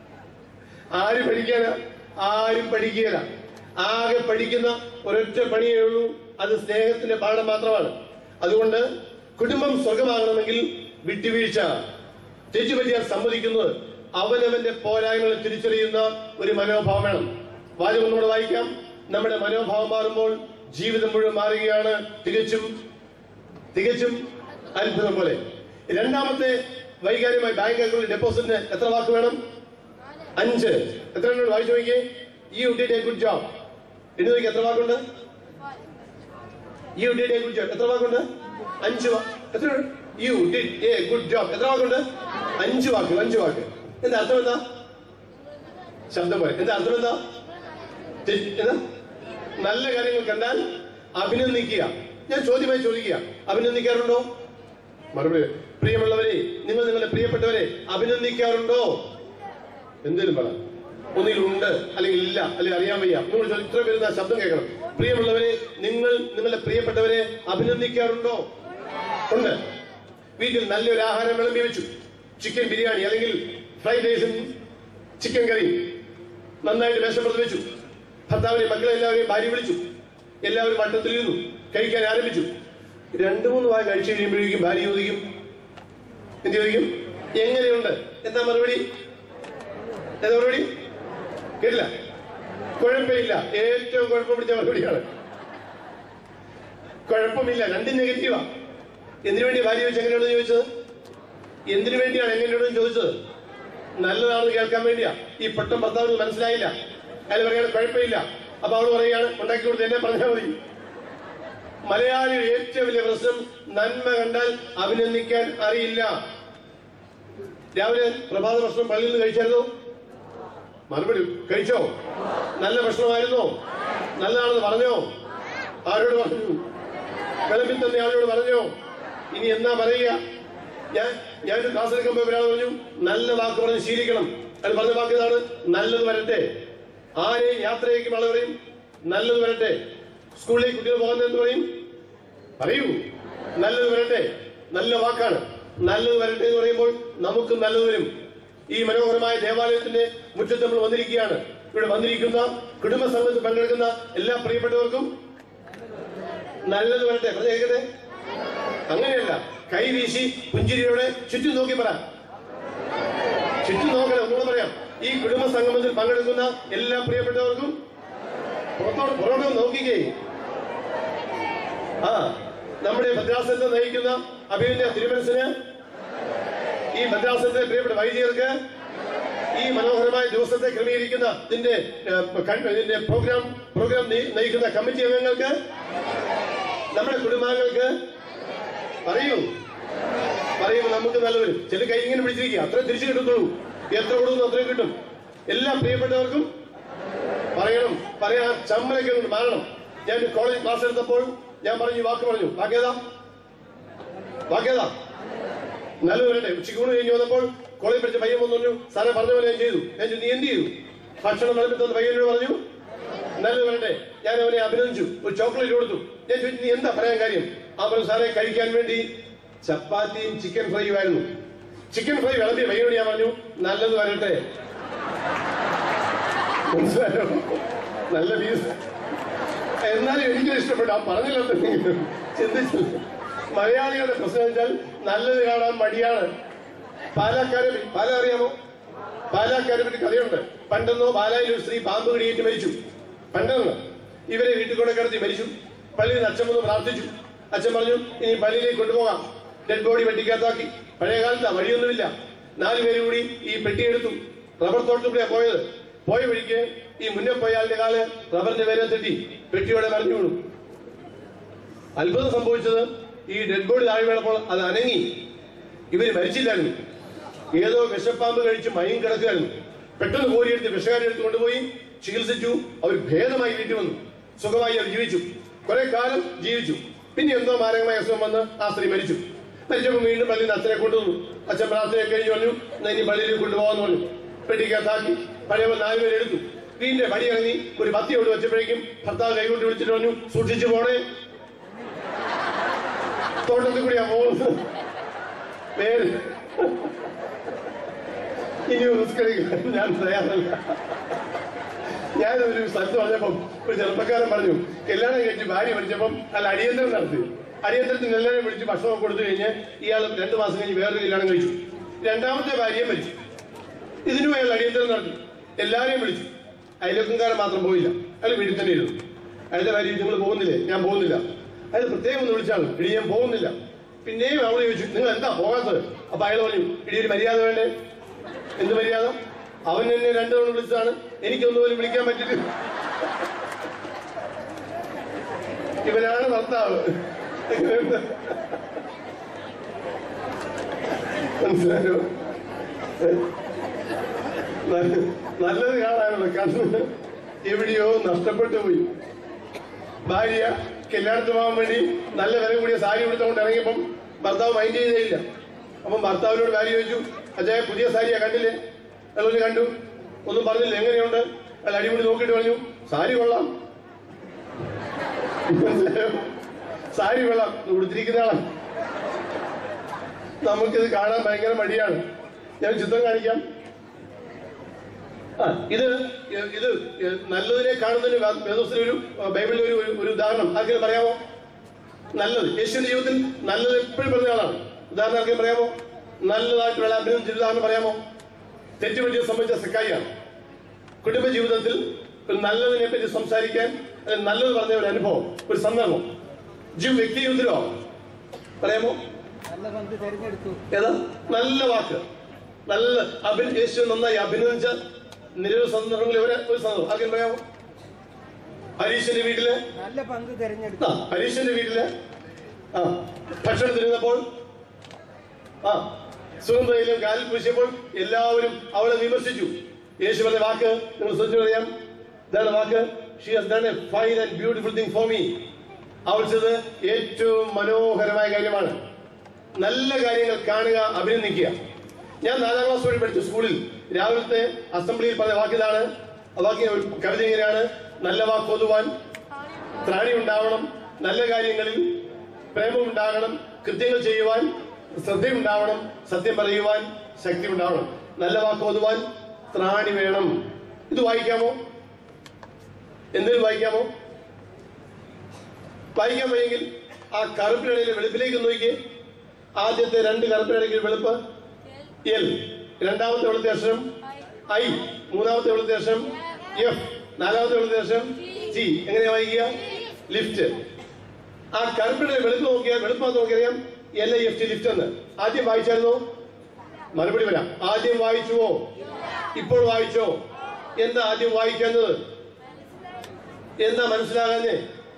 ആര് പഠിക്കാനാ ആരും പഠിക്കുകയില്ല ആകെ പഠിക്കുന്ന ഒരൊറ്റ പണിയേ ഉള്ളൂ അത് സ്നേഹത്തിന്റെ പാഠം മാത്രമാണ് അതുകൊണ്ട് കുടുംബം സ്വർഗമാകണമെങ്കിൽ വിട്ടുവീഴ്ച തെറ്റുപറ്റിയാൽ സമ്മതിക്കുന്നത് അവനവന്റെ പോരായ്മകൾ തിരിച്ചറിയുന്ന ഒരു മനോഭാവം വേണം വാചകം ഒന്നുകൂടെ വായിക്കാം നമ്മുടെ മനോഭാവം മാറുമ്പോൾ ജീവിതം മുഴുവൻ മാറുകയാണ് തികച്ചും തികച്ചും അത്ഭുതം പോലെ രണ്ടാമത്തെ വൈകാര്യമായി ബാങ്ക് അക്കൗണ്ട് ഡെപ്പോസിറ്റിന് എത്ര വാക്ക് വേണം അഞ്ച് എത്ര എണ്ണം വായിച്ചു നോക്കിയേ you did a good job എണ്ണി നോക്കി എത്ര വാക്കുണ്ട് you did a good job എത്ര വാക്കുണ്ട് അഞ്ച് വാ- എത്ര you did a good job എത്ര വാക്കുണ്ട് അഞ്ച് വാക്ക് അഞ്ച് വാക്ക് എന്താ അർത്ഥം എന്താ ശബ്ദം പോലെ എന്താ അർത്ഥം എന്താ തെ- എന്താ നല്ല കാര്യങ്ങൾ കണ്ടാൽ അഭിനന്ദിക്കുക ഞാൻ ചോദ്യമായി ചോദിക്കുക അഭിനന്ദിക്കാറുണ്ടോ മറുപടി പ്രിയമുള്ളവരെ നിങ്ങൾ നിങ്ങളുടെ പ്രിയപ്പെട്ടവരെ അഭിനന്ദിക്കാറുണ്ടോ എന്തേലും പറ ഒന്നിൽ ഉണ്ട് അല്ലെങ്കിൽ ഇല്ല അല്ലെങ്കിൽ അറിയാൻ വയ്യ നിങ്ങൾ ചോദി- ഇത്ര പേര് ആ ശബ്ദം കേൾക്കണം പ്രിയമുള്ളവരെ നിങ്ങൾ നിങ്ങളുടെ പ്രിയപ്പെട്ടവരെ അഭിനന്ദിക്കാറുണ്ടോ ഉണ്ട് വീട്ടിൽ നല്ലൊരു ആഹാരം വിളമ്പി വെച്ചു ചിക്കൻ ബിരിയാണി അല്ലെങ്കിൽ ഫ്രൈഡ് റൈസും ചിക്കൻ കറിയും നന്നായിട്ട് മേശപ്പുറത്ത് വെച്ചു ഭർത്താവിനെ മക്കളെ എല്ലാവരെയും ഭാര്യ വിളിച്ചു എല്ലാവരും വട്ടത്തിലിരുന്നു കഴിക്കാൻ ആരംഭിച്ചു രണ്ടു മൂന്ന് വായ കഴിച്ചു കഴിയുമ്പോഴേക്കും ഭാര്യ ചോദിക്കും എന്ത് ചോദിക്കും എങ്ങനെയുണ്ട് എന്താ മറുപടി എന്താ മറുപടി കേട്ടില്ല കുഴപ്പമില്ല ഏറ്റവും കുഴപ്പം പിടിച്ച മറുപടിയാണ് കുഴപ്പമില്ല രണ്ടും നെഗറ്റീവാ എന്തിനു വേണ്ടി ഭാര്യ ചോദിച്ചു എങ്ങനെയാണെന്ന് ചോദിച്ചത് എന്തിനു വേണ്ടിയാണ് എങ്ങനെയാണെന്ന് ചോദിച്ചത് നല്ലതാണെന്ന് കേൾക്കാൻ വേണ്ടിയാ ഈ പൊട്ടം ഭർത്താവിന് മനസ്സിലായില്ല അയാൾ പറയാണ് കുഴപ്പമില്ല അപ്പൊ അവള് പറയുകയാണ് ഉണ്ടാക്കി കൊടുത്ത് എന്നെ പറഞ്ഞാൽ മതി മലയാളിയുടെ ഏറ്റവും വലിയ പ്രശ്നം നന്മ കണ്ടാൽ അഭിനന്ദിക്കാൻ അറിയില്ല രാവിലെ പ്രഭാത ഭക്ഷണം പള്ളിയിൽ നിന്ന് കഴിച്ചായിരുന്നോ മറുപടി കഴിച്ചോ നല്ല ഭക്ഷണമായിരുന്നോ നല്ലതാണെന്ന് പറഞ്ഞോ ആരോട് പറഞ്ഞു വിളമ്പിൽ തന്നെ ആളോട് പറഞ്ഞോ ഇനി എന്നാ പറയുക ഞാൻ ഞാനൊരു ക്ലാസ് എടുക്കുമ്പോൾ ഒരാൾ പറഞ്ഞു നല്ല വാക്ക് പറഞ്ഞ് ശീലിക്കണം അത് പറഞ്ഞ വാക്ക് ഇതാണ് നല്ലത് വരട്ടെ ആരെയും യാത്രയ്ക്ക് ആൾ പറയും നല്ലത് വരട്ടെ സ്കൂളിലേക്ക് കുട്ടികൾ പോകുന്നത് എന്ത് പറയും പറയൂ നല്ലത് വരട്ടെ നല്ല വാക്കാണ് നല്ലത് വരട്ടെ എന്ന് പറയുമ്പോൾ നമുക്ക് നല്ലത് വരും ഈ മനോഹരമായ ദേവാലയത്തിന്റെ മുറ്റത്ത് നമ്മൾ വന്നിരിക്കുകയാണ് ഇവിടെ വന്നിരിക്കുന്ന കുടുംബ സംഘത്തിൽ പങ്കെടുക്കുന്ന എല്ലാ പ്രിയപ്പെട്ടവർക്കും നല്ലത് വരട്ടെ പറഞ്ഞു കേൾക്കട്ടെ അങ്ങനെയല്ല കൈ വീശി പുഞ്ചിരിയോടെ ചുറ്റും നോക്കി പറ ചുറ്റും നോക്കണം ഒന്നുകൂടെ പറയാം ഈ കുടുംബ സംഗമത്തിൽ പങ്കെടുക്കുന്ന എല്ലാ പ്രിയപ്പെട്ടവർക്കും പുറത്തോട്ട് പുറമെ നോക്കിക്കേ ആ നമ്മുടെ ഭദ്രാസനത്തെ നയിക്കുന്ന അഭിനന്ദ തിരുമനസിന് ഈ ഭദ്രാസനത്തെ പ്രിയപ്പെട്ട വൈദികർക്ക് ഈ മനോഹരമായ ദിവസത്തെ ക്രമീകരിക്കുന്ന ഇതിന്റെ ഏഹ്, കൺ- ഇതിന്റെ പ്രോഗ്രാം പ്രോഗ്രാം നയി- നയിക്കുന്ന കമ്മിറ്റി അംഗങ്ങൾക്ക് നമ്മുടെ കുടുംബാംഗങ്ങൾക്ക് പറയൂ പറയുമ്പോൾ നമുക്ക് നല്ലവരും ചില കൈ ഇങ്ങനെ പിടിച്ചിരിക്കുക അത്ര തിരിച്ചു കിട്ടത്തുള്ളൂ എത്ര കൊടുക്കുന്നു അത്രയും കിട്ടും എല്ലാ പ്രിയപ്പെട്ടവർക്കും പറയണം പറയാൻ ചമ്മലൊക്കെ ഉണ്ട് മാറണം ഞാൻ കോളേജ് ക്ലാസ് എടുത്തപ്പോൾ ഞാൻ പറഞ്ഞു ഈ വാക്ക് പറഞ്ഞു വാക്കേതാ വാക്കേതാ നല്ലത് വരട്ടെ ഉച്ചയ്ക്ക് ഊണ് കഴിഞ്ഞ് വന്നപ്പോൾ കോളേജ് പഠിച്ച പയ്യൻ വന്നു പറഞ്ഞു സാറേ പറഞ്ഞ പോലെ ഞാൻ ചെയ്തു ഞാൻ ചോദിച്ചു, നീ എന്ത് ചെയ്തു ഭക്ഷണം വിളമ്പി തന്ന പയ്യനോട് പറഞ്ഞു നല്ലത് വരട്ടെ ഞാൻ അവനെ അഭിനന്ദിച്ചു ഒരു ചോക്ലേറ്റ് കൊടുത്തു ഞാൻ ചോദിച്ചു നീ എന്താ പറയാൻ കാര്യം ആ പറഞ്ഞു സാറേ കഴിക്കാൻ വേണ്ടി ചപ്പാത്തിയും ചിക്കൻ ഫ്രൈയും ആയിരുന്നു ചിക്കൻ ഫ്രൈ വിളമ്പി പയ്യനോട് ഞാൻ പറഞ്ഞു നല്ലത് വരട്ടെ മനസ്സിലായോ നല്ല പീസ് എന്നാലും എനിക്കും ഇഷ്ടപ്പെട്ടു ആ പറഞ്ഞില്ല ചിന്തിച്ചില്ല മലയാളികളുടെ പ്രശ്നം വെച്ചാൽ നല്ലത് കാണാൻ മടിയാണ് പാലക്കാരെ പാല അറിയാമോ പാലക്കാരെ പറ്റി കഥയുണ്ട് പണ്ടെന്നോ പാലായിൽ ഒരു സ്ത്രീ പാമ്പ് കടിയേറ്റ് മരിച്ചു പണ്ടെന്ന് ഇവരെ വീട്ടിൽ കൊണ്ട് കിടത്തി മരിച്ചു പള്ളിയിൽ നിന്ന് അച്ഛൻ വന്ന് പ്രാർത്ഥിച്ചു അച്ഛൻ പറഞ്ഞു ഇനി പള്ളിയിലേക്ക് കൊണ്ടുപോകാം ഡെഡ് ബോഡി വെട്ടിക്കകത്താക്കി പഴയ കാലത്താ വഴിയൊന്നുമില്ല നാലുപേരും കൂടി ഈ പെട്ടിയെടുത്തു റബ്ബർ തോട്ടത്തിലൂടെയാ പോയത് പോയ വഴിക്ക് ഈ മുന്നേ പോയ ആളുടെ കാല് റബ്ബറിന്റെ വേരെ തെറ്റി പെട്ടിയോടെ മറിഞ്ഞു വീണു അത്ഭുതം സംഭവിച്ചത് ഈ ഡെഡ് ബോഡി താഴെ വീണപ്പോൾ അത് അനങ്ങി ഇവര് മരിച്ചില്ലായിരുന്നു ഏതോ വിഷപ്പാമ്പ് കഴിച്ച് മയം കിടക്കുകയായിരുന്നു പെട്ടെന്ന് കോരിയെടുത്ത് വിഷകാരി എടുത്ത് കൊണ്ടുപോയി ചികിത്സിച്ചു അവർ ഭേദമായി വീട്ടിൽ വന്നു സുഖമായി അവർ ജീവിച്ചു കുറെ കാലം ജീവിച്ചു പിന്നെ എന്തോ മാരകമായ അസുഖം വന്ന് ആ സ്ത്രീ മരിച്ചു മരിച്ചപ്പോൾ വീണ്ടും പള്ളിയിൽ നിന്ന് അച്ഛനെ കൊണ്ടുവന്നു അച്ഛൻ പ്രാർത്ഥനയൊക്കെ കഴിഞ്ഞ് പറഞ്ഞു "എന്നാ ഇനി പള്ളിയിലേക്ക് കൊണ്ടുപോകാന്ന് പറഞ്ഞു പെട്ടിക്കകത്താക്കി പഴയ നാലുപേരെ എടുത്തു വീടിന്റെ പടി ഇറങ്ങി ഒരു പത്തിയോട് വെച്ചപ്പോഴേക്കും ഭർത്താവ് കൈകൊണ്ട് വിളിച്ചിട്ട് പറഞ്ഞു സൂക്ഷിച്ചു പോണേ തോട്ടത്തിൽ കൂടിയാ പോകുന്നത് നേരെ ഇനി റിസ്ക് എടുക്കാൻ ഞാൻ തയ്യാറല്ല ഞാനൊരു സ്ഥലത്ത് പറഞ്ഞപ്പം ഒരു ചെറുപ്പക്കാരൻ പറഞ്ഞു കല്യാണം കഴിച്ച് ഭാര്യ മരിച്ചപ്പം അല്ല അടിയന്തരം നടത്തി അടിയന്തരത്തിന് എല്ലാവരെയും വിളിച്ച് ഭക്ഷണം കൊടുത്തു കഴിഞ്ഞ് ഇയാൾ രണ്ടു മാസം കഴിഞ്ഞ് വേറൊരു കല്യാണം കഴിച്ചു രണ്ടാമത്തെ ഭാര്യയെ മരിച്ചു ഇതിനും അയാൾ അടിയന്തരം നടത്തി എല്ലാവരെയും വിളിച്ചു അയലക്കംകാരൻ മാത്രം പോയില്ല അയാൾ വീട്ടിൽ തന്നെ ഇരുന്നു അയാളുടെ ഭാര്യ നിങ്ങൾ പോകുന്നില്ലേ ഞാൻ പോകുന്നില്ല അയാൾ പ്രത്യേകം ഒന്ന് വിളിച്ചാണ് ഇടി ഞാൻ പോകുന്നില്ല പിന്നെയും അവൾ ചോദിച്ചു നിങ്ങൾ എന്താ പോകാത്തത് അപ്പൊ അയാൾ പറഞ്ഞു ഇടി ഒരു മര്യാദ വേണ്ടേ എന്ത് മര്യാദ അവൻ എന്നെ രണ്ടു തവണ വിളിച്ചതാണ് എനിക്കൊന്നും പോലും വിളിക്കാൻ പറ്റില്ല ഇവനാണ് ഭർത്താവ് മനസ്സിലായോ നല്ല- നല്ലത് കാണാനുള്ള കണ്ണ് എവിടെയോ നഷ്ടപ്പെട്ടു പോയി ഭാര്യ കല്യാണത്തിന് പോകാൻ വേണ്ടി നല്ല വില കൂടിയ സാരി എടുത്തുകൊണ്ട് ഇറങ്ങിയപ്പം ഭർത്താവ് മൈൻഡ് ചെയ്തേയില്ല അപ്പം ഭർത്താവിനോട് ഭാര്യ ചോദിച്ചു അച്ഛാ പുതിയ സാരിയാ കണ്ടില്ലേ അയാളൊന്ന് കണ്ടു ഒന്നും പറഞ്ഞില്ല എങ്ങനെയുണ്ട് അയാൾ അടിപൊളി നോക്കിയിട്ട് പറഞ്ഞു സാരി കൊള്ളാം മനസ്സിലായോ? സാരി കൊള്ളാം ഇത് ഉടുത്തിരിക്കുന്ന ആളാണ് നമുക്കിത് കാണാൻ ഭയങ്കര മടിയാണ് ഞാൻ ചിത്രം കാണിക്കാം ആ, ഇത് ഇത് നല്ലതിനെ കാണുന്നതിന് വേദോസിൽ ഒരു ബൈബിളിൽ ഒരു ഒരു- ഒരു ഉദാഹരണം ആർക്കെങ്കിലും പറയാമോ നല്ലത് യേശുവിന്റെ ജീവിതത്തിൽ നല്ലത് എപ്പോഴും പറഞ്ഞ ആളാണ് ഉദാഹരണം ആർക്കെങ്കിലും പറയാമോ നല്ലതായിട്ടുള്ള അഭിനന്ദിച്ച ഉദാഹരണം പറയാമോ തെറ്റുപറ്റിയെ സംബന്ധിച്ച സക്കായിയാണ് കുടുംബ ജീവിതത്തിൽ ഒരു നല്ലതിനെ പറ്റി സംസാരിക്കാൻ അല്ലെങ്കിൽ നല്ലത് പറഞ്ഞ ഒരു അനുഭവം ഒരു സന്ദർഭം ജീവ വ്യക്തി ജീവിതത്തിലോ പറയാമോ നല്ല പന്ത് തെരഞ്ഞെടുത്തു ഏതാ നല്ല വാക്ക് നല്ല അഭി യേശു നന്നായി അഭിനന്ദിച്ച നിരവധി സന്ദർഭങ്ങളിൽ ഒരു ഒരു സന്ദർഭം ആർക്കും പറയാമോ ഹരീഷിന്റെ വീട്ടില് നല്ല പന്ത് തെരഞ്ഞെടുത്തു ആ ഹരീഷിന്റെ വീട്ടില് ആ ഭക്ഷണം തിരുന്നപ്പോൾ ആ സുഗന്ധയിലും കാലിൽ പൂശിയപ്പോൾ എല്ലാവരും അവളെ വിമർശിച്ചു യേശു പറഞ്ഞ വാക്ക് നിങ്ങൾ ശ്രദ്ധിച്ചു പറയാം ഇതാണ് വാക്ക് she has done a fine and beautiful thing for me അവൾ ചെയ്തത് ഏറ്റവും മനോഹരമായ കാര്യമാണ് നല്ല കാര്യങ്ങൾ കാണുക അഭിനന്ദിക്കുക ഞാൻ നാലാം ക്ലാസ് വഴി പഠിച്ച സ്കൂളിൽ രാവിലത്തെ അസംബ്ലിയിൽ പറഞ്ഞ വാക്കിതാണ് ബാക്കി ഒരു കവിത ഇങ്ങനെയാണ് നല്ല വാക്കൊതുവാൻ ത്രാണി ഉണ്ടാവണം നല്ല കാര്യങ്ങളിൽ പ്രേമം ഉണ്ടാകണം കൃത്യങ്ങൾ ചെയ്യുവാൻ ശ്രദ്ധയുണ്ടാവണം സത്യം പറയുവാൻ ശക്തി ഉണ്ടാവണം നല്ല വാക്കോതുവാൻ ത്രാണി വേണം ഇത് വായിക്കാമോ എന്തെങ്കിലും വായിക്കാമോ വായിക്കാൻ വയ്യെങ്കിൽ ആ കറുപ്പിനിടയിലെ വെളുപ്പിലേക്ക് നോക്കിയേ ആദ്യത്തെ രണ്ട് കറുപ്പിനിടയ്ക്ക് വെളുപ്പ് എൽ രണ്ടാമത്തെ വെളുത്ത അക്ഷരം ഐ മൂന്നാമത്തെ വെളുത്ത അക്ഷരം എഫ് നാലാമത്തെ വെളുത്ത അക്ഷരം ജി എങ്ങനെയാ വായിക്കുക ലിഫ്റ്റ് ആ കറുപ്പിടെ വെളുപ്പ് നോക്കിയാൽ വെളുപ്പാന്ന് നോക്കിയറിയാം L I F T lift എന്ന് ആദ്യം വായിച്ചായിരുന്നോ മറുപടി വരാം ആദ്യം വായിച്ചുവോ ഇപ്പോൾ വായിച്ചോ എന്താ ആദ്യം വായിക്കുന്നത് എന്താ മനസ്സിലാകാഞ്ഞേ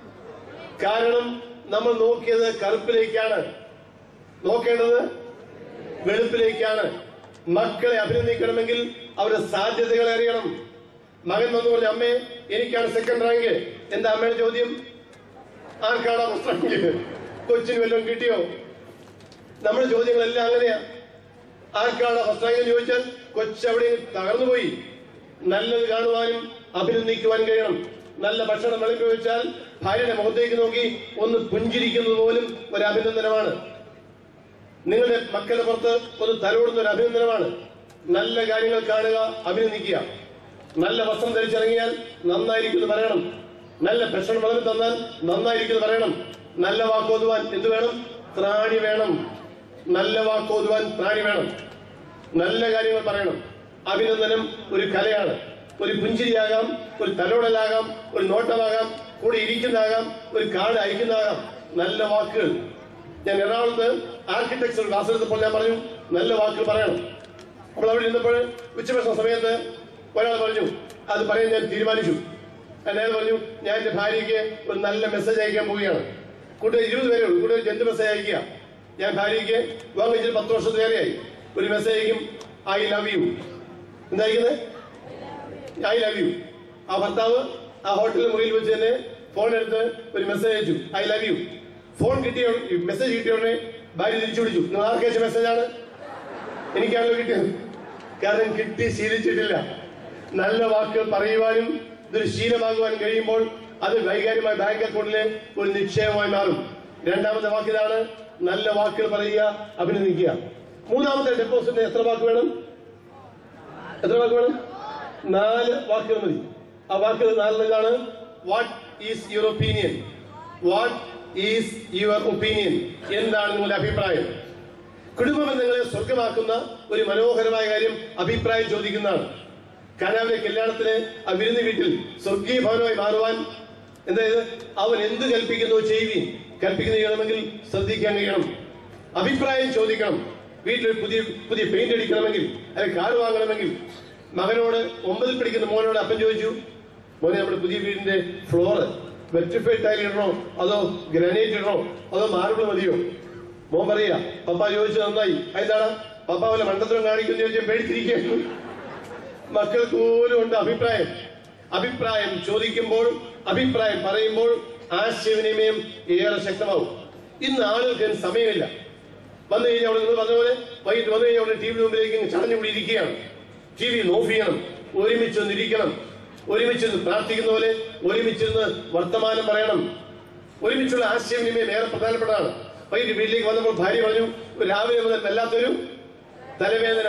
കാരണം നമ്മൾ നോക്കിയത് കറുപ്പിലേക്കാണ് നോക്കേണ്ടത് വെളുപ്പിലേക്കാണ് മക്കളെ അഭിനന്ദിക്കണമെങ്കിൽ അവരുടെ സാധ്യതകളെ അറിയണം മകൻ വന്നു പറഞ്ഞു അമ്മേ എനിക്കാണ് സെക്കൻഡ് റാങ്ക് എന്താ അമ്മയുടെ ചോദ്യം ആർക്കാണ് ഫസ്റ്റ് റാങ്ക് കൊച്ചിന് വല്ലതും കിട്ടിയോ നമ്മുടെ ചോദ്യങ്ങളെല്ലാം അങ്ങനെയാ ആർക്കാണ് ഫസ്റ്റ് റാങ്ക് എന്ന് ചോദിച്ചാൽ കൊച്ചവിടെ തകർന്നു പോയി നല്ലത് കാണുവാനും അഭിനന്ദിക്കുവാൻ കഴിയണം നല്ല ഭക്ഷണം വിളമ്പി വെച്ചാൽ ഭാര്യയുടെ മുഖത്തേക്ക് നോക്കി ഒന്ന് പുഞ്ചിരിക്കുന്നത് പോലും ഒരു അഭിനന്ദനമാണ് നിങ്ങളുടെ മക്കളുടെ പുറത്ത് ഒന്ന് തലോടുന്ന ഒരു അഭിനന്ദനമാണ് നല്ല കാര്യങ്ങൾ കാണുക അഭിനന്ദിക്കുക നല്ല വസ്ത്രം ധരിച്ചിറങ്ങിയാൽ നന്നായിരിക്കും എന്ന് പറയണം നല്ല ഭക്ഷണം വിളമ്പി തന്നാൽ നന്നായിരിക്കും എന്ന് പറയണം നല്ല വാക്കോതുവാൻ എന്ത് വേണം ത്രാണി വേണം നല്ല വാക്കോതുവാൻ ത്രാണി വേണം നല്ല കാര്യങ്ങൾ പറയണം അഭിനന്ദനം ഒരു കലയാണ് ഒരു പുഞ്ചിരിയാകാം ഒരു തലോടലാകാം ഒരു നോട്ടമാകാം കൂടെ ഇരിക്കുന്നതാകാം ഒരു കാർഡ് അയക്കുന്നതാകാം നല്ല വാക്കുകൾ ഞാൻ എറണാകുളത്ത് ആർക്കിടെക്ചർ ക്ലാസ് എടുത്തപ്പോൾ ഞാൻ പറഞ്ഞു നല്ല വാക്കുകൾ പറയണം അപ്പോൾ അവിടെ ഇരുന്നപ്പോൾ ഉച്ചഭക്ഷണ സമയത്ത് ഒരാൾ പറഞ്ഞു അത് പറയാൻ ഞാൻ തീരുമാനിച്ചു അയാൾ പറഞ്ഞു ഞാൻ എന്റെ ഭാര്യയ്ക്ക് ഒരു നല്ല മെസ്സേജ് അയക്കാൻ പോവുകയാണ് കൂട്ടുകാർ ഇരുപത് പേരേ ഉള്ളൂ കൂട്ടുകാർ എന്ത് മെസ്സേജ് അയക്കുക ഞാൻ ഭാര്യയ്ക്ക് വിവാഹം കഴിച്ചിട്ട് പത്ത് വർഷത്തിലേറെയായി ഒരു മെസ്സേജ് അയക്കും ഐ ലവ് യു എന്തായിരിക്കുന്നത് ഐ ലവ് യു ആ ഭർത്താവ് ആ ഹോട്ടലിൽ മുറിയിൽ വെച്ച് തന്നെ ഫോൺ എടുത്ത് ഒരു മെസ്സേജ് അയച്ചു ഐ ലവ് യു ഫോൺ കിട്ടിയ മെസ്സേജ് കിട്ടിയ ഉടനെ ഭാര്യ തിരിച്ചു വിളിച്ചു നിങ്ങൾ ആർക്ക് അയച്ച മെസ്സേജാണ് എനിക്കാണല്ലോ കിട്ടിയത് കാരണം കിട്ടി ശീലിച്ചിട്ടില്ല നല്ല വാക്കുകൾ പറയുവാനും ഇതൊരു ശീലമാകുവാൻ കഴിയുമ്പോൾ അത് വൈകാര്യമായ ബാങ്ക് അക്കൗണ്ടിലെ ഒരു നിക്ഷേപമായി മാറും രണ്ടാമത്തെ വാക്കിതാണ് നല്ല വാക്കുകൾ പറയുക അഭിനന്ദിക്കുക മൂന്നാമത്തെ ഡെപ്പോസിറ്റിന് എത്ര വാക്ക് വേണം എത്ര വാക്ക് വേണം നാല് വാക്കുകൾ മതി ആ വാക്കുകൾ നാലെണ്ണതാണ് what is your opinion what is your opinion എന്താണ് നിങ്ങളുടെ അഭിപ്രായം കുടുംബ ബന്ധങ്ങളെ സ്വർഗമാക്കുന്ന ഒരു മനോഹരമായ കാര്യം അഭിപ്രായം ചോദിക്കുന്നതാണ് കാനാവിലെ കല്യാണത്തിന് ആ വിരുന്ന് വീട്ടിൽ സ്വർഗീയ ഭവനമായി മാറുവാൻ എന്തായത് അവൻ എന്ത് കൽപ്പിക്കുന്നു ചെയ്യുകയും കൽപ്പിക്കുന്നു ചെയ്യണമെങ്കിൽ ശ്രദ്ധിക്കാൻ കഴിയണം അഭിപ്രായം ചോദിക്കണം വീട്ടിൽ പുതിയ പുതിയ പെയിന്റ് അടിക്കണമെങ്കിൽ അല്ലെങ്കിൽ കാർ വാങ്ങണമെങ്കിൽ മകനോട് ഒമ്പതിൽ പഠിക്കുന്ന മോനോട് അപ്പൻ ചോദിച്ചു മോനെ നമ്മുടെ പുതിയ വീടിന്റെ ഫ്ലോറ് വെറ്റിഫൈഡ് ടൈൽ ഇടണോ അതോ ഗ്രാനൈറ്റ് ഇടണോ അതോ മാർബിൾ മതിയോ മോൻ പറയാ പപ്പ ചോദിച്ചു നന്നായി എന്താണ് പപ്പ വല്ല മണ്ടത്തരം കാണിക്കുന്നു ചോദിച്ചാൽ പേടിച്ചിരിക്കുകയാണ് മക്കൾക്ക് പോലും ഉണ്ട് അഭിപ്രായം അഭിപ്രായം ചോദിക്കുമ്പോൾ അഭിപ്രായം പറയുമ്പോൾ ആശയവിനിമയം ഏറെ ശക്തമാവും ഇന്ന് ആളുകൾക്ക് അതിന് സമയമില്ല വന്നു കഴിഞ്ഞാൽ അവിടെ നിങ്ങൾ പറഞ്ഞ പോലെ വൈകിട്ട് വന്നു കഴിഞ്ഞാൽ അവിടെ ടി വി മുമ്പിലേക്ക് ചടഞ്ഞു കൂടി ഇരിക്കുകയാണ് ടി വി ഓഫ് ചെയ്യണം ഒരുമിച്ചൊന്ന് ഇരിക്കണം ഒരുമിച്ചിരുന്ന് പ്രാർത്ഥിക്കുന്ന പോലെ ഒരുമിച്ചിരുന്ന് വർത്തമാനം പറയണം ഒരുമിച്ചുള്ള ആശയവിനിമയം ഏറെ പ്രധാനപ്പെട്ടതാണ് വൈകിട്ട് വീട്ടിലേക്ക് വന്നപ്പോൾ ഭാര്യ പറഞ്ഞു രാവിലെ മുതൽ വല്ലാത്തൊരു തലവേദന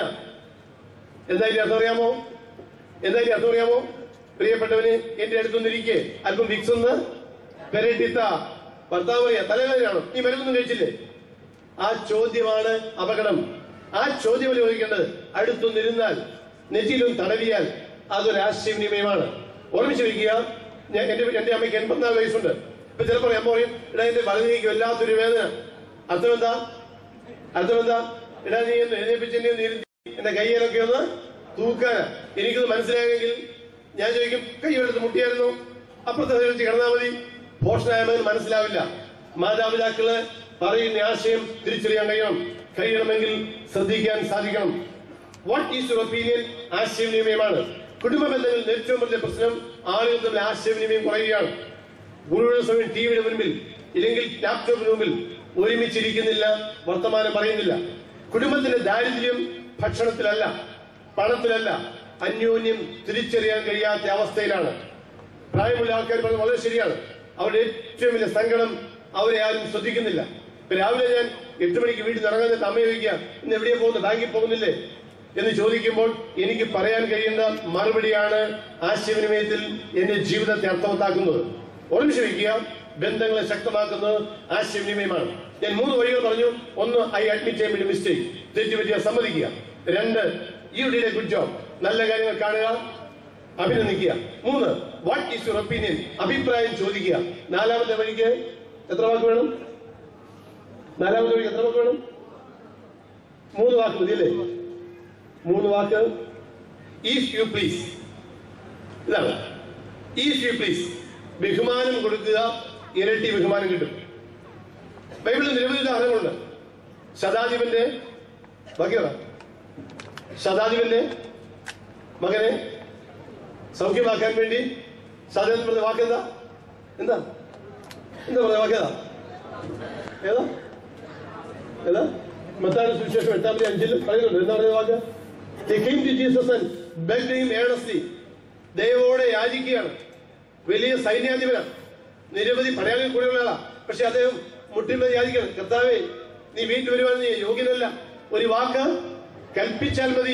എന്താ ഇതിന്റെ അർത്ഥം അറിയാമോ എന്താ ഇതിന്റെ അർത്ഥം അറിയാമോ പ്രിയപ്പെട്ടവന് എന്റെ അടുത്തൊന്നിരിക്കെ അല്പം വിക്സ് ഒന്ന് പെരട്ടിത്ത ഭർത്താവ് പറയാ തലവേദനയാണോ നീ മരുന്നൊന്നും കഴിച്ചില്ലേ ആ ചോദ്യമാണ് അപകടം ആ ചോദ്യം ചോദിക്കേണ്ടത് അടുത്തൊന്നിരുന്നാൽ നെറ്റിയിലും തടവിയാൽ അതൊരു ആശയവിനിമയമാണ് ഓർമ്മിച്ചു വയ്ക്കുക ഞാൻ എന്റെ എന്റെ അമ്മയ്ക്ക് എൺപത്തിനാല് വയസ്സുണ്ട് ഇപ്പൊ ചിലപ്പോൾ അമ്മ പറയും ഇടാ എന്റെ വലതിലേക്ക് വല്ലാത്തൊരു വേദന അർത്ഥം എന്താ അർത്ഥം എന്താ ഇടാ നീ ഒന്ന് എഴുന്നേപ്പിച്ച് എന്നെ ഒന്ന് ഇരുത്തി എന്റെ കയ്യിലൊക്കെ ഒന്ന് തൂക്കാനാ എനിക്കത് മനസ്സിലായെങ്കിൽ ഞാൻ ചോദിക്കും കൈ എടുത്ത് മുട്ടിയായിരുന്നു അപ്പുറത്തെ സൈഡിൽ വെച്ച് കിടന്നാൽ മതി പോഷണായമെന്ന് മനസ്സിലാവില്ല മാതാപിതാക്കള് പറയുന്ന ആശയം തിരിച്ചറിയാൻ കഴിയണം കഴിയണമെങ്കിൽ ശ്രദ്ധിക്കാൻ സാധിക്കണം വാട്ട് ഈസ് യുവർ ഒപ്പീനിയൻ ആശയവിനിമയമാണ് കുടുംബ ബന്ധങ്ങളിൽ ഏറ്റവും വലിയ പ്രശ്നം ആളുകൾ തമ്മിൽ ആശയവിനിമയം കുറയുകയാണ് മുഴുവൻ സമയം ടിവിയുടെ മുൻപിൽ ഇല്ലെങ്കിൽ ലാപ്ടോപ്പിന് മുമ്പിൽ ഒരുമിച്ചിരിക്കുന്നില്ല വർത്തമാനം പറയുന്നില്ല കുടുംബത്തിന്റെ ദാരിദ്ര്യം ഭക്ഷണത്തിലല്ല പണത്തിലല്ല അന്യോന്യം തിരിച്ചറിയാൻ കഴിയാത്ത അവസ്ഥയിലാണ് പ്രായമുള്ള ആൾക്കാർ പറഞ്ഞത് വളരെ ശരിയാണ് അവരുടെ ഏറ്റവും വലിയ സങ്കടം അവരെ ആരും ശ്രദ്ധിക്കുന്നില്ല ഇപ്പൊ രാവിലെ ഞാൻ എട്ട് മണിക്ക് വീട്ടിൽ നിന്ന് ഇറങ്ങാൻ അമ്മ ചോദിക്കുക ഇന്ന് എവിടെയാ പോകുന്നത് ബാങ്കിൽ പോകുന്നില്ലേ എന്ന് ചോദിക്കുമ്പോൾ എനിക്ക് പറയാൻ കഴിയുന്ന മറുപടിയാണ് ആശയവിനിമയത്തിൽ എന്റെ ജീവിതത്തെ അർത്ഥവത്താക്കുന്നത് ഓർമ്മിച്ച് വയ്ക്കുക ബന്ധങ്ങളെ ശക്തമാക്കുന്നത് ആശയവിനിമയമാണ് ഞാൻ മൂന്ന് വഴികൾ പറഞ്ഞു ഒന്ന് ഐ അഡ്മിറ്റ് ചെയ്യാൻ വേണ്ടി മിസ്റ്റേക്ക് തെറ്റ് പറ്റിയ സമ്മതിക്കുക രണ്ട് you did a good job നല്ല കാര്യങ്ങൾ കാണുക അഭിനന്ദിക്കുക മൂന്ന് വാട്ട് ഈസ് യുവർ ഒപ്പീനിയൻ അഭിപ്രായം ചോദിക്കുക നാലാമത്തെ വഴിക്ക് എത്ര വാക്ക് വേണം നാലാമത്തെ വഴിക്ക് എത്ര വാക്ക് വേണം മൂന്ന് വാക്ക് മതിയല്ലേ മൂന്ന് വാക്ക് ഈഫ് യു പ്ലീസ് ഇതാണ് ഈഫ് യു പ്ലീസ് ബഹുമാനം കൊടുക്കുക ഇരട്ടി ബഹുമാനം കിട്ടും ബൈബിളിൽ നിരവധി ഉദാഹരണങ്ങളുണ്ട് ശതാധിപന്റെ ബാക്കിയുള്ള ശതാധിപന്റെ മകനെ സൗഖ്യമാക്കാൻ വേണ്ടി ശതാധിപൻ പറഞ്ഞ വാക്കെന്താ എന്താ എന്താ പറഞ്ഞ വാക്കേതാ ഏതാ ഏതാ മത്തായുടെ സുവിശേഷം എട്ടാമത്തെ അഞ്ചിൽ പറയുന്നുണ്ട് എന്താ പറഞ്ഞ വാക്ക് They came to Jesus and begged him earnestly. ദൈവോടെ യാചിക്കുകയാണ് വലിയ സൈന്യാധിപനാണ് നിരവധി പടയാളികൾ കൂടെയുള്ള ആളാ പക്ഷെ അദ്ദേഹം മുട്ടിൽ യാചിക്കണം കർത്താവേ നീ വീട്ടിൽ വരുവാൻ നീ യോഗ്യനല്ല ഒരു വാക്ക് കൽപ്പിച്ചാൽ മതി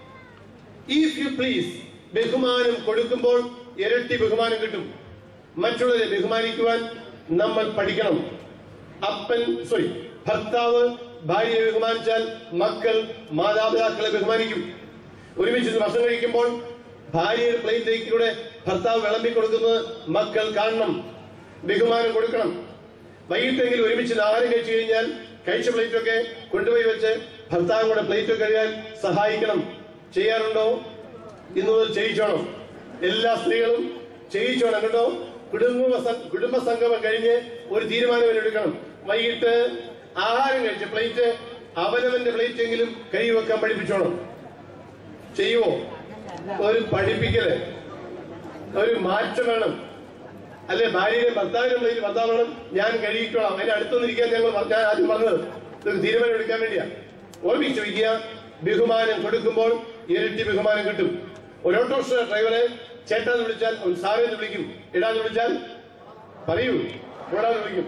ഇഫ് യു പ്ലീസ് ബഹുമാനം കൊടുക്കുമ്പോൾ ഇരട്ടി ബഹുമാനം കിട്ടും മറ്റുള്ളവരെ ബഹുമാനിക്കുവാൻ നമ്മൾ പഠിക്കണം അപ്പൻ സോറി ഭർത്താവ് ഭാര്യയെ ബഹുമാനിച്ചാൽ മക്കൾ മാതാപിതാക്കളെ ബഹുമാനിക്കും ഒരുമിച്ച് ഇരുന്ന് ഭക്ഷണം കഴിക്കുമ്പോൾ ഭാര്യയുടെ പ്ലേറ്റിലേക്കൂടെ ഭർത്താവ് വിളമ്പി കൊടുക്കുന്നത് മക്കൾ കാണണം ബഹുമാനം കൊടുക്കണം വൈകിട്ടെങ്കിലും ഒരുമിച്ച് ഇരുന്ന് ആഹാരം കഴിച്ചു കഴിഞ്ഞാൽ കഴിച്ച പ്ലേറ്റൊക്കെ കൊണ്ടുപോയി വെച്ച് ഭർത്താവും കൂടെ പ്ലേറ്റ് കഴുകാൻ സഹായിക്കണം ചെയ്യാറുണ്ടോ ഇന്ന് മുതൽ ചെയ്യിച്ചോണം എല്ലാ സ്ത്രീകളും ചെയ്യിച്ചോണം കേട്ടോ കുടുംബ സ- കുടുംബ സംഗമം കഴിഞ്ഞ് ഒരു തീരുമാനം എടുക്കണം വൈകിട്ട് ആഹാരം കഴിച്ച പ്ലേറ്റ് അവനവന്റെ പ്ലേറ്റ് എങ്കിലും കൈ വെക്കാൻ പഠിപ്പിച്ചോണം ചെയ്യുമോ ഒരു പഠിപ്പിക്കല് ഒരു മാറ്റം വേണം അല്ലെ ഭാര്യയുടെ ഭർത്താവിന്റെ പ്ലേറ്റ് ഭർത്താവ് വേണം ഞാൻ കഴിയിക്കോളാം അതിന്റെ അടുത്തൊന്നിരിക്കാൻ ഞങ്ങൾ പ- ഞാൻ ആദ്യം പറഞ്ഞത് ഒരു തീരുമാനം എടുക്കാൻ വേണ്ടിയാ ഓർമ്മിച്ചു വയ്ക്കുക ബഹുമാനം കൊടുക്കുമ്പോൾ ഇരട്ടി ബഹുമാനം കിട്ടും ഒരു ഓട്ടോറിക്ഷ ഡ്രൈവറെ ചേട്ടാന്ന് വിളിച്ചാൽ അവൻ സാറേന്ന് വിളിക്കും ഇടാന്ന് വിളിച്ചാൽ പറയൂ ഓടാന്ന് വിളിക്കും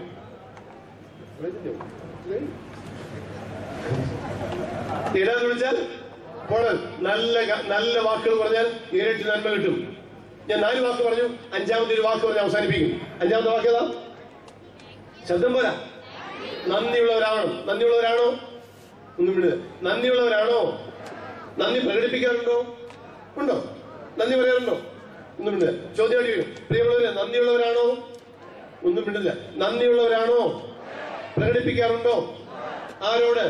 ഇടാന്ന് വിളിച്ചാൽ പോണൽ നല്ല ക- നല്ല വാക്കുകൾ പറഞ്ഞാൽ ഇരട്ടി നന്മ കിട്ടും ഞാൻ നാല് വാക്ക് പറഞ്ഞു അഞ്ചാമത്തെ ഒരു വാക്ക് പറഞ്ഞ് അവസാനിപ്പിക്കും അഞ്ചാമത്തെ വാക്ക് ഏതാ ശബ്ദം പോരാ നന്ദിയുള്ളവരാണോ നന്ദിയുള്ളവരാണോ ഒന്നും വിടുക നന്ദിയുള്ളവരാണോ നന്ദി പ്രകടിപ്പിക്കാറുണ്ടോ ഉണ്ടോ നന്ദി പറയാറുണ്ടോ ഒന്നും മിണ്ടില്ല ചോദ്യം അടി വരും പ്രിയമുള്ളവരെ നന്ദിയുള്ളവരാണോ ഒന്നും മിണ്ടില്ല നന്ദിയുള്ളവരാണോ പ്രകടിപ്പിക്കാറുണ്ടോ ആരോട്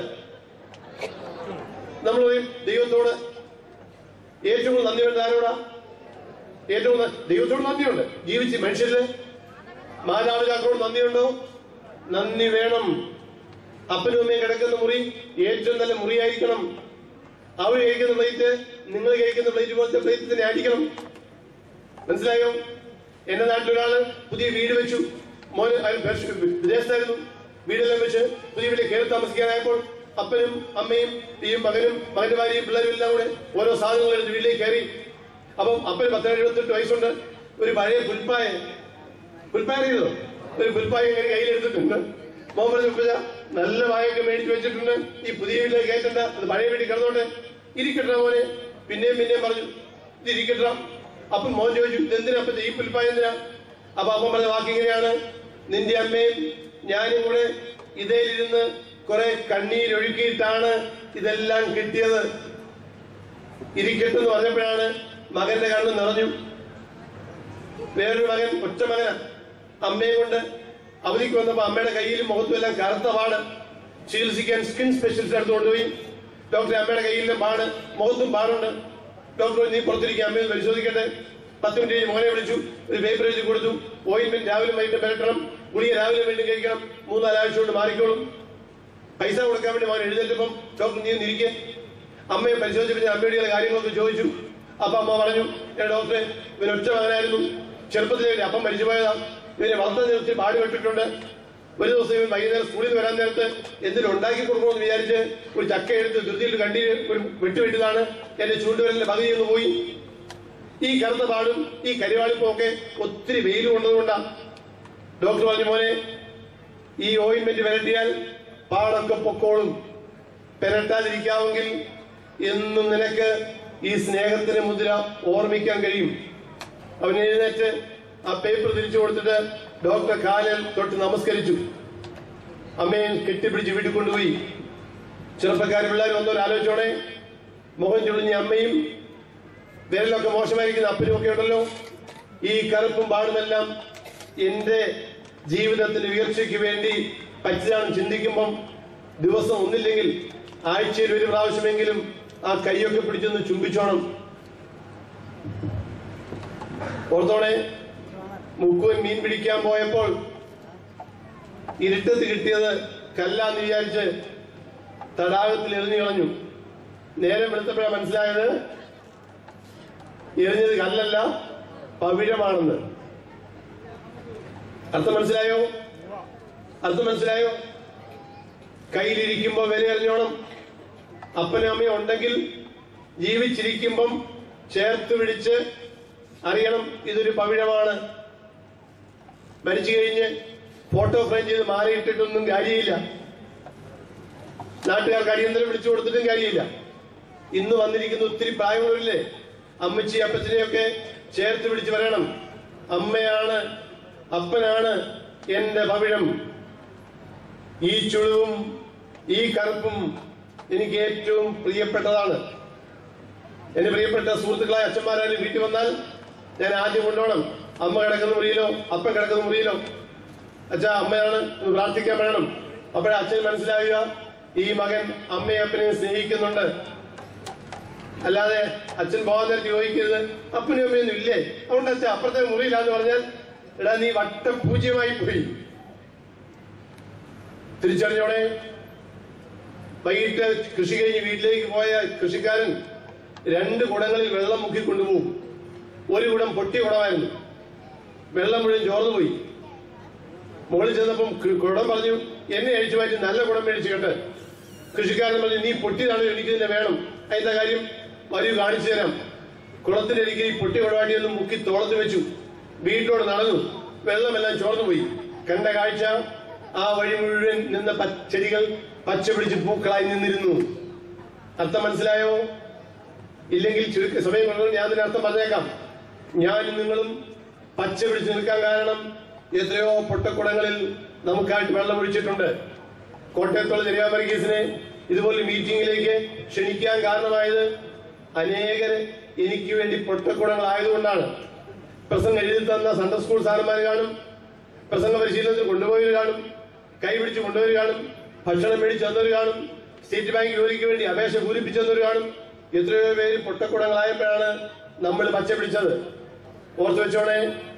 നമ്മൾ പറയും ദൈവത്തോട് ഏറ്റവും കൂടുതൽ നന്ദി വേണ്ടത് ആരോടാ ഏറ്റവും ന- ദൈവത്തോട് നന്ദിയുണ്ട് ജീവിച്ച് മനുഷ്യരില് മാതാപിതാക്കളോട് നന്ദിയുണ്ടോ നന്ദി വേണം അപ്പനും അമ്മയും കിടക്കുന്ന മുറി ഏറ്റവും നല്ല മുറിയായിരിക്കണം അവർ കഴിക്കുന്ന പ്ലേറ്റ് നിങ്ങൾ കഴിക്കുന്ന പ്ലേറ്റ് പോലത്തെ പ്ലേറ്റ് തന്നെ അടിക്കണം മനസ്സിലായോ എന്റെ നാട്ടിലൊരാള് പുതിയ വീട് വെച്ചു മോന് അയാൾ വിദേശ- വിദേശത്തായിരുന്നു വീടെല്ലാം വെച്ച് പുതിയ വീട്ടിൽ കയറി താമസിക്കാനായപ്പോൾ അപ്പനും അമ്മയും ഈ മകനും മകന്റെ ഭാര്യയും പിള്ളേരും എല്ലാം കൂടെ ഓരോ സാധനങ്ങൾ എടുത്ത് വീട്ടിലേക്ക് കയറി അപ്പം അപ്പന് പത്തിരണ്ട് എഴുപത്തെട്ട് വയസ്സുണ്ട് ഒരു പഴയ പുൽപ്പായ പുൽപ്പായ അറിയുന്നോ ഒരു പുൽപ്പായ ഇങ്ങനെ കയ്യിലെടുത്തിട്ടുണ്ട് മോൻ പറഞ്ഞു ഉപ്പച്ച നല്ല വായൊക്കെ മേടിച്ച് വെച്ചിട്ടുണ്ട് ഈ പുതിയ വീട്ടിലേക്ക് കയറ്റണ്ട അത് പഴയ വീട്ടിൽ കിടന്നോട്ടെ ഇരിക്കട്ടെ മോനെ പിന്നെയും പിന്നെയും പറഞ്ഞു ഇത് ഇരിക്കട്ടെ അപ്പം മോൻ ചോദിച്ചു ഇതെന്തിനാ അപ്പൊ ഈ പുൽപ്പായ എന്തിനാ അപ്പൊ അപ്പൻ പറഞ്ഞ വാക്ക് ഇങ്ങനെയാണ് നിന്റെ അമ്മയും ഞാനും കൂടെ ഇതേലിരുന്ന് കുറെ കണ്ണീരൊഴുക്കിയിട്ടാണ് ഇതെല്ലാം കിട്ടിയത് ഇരിക്കട്ടെ എന്ന് പറഞ്ഞപ്പോഴാണ് മകന്റെ കണ്ണ് നിറഞ്ഞു വേറൊരു മകൻ ഒറ്റ മകനാ അമ്മയെ കൊണ്ട് അവധിക്ക് വന്നപ്പോ അമ്മയുടെ കയ്യിലും മുഖത്തും എല്ലാം കറുത്ത പാട് ചികിത്സിക്കാൻ സ്കിൻ സ്പെഷ്യലിസ്റ്റ് അടുത്ത് കൊണ്ടുപോയി ഡോക്ടറെ അമ്മയുടെ കയ്യിലും പാട് മുഖത്തും പാടുണ്ട് ഡോക്ടർ നീ പുറത്തിരിക്കുക അമ്മയെ ഒന്ന് പരിശോധിക്കട്ടെ പത്ത് മിനിറ്റ് കഴിഞ്ഞ് മോനെ വിളിച്ചു ഒരു പേപ്പർ എഴുതി കൊടുത്തു ഓയിൻമെന്റ് രാവിലെ വൈകിട്ട് പരട്ടണം ഗുളിക രാവിലെ വീണ്ടും കഴിക്കണം മൂന്നാലാഴ്ച കൊണ്ട് മാറിക്കോളും പൈസ കൊടുക്കാൻ വേണ്ടി മോൻ എഴുന്നേറ്റപ്പം ഡോക്ടർ നീ ഒന്ന് ഇരിക്കെ അമ്മയെ പരിശോധിച്ചപ്പോൾ ഞാൻ അമ്മയുടെ ചില കാര്യങ്ങളൊക്കെ ചോദിച്ചു അപ്പൊ അമ്മ പറഞ്ഞു "ഏ ഡോക്ടറെ ഇവൻ ഒറ്റ മകനായിരുന്നു ചെറുപ്പത്തിലെ ഇവന്റെ അപ്പം മരിച്ചു പോയതാ ഇവനെ വളർത്താൻ നിർത്തി പാടുപെട്ടിട്ടുണ്ട് ഒരു ദിവസം ഇവൻ വൈകുന്നേരം സ്കൂളിൽ നിന്ന് വരാൻ നേരത്ത് എന്തിനും ഉണ്ടാക്കി കൊടുക്കണമെന്ന് വിചാരിച്ച് ഒരു ചക്ക എടുത്ത് ധൃതിയിൽ കണ്ടി ഒരു വിട്ടുവിട്ടതാണ് എന്റെ ചൂണ്ടുവരലിന്റെ പകുതി ഒന്ന് പോയി ഈ കറുത്ത പാടും ഈ കരിവാളിപ്പും ഒക്കെ ഒത്തിരി വെയിൽ കൊണ്ടതുകൊണ്ടാണ് ഡോക്ടർ പറഞ്ഞു മോനെ ഈ ഓയിൻമെന്റ് വരട്ടിയാൽ പാടൊക്കെ പൊക്കോളും പെരട്ടാതിരിക്കാമെങ്കിൽ എന്നും നിനക്ക് ഈ സ്നേഹത്തിന്റെ മുദ്ര ഓർമ്മിക്കാൻ കഴിയും അവൻ എഴുന്നേറ്റ് ആ പേപ്പർ തിരിച്ചു കൊടുത്തിട്ട് ഡോക്ടർ കാലിൽ തൊട്ട് നമസ്കരിച്ചു അമ്മയെ കെട്ടിപ്പിടിച്ച് വീട്ടിൽ കൊണ്ടുപോയി ചെറുപ്പക്കാർ പിള്ളേർ വന്നൊരു ആലോചിച്ചോടെ മുഖം ചുളിഞ്ഞ അമ്മയും വിരലൊക്കെ മോശമായിരിക്കുന്ന അപ്പനും ഒക്കെ ഉണ്ടല്ലോ ഈ കറുപ്പും പാടുമെല്ലാം എന്റെ ജീവിതത്തിന്റെ ഉയർച്ചയ്ക്ക് വേണ്ടി പറ്റിയതാണെന്ന് ചിന്തിക്കുമ്പം ദിവസം ഒന്നില്ലെങ്കിൽ ആഴ്ചയിൽ ഒരു പ്രാവശ്യമെങ്കിലും ആ കൈയൊക്കെ പിടിച്ചൊന്ന് ചുംബിച്ചോണം ഓർത്തോണെ മുക്കുവൻ മീൻ പിടിക്കാൻ പോയപ്പോൾ ഇരുട്ടത്ത് കിട്ടിയത് കല്ലാന്ന് വിചാരിച്ച് തടാകത്തിൽ എറിഞ്ഞു കളഞ്ഞു നേരെ വെളുത്തപ്പോഴാണ് മനസ്സിലായത് എറിഞ്ഞത് കല്ലല്ല പവിഴമാണെന്ന് അർത്ഥം മനസ്സിലായോ അർത്ഥം മനസ്സിലായോ കയ്യിലിരിക്കുമ്പോ വില അറിഞ്ഞോണം അപ്പനും അമ്മയും ഉണ്ടെങ്കിൽ ജീവിച്ചിരിക്കുമ്പം ചേർത്ത് പിടിച്ച് അറിയണം ഇതൊരു പവിഴമാണ് മരിച്ചു കഴിഞ്ഞ് ഫോട്ടോ ഫ്രെയിം ചെയ്ത് മാറിയിട്ടിട്ടൊന്നും കാര്യമില്ല നാട്ടുകാർക്ക് അടിയന്തരം വിളിച്ചു കൊടുത്തിട്ടും കാര്യമില്ല ഇന്ന് വന്നിരിക്കുന്ന ഒത്തിരി പ്രായമുള്ളവരില്ലേ അമ്മച്ചി അപ്പച്ചനെയൊക്കെ ചേർത്ത് പിടിച്ച് പറയണം അമ്മയാണ് അപ്പനാണ് എന്റെ പവിഴം ഈ ചുളിവും ഈ കറുപ്പും എനിക്ക് ഏറ്റവും പ്രിയപ്പെട്ടതാണ് എന്റെ പ്രിയപ്പെട്ട സുഹൃത്തുക്കളായ അച്ഛന്മാരാരും വീട്ടിൽ വന്നാൽ ഞാൻ ആദ്യം കൊണ്ടോണം അമ്മ കിടക്കുന്ന മുറിയിലോ അപ്പൻ കിടക്കുന്ന മുറിയിലോ അച്ഛാ അമ്മയാണ് ഒന്ന് പ്രാർത്ഥിക്കാൻ വേണം അപ്പോഴേ അച്ഛൻ മനസ്സിലാകുക ഈ മകൻ അമ്മയും അപ്പനെയും സ്നേഹിക്കുന്നുണ്ട് അല്ലാതെ അച്ഛൻ പോകാൻ നേരത്തെ ചോദിക്കരുത് അപ്പനും അമ്മയൊന്നും ഇല്ലേ അതുകൊണ്ട് അച്ഛൻ അപ്പുറത്തെ മുറിയിലാന്ന് പറഞ്ഞാൽ എടാ നീ വട്ടം പൂജ്യമായി പോയി തിരിച്ചറിഞ്ഞോടെ വൈകിട്ട് കൃഷി കഴിഞ്ഞ് വീട്ടിലേക്ക് പോയ കൃഷിക്കാരൻ രണ്ട് കുടങ്ങളിൽ വെള്ളം മുക്കി കൊണ്ടുപോകും ഒരു കുടം പൊട്ടിയ കുടമായിരുന്നു വെള്ളം മുഴുവൻ ചോർന്നു പോയി മുകളിൽ ചെന്നപ്പം കു- കുടം പറഞ്ഞു എന്നെ അഴിച്ചു മാറ്റി നല്ല കുടം മേടിച്ചു കേട്ട് കൃഷിക്കാരൻ പറഞ്ഞു നീ പൊട്ടിയതാണ് എനിക്ക് തന്നെ വേണം അതിന്റെ കാര്യം വരൂ കാണിച്ചു തരാം കുളത്തിനരികിൽ ഈ പൊട്ടി കുടവാട്ടി ഒന്ന് മുക്കി തോളത്ത് വെച്ചു വീട്ടിലോട് നടന്നു വെള്ളമെല്ലാം ചോർന്നു പോയി കണ്ട കാഴ്ച ആ വഴി മുഴുവൻ നിന്ന പ- ചെടികൾ പച്ച പിടിച്ച് പൂക്കളായി നിന്നിരുന്നു അർത്ഥം മനസ്സിലായോ ഇല്ലെങ്കിൽ ചുരുക്ക സമയം കൊണ്ട് ഞാൻ അതിന് അർത്ഥം പറഞ്ഞേക്കാം ഞാനും നിങ്ങളും പച്ച പിടിച്ച് നിൽക്കാൻ കാരണം എത്രയോ പൊട്ടക്കുടങ്ങളിൽ നമുക്കായിട്ട് വെള്ളം ഒഴിച്ചിട്ടുണ്ട് കോട്ടയത്തുള്ള ജനിയാ വർഗീസിനെ ഇതുപോലെ മീറ്റിംഗിലേക്ക് ക്ഷണിക്കാൻ കാരണമായത് അനേകര് എനിക്ക് വേണ്ടി പൊട്ടക്കുടങ്ങളായതുകൊണ്ടാണ് പ്രസംഗം എഴുതി തന്ന സൺഡർ സ്കൂൾ സാറന്മാർ കാണും പ്രസംഗ പരിശീലനത്തിൽ കൊണ്ടുപോയവർ കാണും കൈ പിടിച്ച് കൊണ്ടുപോയവർ കാണും ഭക്ഷണം മേടിച്ച് തന്നവർ കാണും സ്റ്റേറ്റ് ബാങ്ക് ജോലിക്ക് വേണ്ടി അപേക്ഷ പൂരിപ്പിച്ചെന്നവർ കാണും എത്രയോ പേര് പൊട്ടക്കുടങ്ങളായപ്പോഴാണ് നമ്മൾ പച്ച പിടിച്ചത് ഓർത്തു വെച്ചോണേ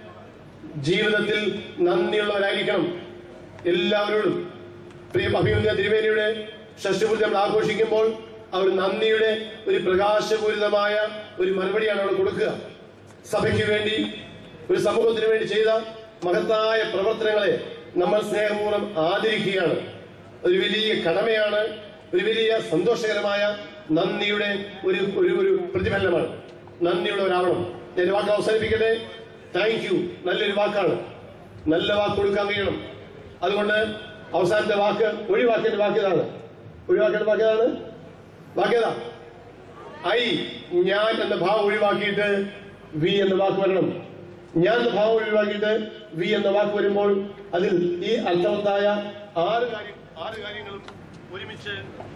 ജീവിതത്തിൽ നന്ദിയുള്ളവരായിരിക്കണം എല്ലാവരോടും പ്രിയ അഭിമുഖ തിരുവേനിയുടെ ഷഷ്ടിപൂർത്തി നമ്മൾ ആഘോഷിക്കുമ്പോൾ അവർ നന്ദിയുടെ ഒരു പ്രകാശപൂരിതമായ ഒരു മറുപടിയാണ് അവിടെ കൊടുക്കുക സഭയ്ക്ക് വേണ്ടി ഒരു സമൂഹത്തിന് വേണ്ടി ചെയ്ത മഹത്തായ പ്രവർത്തനങ്ങളെ നമ്മൾ സ്നേഹപൂർവ്വം ആദരിക്കുകയാണ് ഒരു വലിയ കടമയാണ് ഒരു വലിയ സന്തോഷകരമായ നന്ദിയുടെ ഒരു ഒരു ഒരു പ്രതിഫലനമാണ് നന്ദിയുള്ളവരാവണം ഞാൻ വാക്ക് അവസാനിപ്പിക്കട്ടെ താങ്ക് യു നല്ലൊരു വാക്കാണ് നല്ല വാക്ക് കൊടുക്കാൻ കഴിയണം അതുകൊണ്ട് അവസാനത്തെ വാക്ക് ഒഴിവാക്കേണ്ട വാക്കിയതാണ് ഒഴിവാക്കേണ്ട വാക്കിയതാണ് വാക്കിയതാ ഐ ഞാൻ എന്ന ഭാവം ഒഴിവാക്കിയിട്ട് വി എന്ന വാക്ക് വരണം ഞാൻ എന്ന ഭാവം ഒഴിവാക്കിയിട്ട് വി എന്ന വാക്ക് വരുമ്പോൾ അതിൽ ഈ അർത്ഥവത്തായ ആറ് കാര്യം ആറ് കാര്യങ്ങളും ഒരുമിച്ച്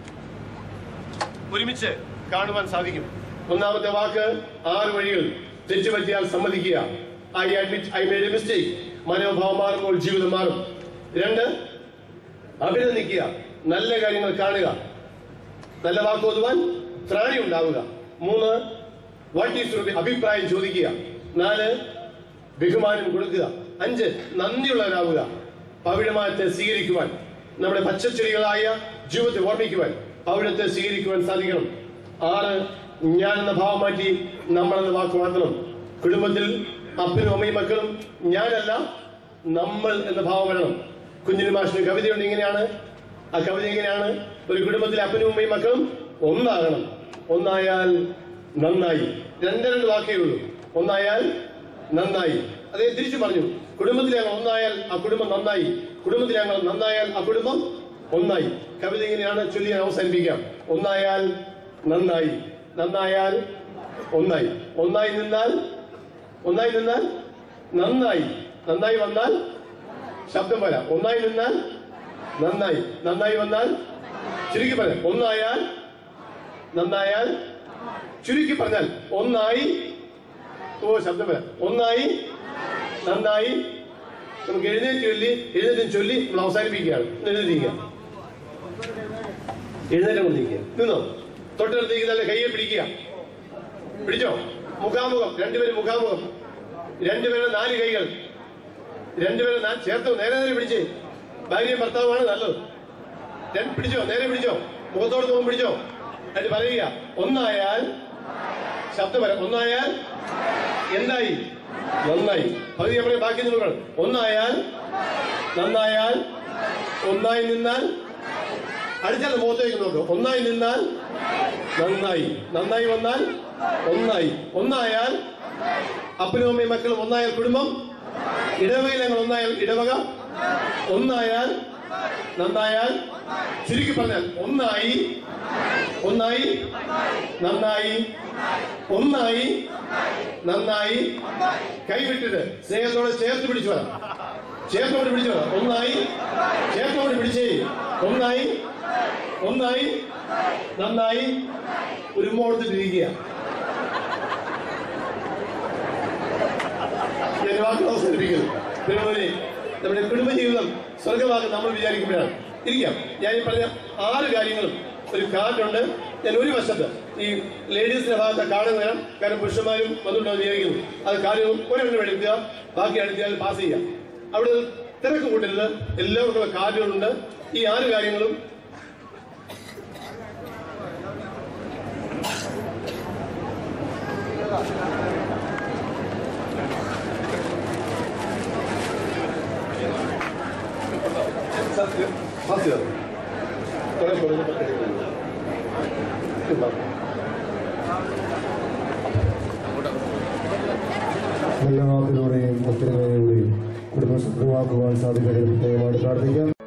ഒരുമിച്ച് കാണുവാൻ സാധിക്കും ഒന്നാമത്തെ വാക്ക് ആറ് വഴികൾ തെറ്റുപറ്റിയാൽ സമ്മതിക്കുക I admit I made a mistake മനോഭാവം മാറുമ്പോൾ ജീവിതം മാറും രണ്ട് അഭിനന്ദിക്കുക നല്ല കാര്യങ്ങൾ കാണുക നല്ല വാക്ക് ഓതുവാൻ ത്രാണി ഉണ്ടാവുക മൂന്ന് വാട്ട് ഈസ് അഭിപ്രായം ചോദിക്കുക നാല് ബഹുമാനം കൊടുക്കുക അഞ്ച് നന്ദിയുള്ളവരാവുക പവിഴമാനത്തെ സ്വീകരിക്കുവാൻ നമ്മുടെ പച്ചച്ചെടികളായ ജീവിതത്തെ ഓർമ്മിക്കുവാൻ പവിഴത്തെ സ്വീകരിക്കുവാൻ സാധിക്കണം ആറ് ഞാൻ എന്ന ഭാവം മാറ്റി നമ്മൾ എന്ന വാക്ക് മാറ്റണം കുടുംബത്തിൽ അപ്പനും അമ്മയും മക്കളും ഞാനല്ല നമ്മൾ എന്ന ഭാവം വരണം കുഞ്ഞിന് മാഷിന് കവിതയുണ്ട് ഇങ്ങനെയാണ് ആ കവിത ഇങ്ങനെയാണ് ഒരു കുടുംബത്തിലെ അപ്പനും ഉമ്മയും മക്കളും ഒന്നാകണം ഒന്നായാൽ നന്നായി രണ്ട് രണ്ട് വാക്കേ ഉള്ളൂ ഒന്നായാൽ നന്നായി അതേ തിരിച്ചു പറഞ്ഞു കുടുംബത്തിൽ ഞങ്ങൾ ഒന്നായാൽ ആ കുടുംബം നന്നായി കുടുംബത്തിൽ ഞങ്ങൾ നന്നായാൽ ആ കുടുംബം ഒന്നായി കവിത ഇങ്ങനെയാണ് ചൊല്ലി ഞാൻ അവസാനിപ്പിക്കാം ഒന്നായാൽ നന്നായി നന്നായാൽ ഒന്നായി ഒന്നായി നിന്നാൽ ഒന്നായി നിന്നാൽ നന്നായി നന്നായി വന്നാൽ ശബ്ദം വരാം ഒന്നായി നിന്നാൽ നന്നായി നന്നായി വന്നാൽ ചുരുക്കി പറയാം ഒന്നായാൽ നന്നായാൽ ചുരുക്കി പറഞ്ഞാൽ ഒന്നായി ഓ ശബ്ദം വരാം ഒന്നായി നന്നായി നമുക്ക് എഴുന്നേറ്റ് ചൊല്ലി എഴുന്നേറ്റും ചൊല്ലി നമ്മൾ അവസാനിപ്പിക്കുകയാണ് ഒന്ന് എഴുന്നേറ്റിരിക്കുക എഴുന്നേറ്റം കൊണ്ടിരിക്കുക നിന്നോ തൊട്ടടുത്തേക്ക് നല്ല കയ്യെ പിടിക്കുക പിടിച്ചോ മുഖാമുഖം രണ്ടുപേരും മുഖാമുഖം രണ്ടുപേരും നാല് കൈകൾ രണ്ടുപേരും നാ- ചേർത്തോ നേരെ നേരെ പിടിച്ചേ ഭാര്യയും ഭർത്താവുമാണ് നല്ലത് രണ്ട് പിടിച്ചോ നേരെ പിടിച്ചോ മുഖത്തോട് മുഖം പിടിച്ചോ എന്നിട്ട് പറയുക ഒന്നായാൽ ശബ്ദം വരാം ഒന്നായാൽ എന്തായി നന്നായി പകുതി നമ്മളെ ബാക്കി നിങ്ങൾ കാണും. ഒന്നായാൽ നന്നായാൽ ഒന്നായി നിന്നാൽ അടിച്ചാൽ മുഖത്തേക്ക് നോക്കും ഒന്നായി നിന്നാൽ നന്നായി നന്നായി വന്നാൽ ഒന്നായി ഒന്നായാൽ അപ്പനും അമ്മയും മക്കളും ഒന്നായാൽ കുടുംബം ഇടവകയിൽ ഞങ്ങൾ ഒന്നായാൽ ഇടവക ഒന്നായാൽ നന്നായാൽ ചുരുക്കി പറഞ്ഞാൽ ഒന്നായി ഒന്നായി നന്നായി ഒന്നായി നന്നായി കൈവിട്ടിട്ട് സ്നേഹത്തോടെ ചേർത്ത് പിടിച്ചു വരാം ചേർത്തോട് പിടിച്ചു വരാം ഒന്നായി ചേർത്തോട് പിടിച്ചേ ഒന്നായി ഒന്നായി നന്നായി ഒരു ഉമ്മ കൊടുത്തിട്ടിരിക്കുക ഞാൻ വാക്കുകൾ അവസാനിപ്പിക്കുന്നു പ്രിയമുള്ളവരെ, നമ്മുടെ കുടുംബജീവിതം സ്വർഗമാകും നമ്മൾ വിചാരിക്കുമ്പോഴാണ് ഇരിക്കാം ഞാൻ ഈ പറഞ്ഞ ആറ് കാര്യങ്ങളും ഒരു കാർഡുണ്ട് ഞാൻ ഒരു വശത്ത് ഈ ലേഡീസിന്റെ ഭാഗത്തെ കാർഡ് വേണം കാരണം പുരുഷന്മാരും വന്നുണ്ടോ എന്ന് വിചാരിക്കുന്നു അത് കാര്യം ഒരെണ്ണം എടുക്കുക ബാക്കി അടുത്തിയാൽ പാസ് ചെയ്യാം അവിടെ തിരക്ക് കൂട്ടരുത് എല്ലാവർക്കും കാർഡുകളുണ്ട് ഈ ആറ് കാര്യങ്ങളും പാസ് ചെയ്യാം കുറെ കുറഞ്ഞ നല്ല വാക്കിലൂടെയും ഒത്തൊരുമയോടെയും കുടുംബം ശുദ്ധമാക്കുവാൻ സാധിക്കട്ടെ പ്രത്യേകമായിട്ട് പ്രാർത്ഥിക്കാം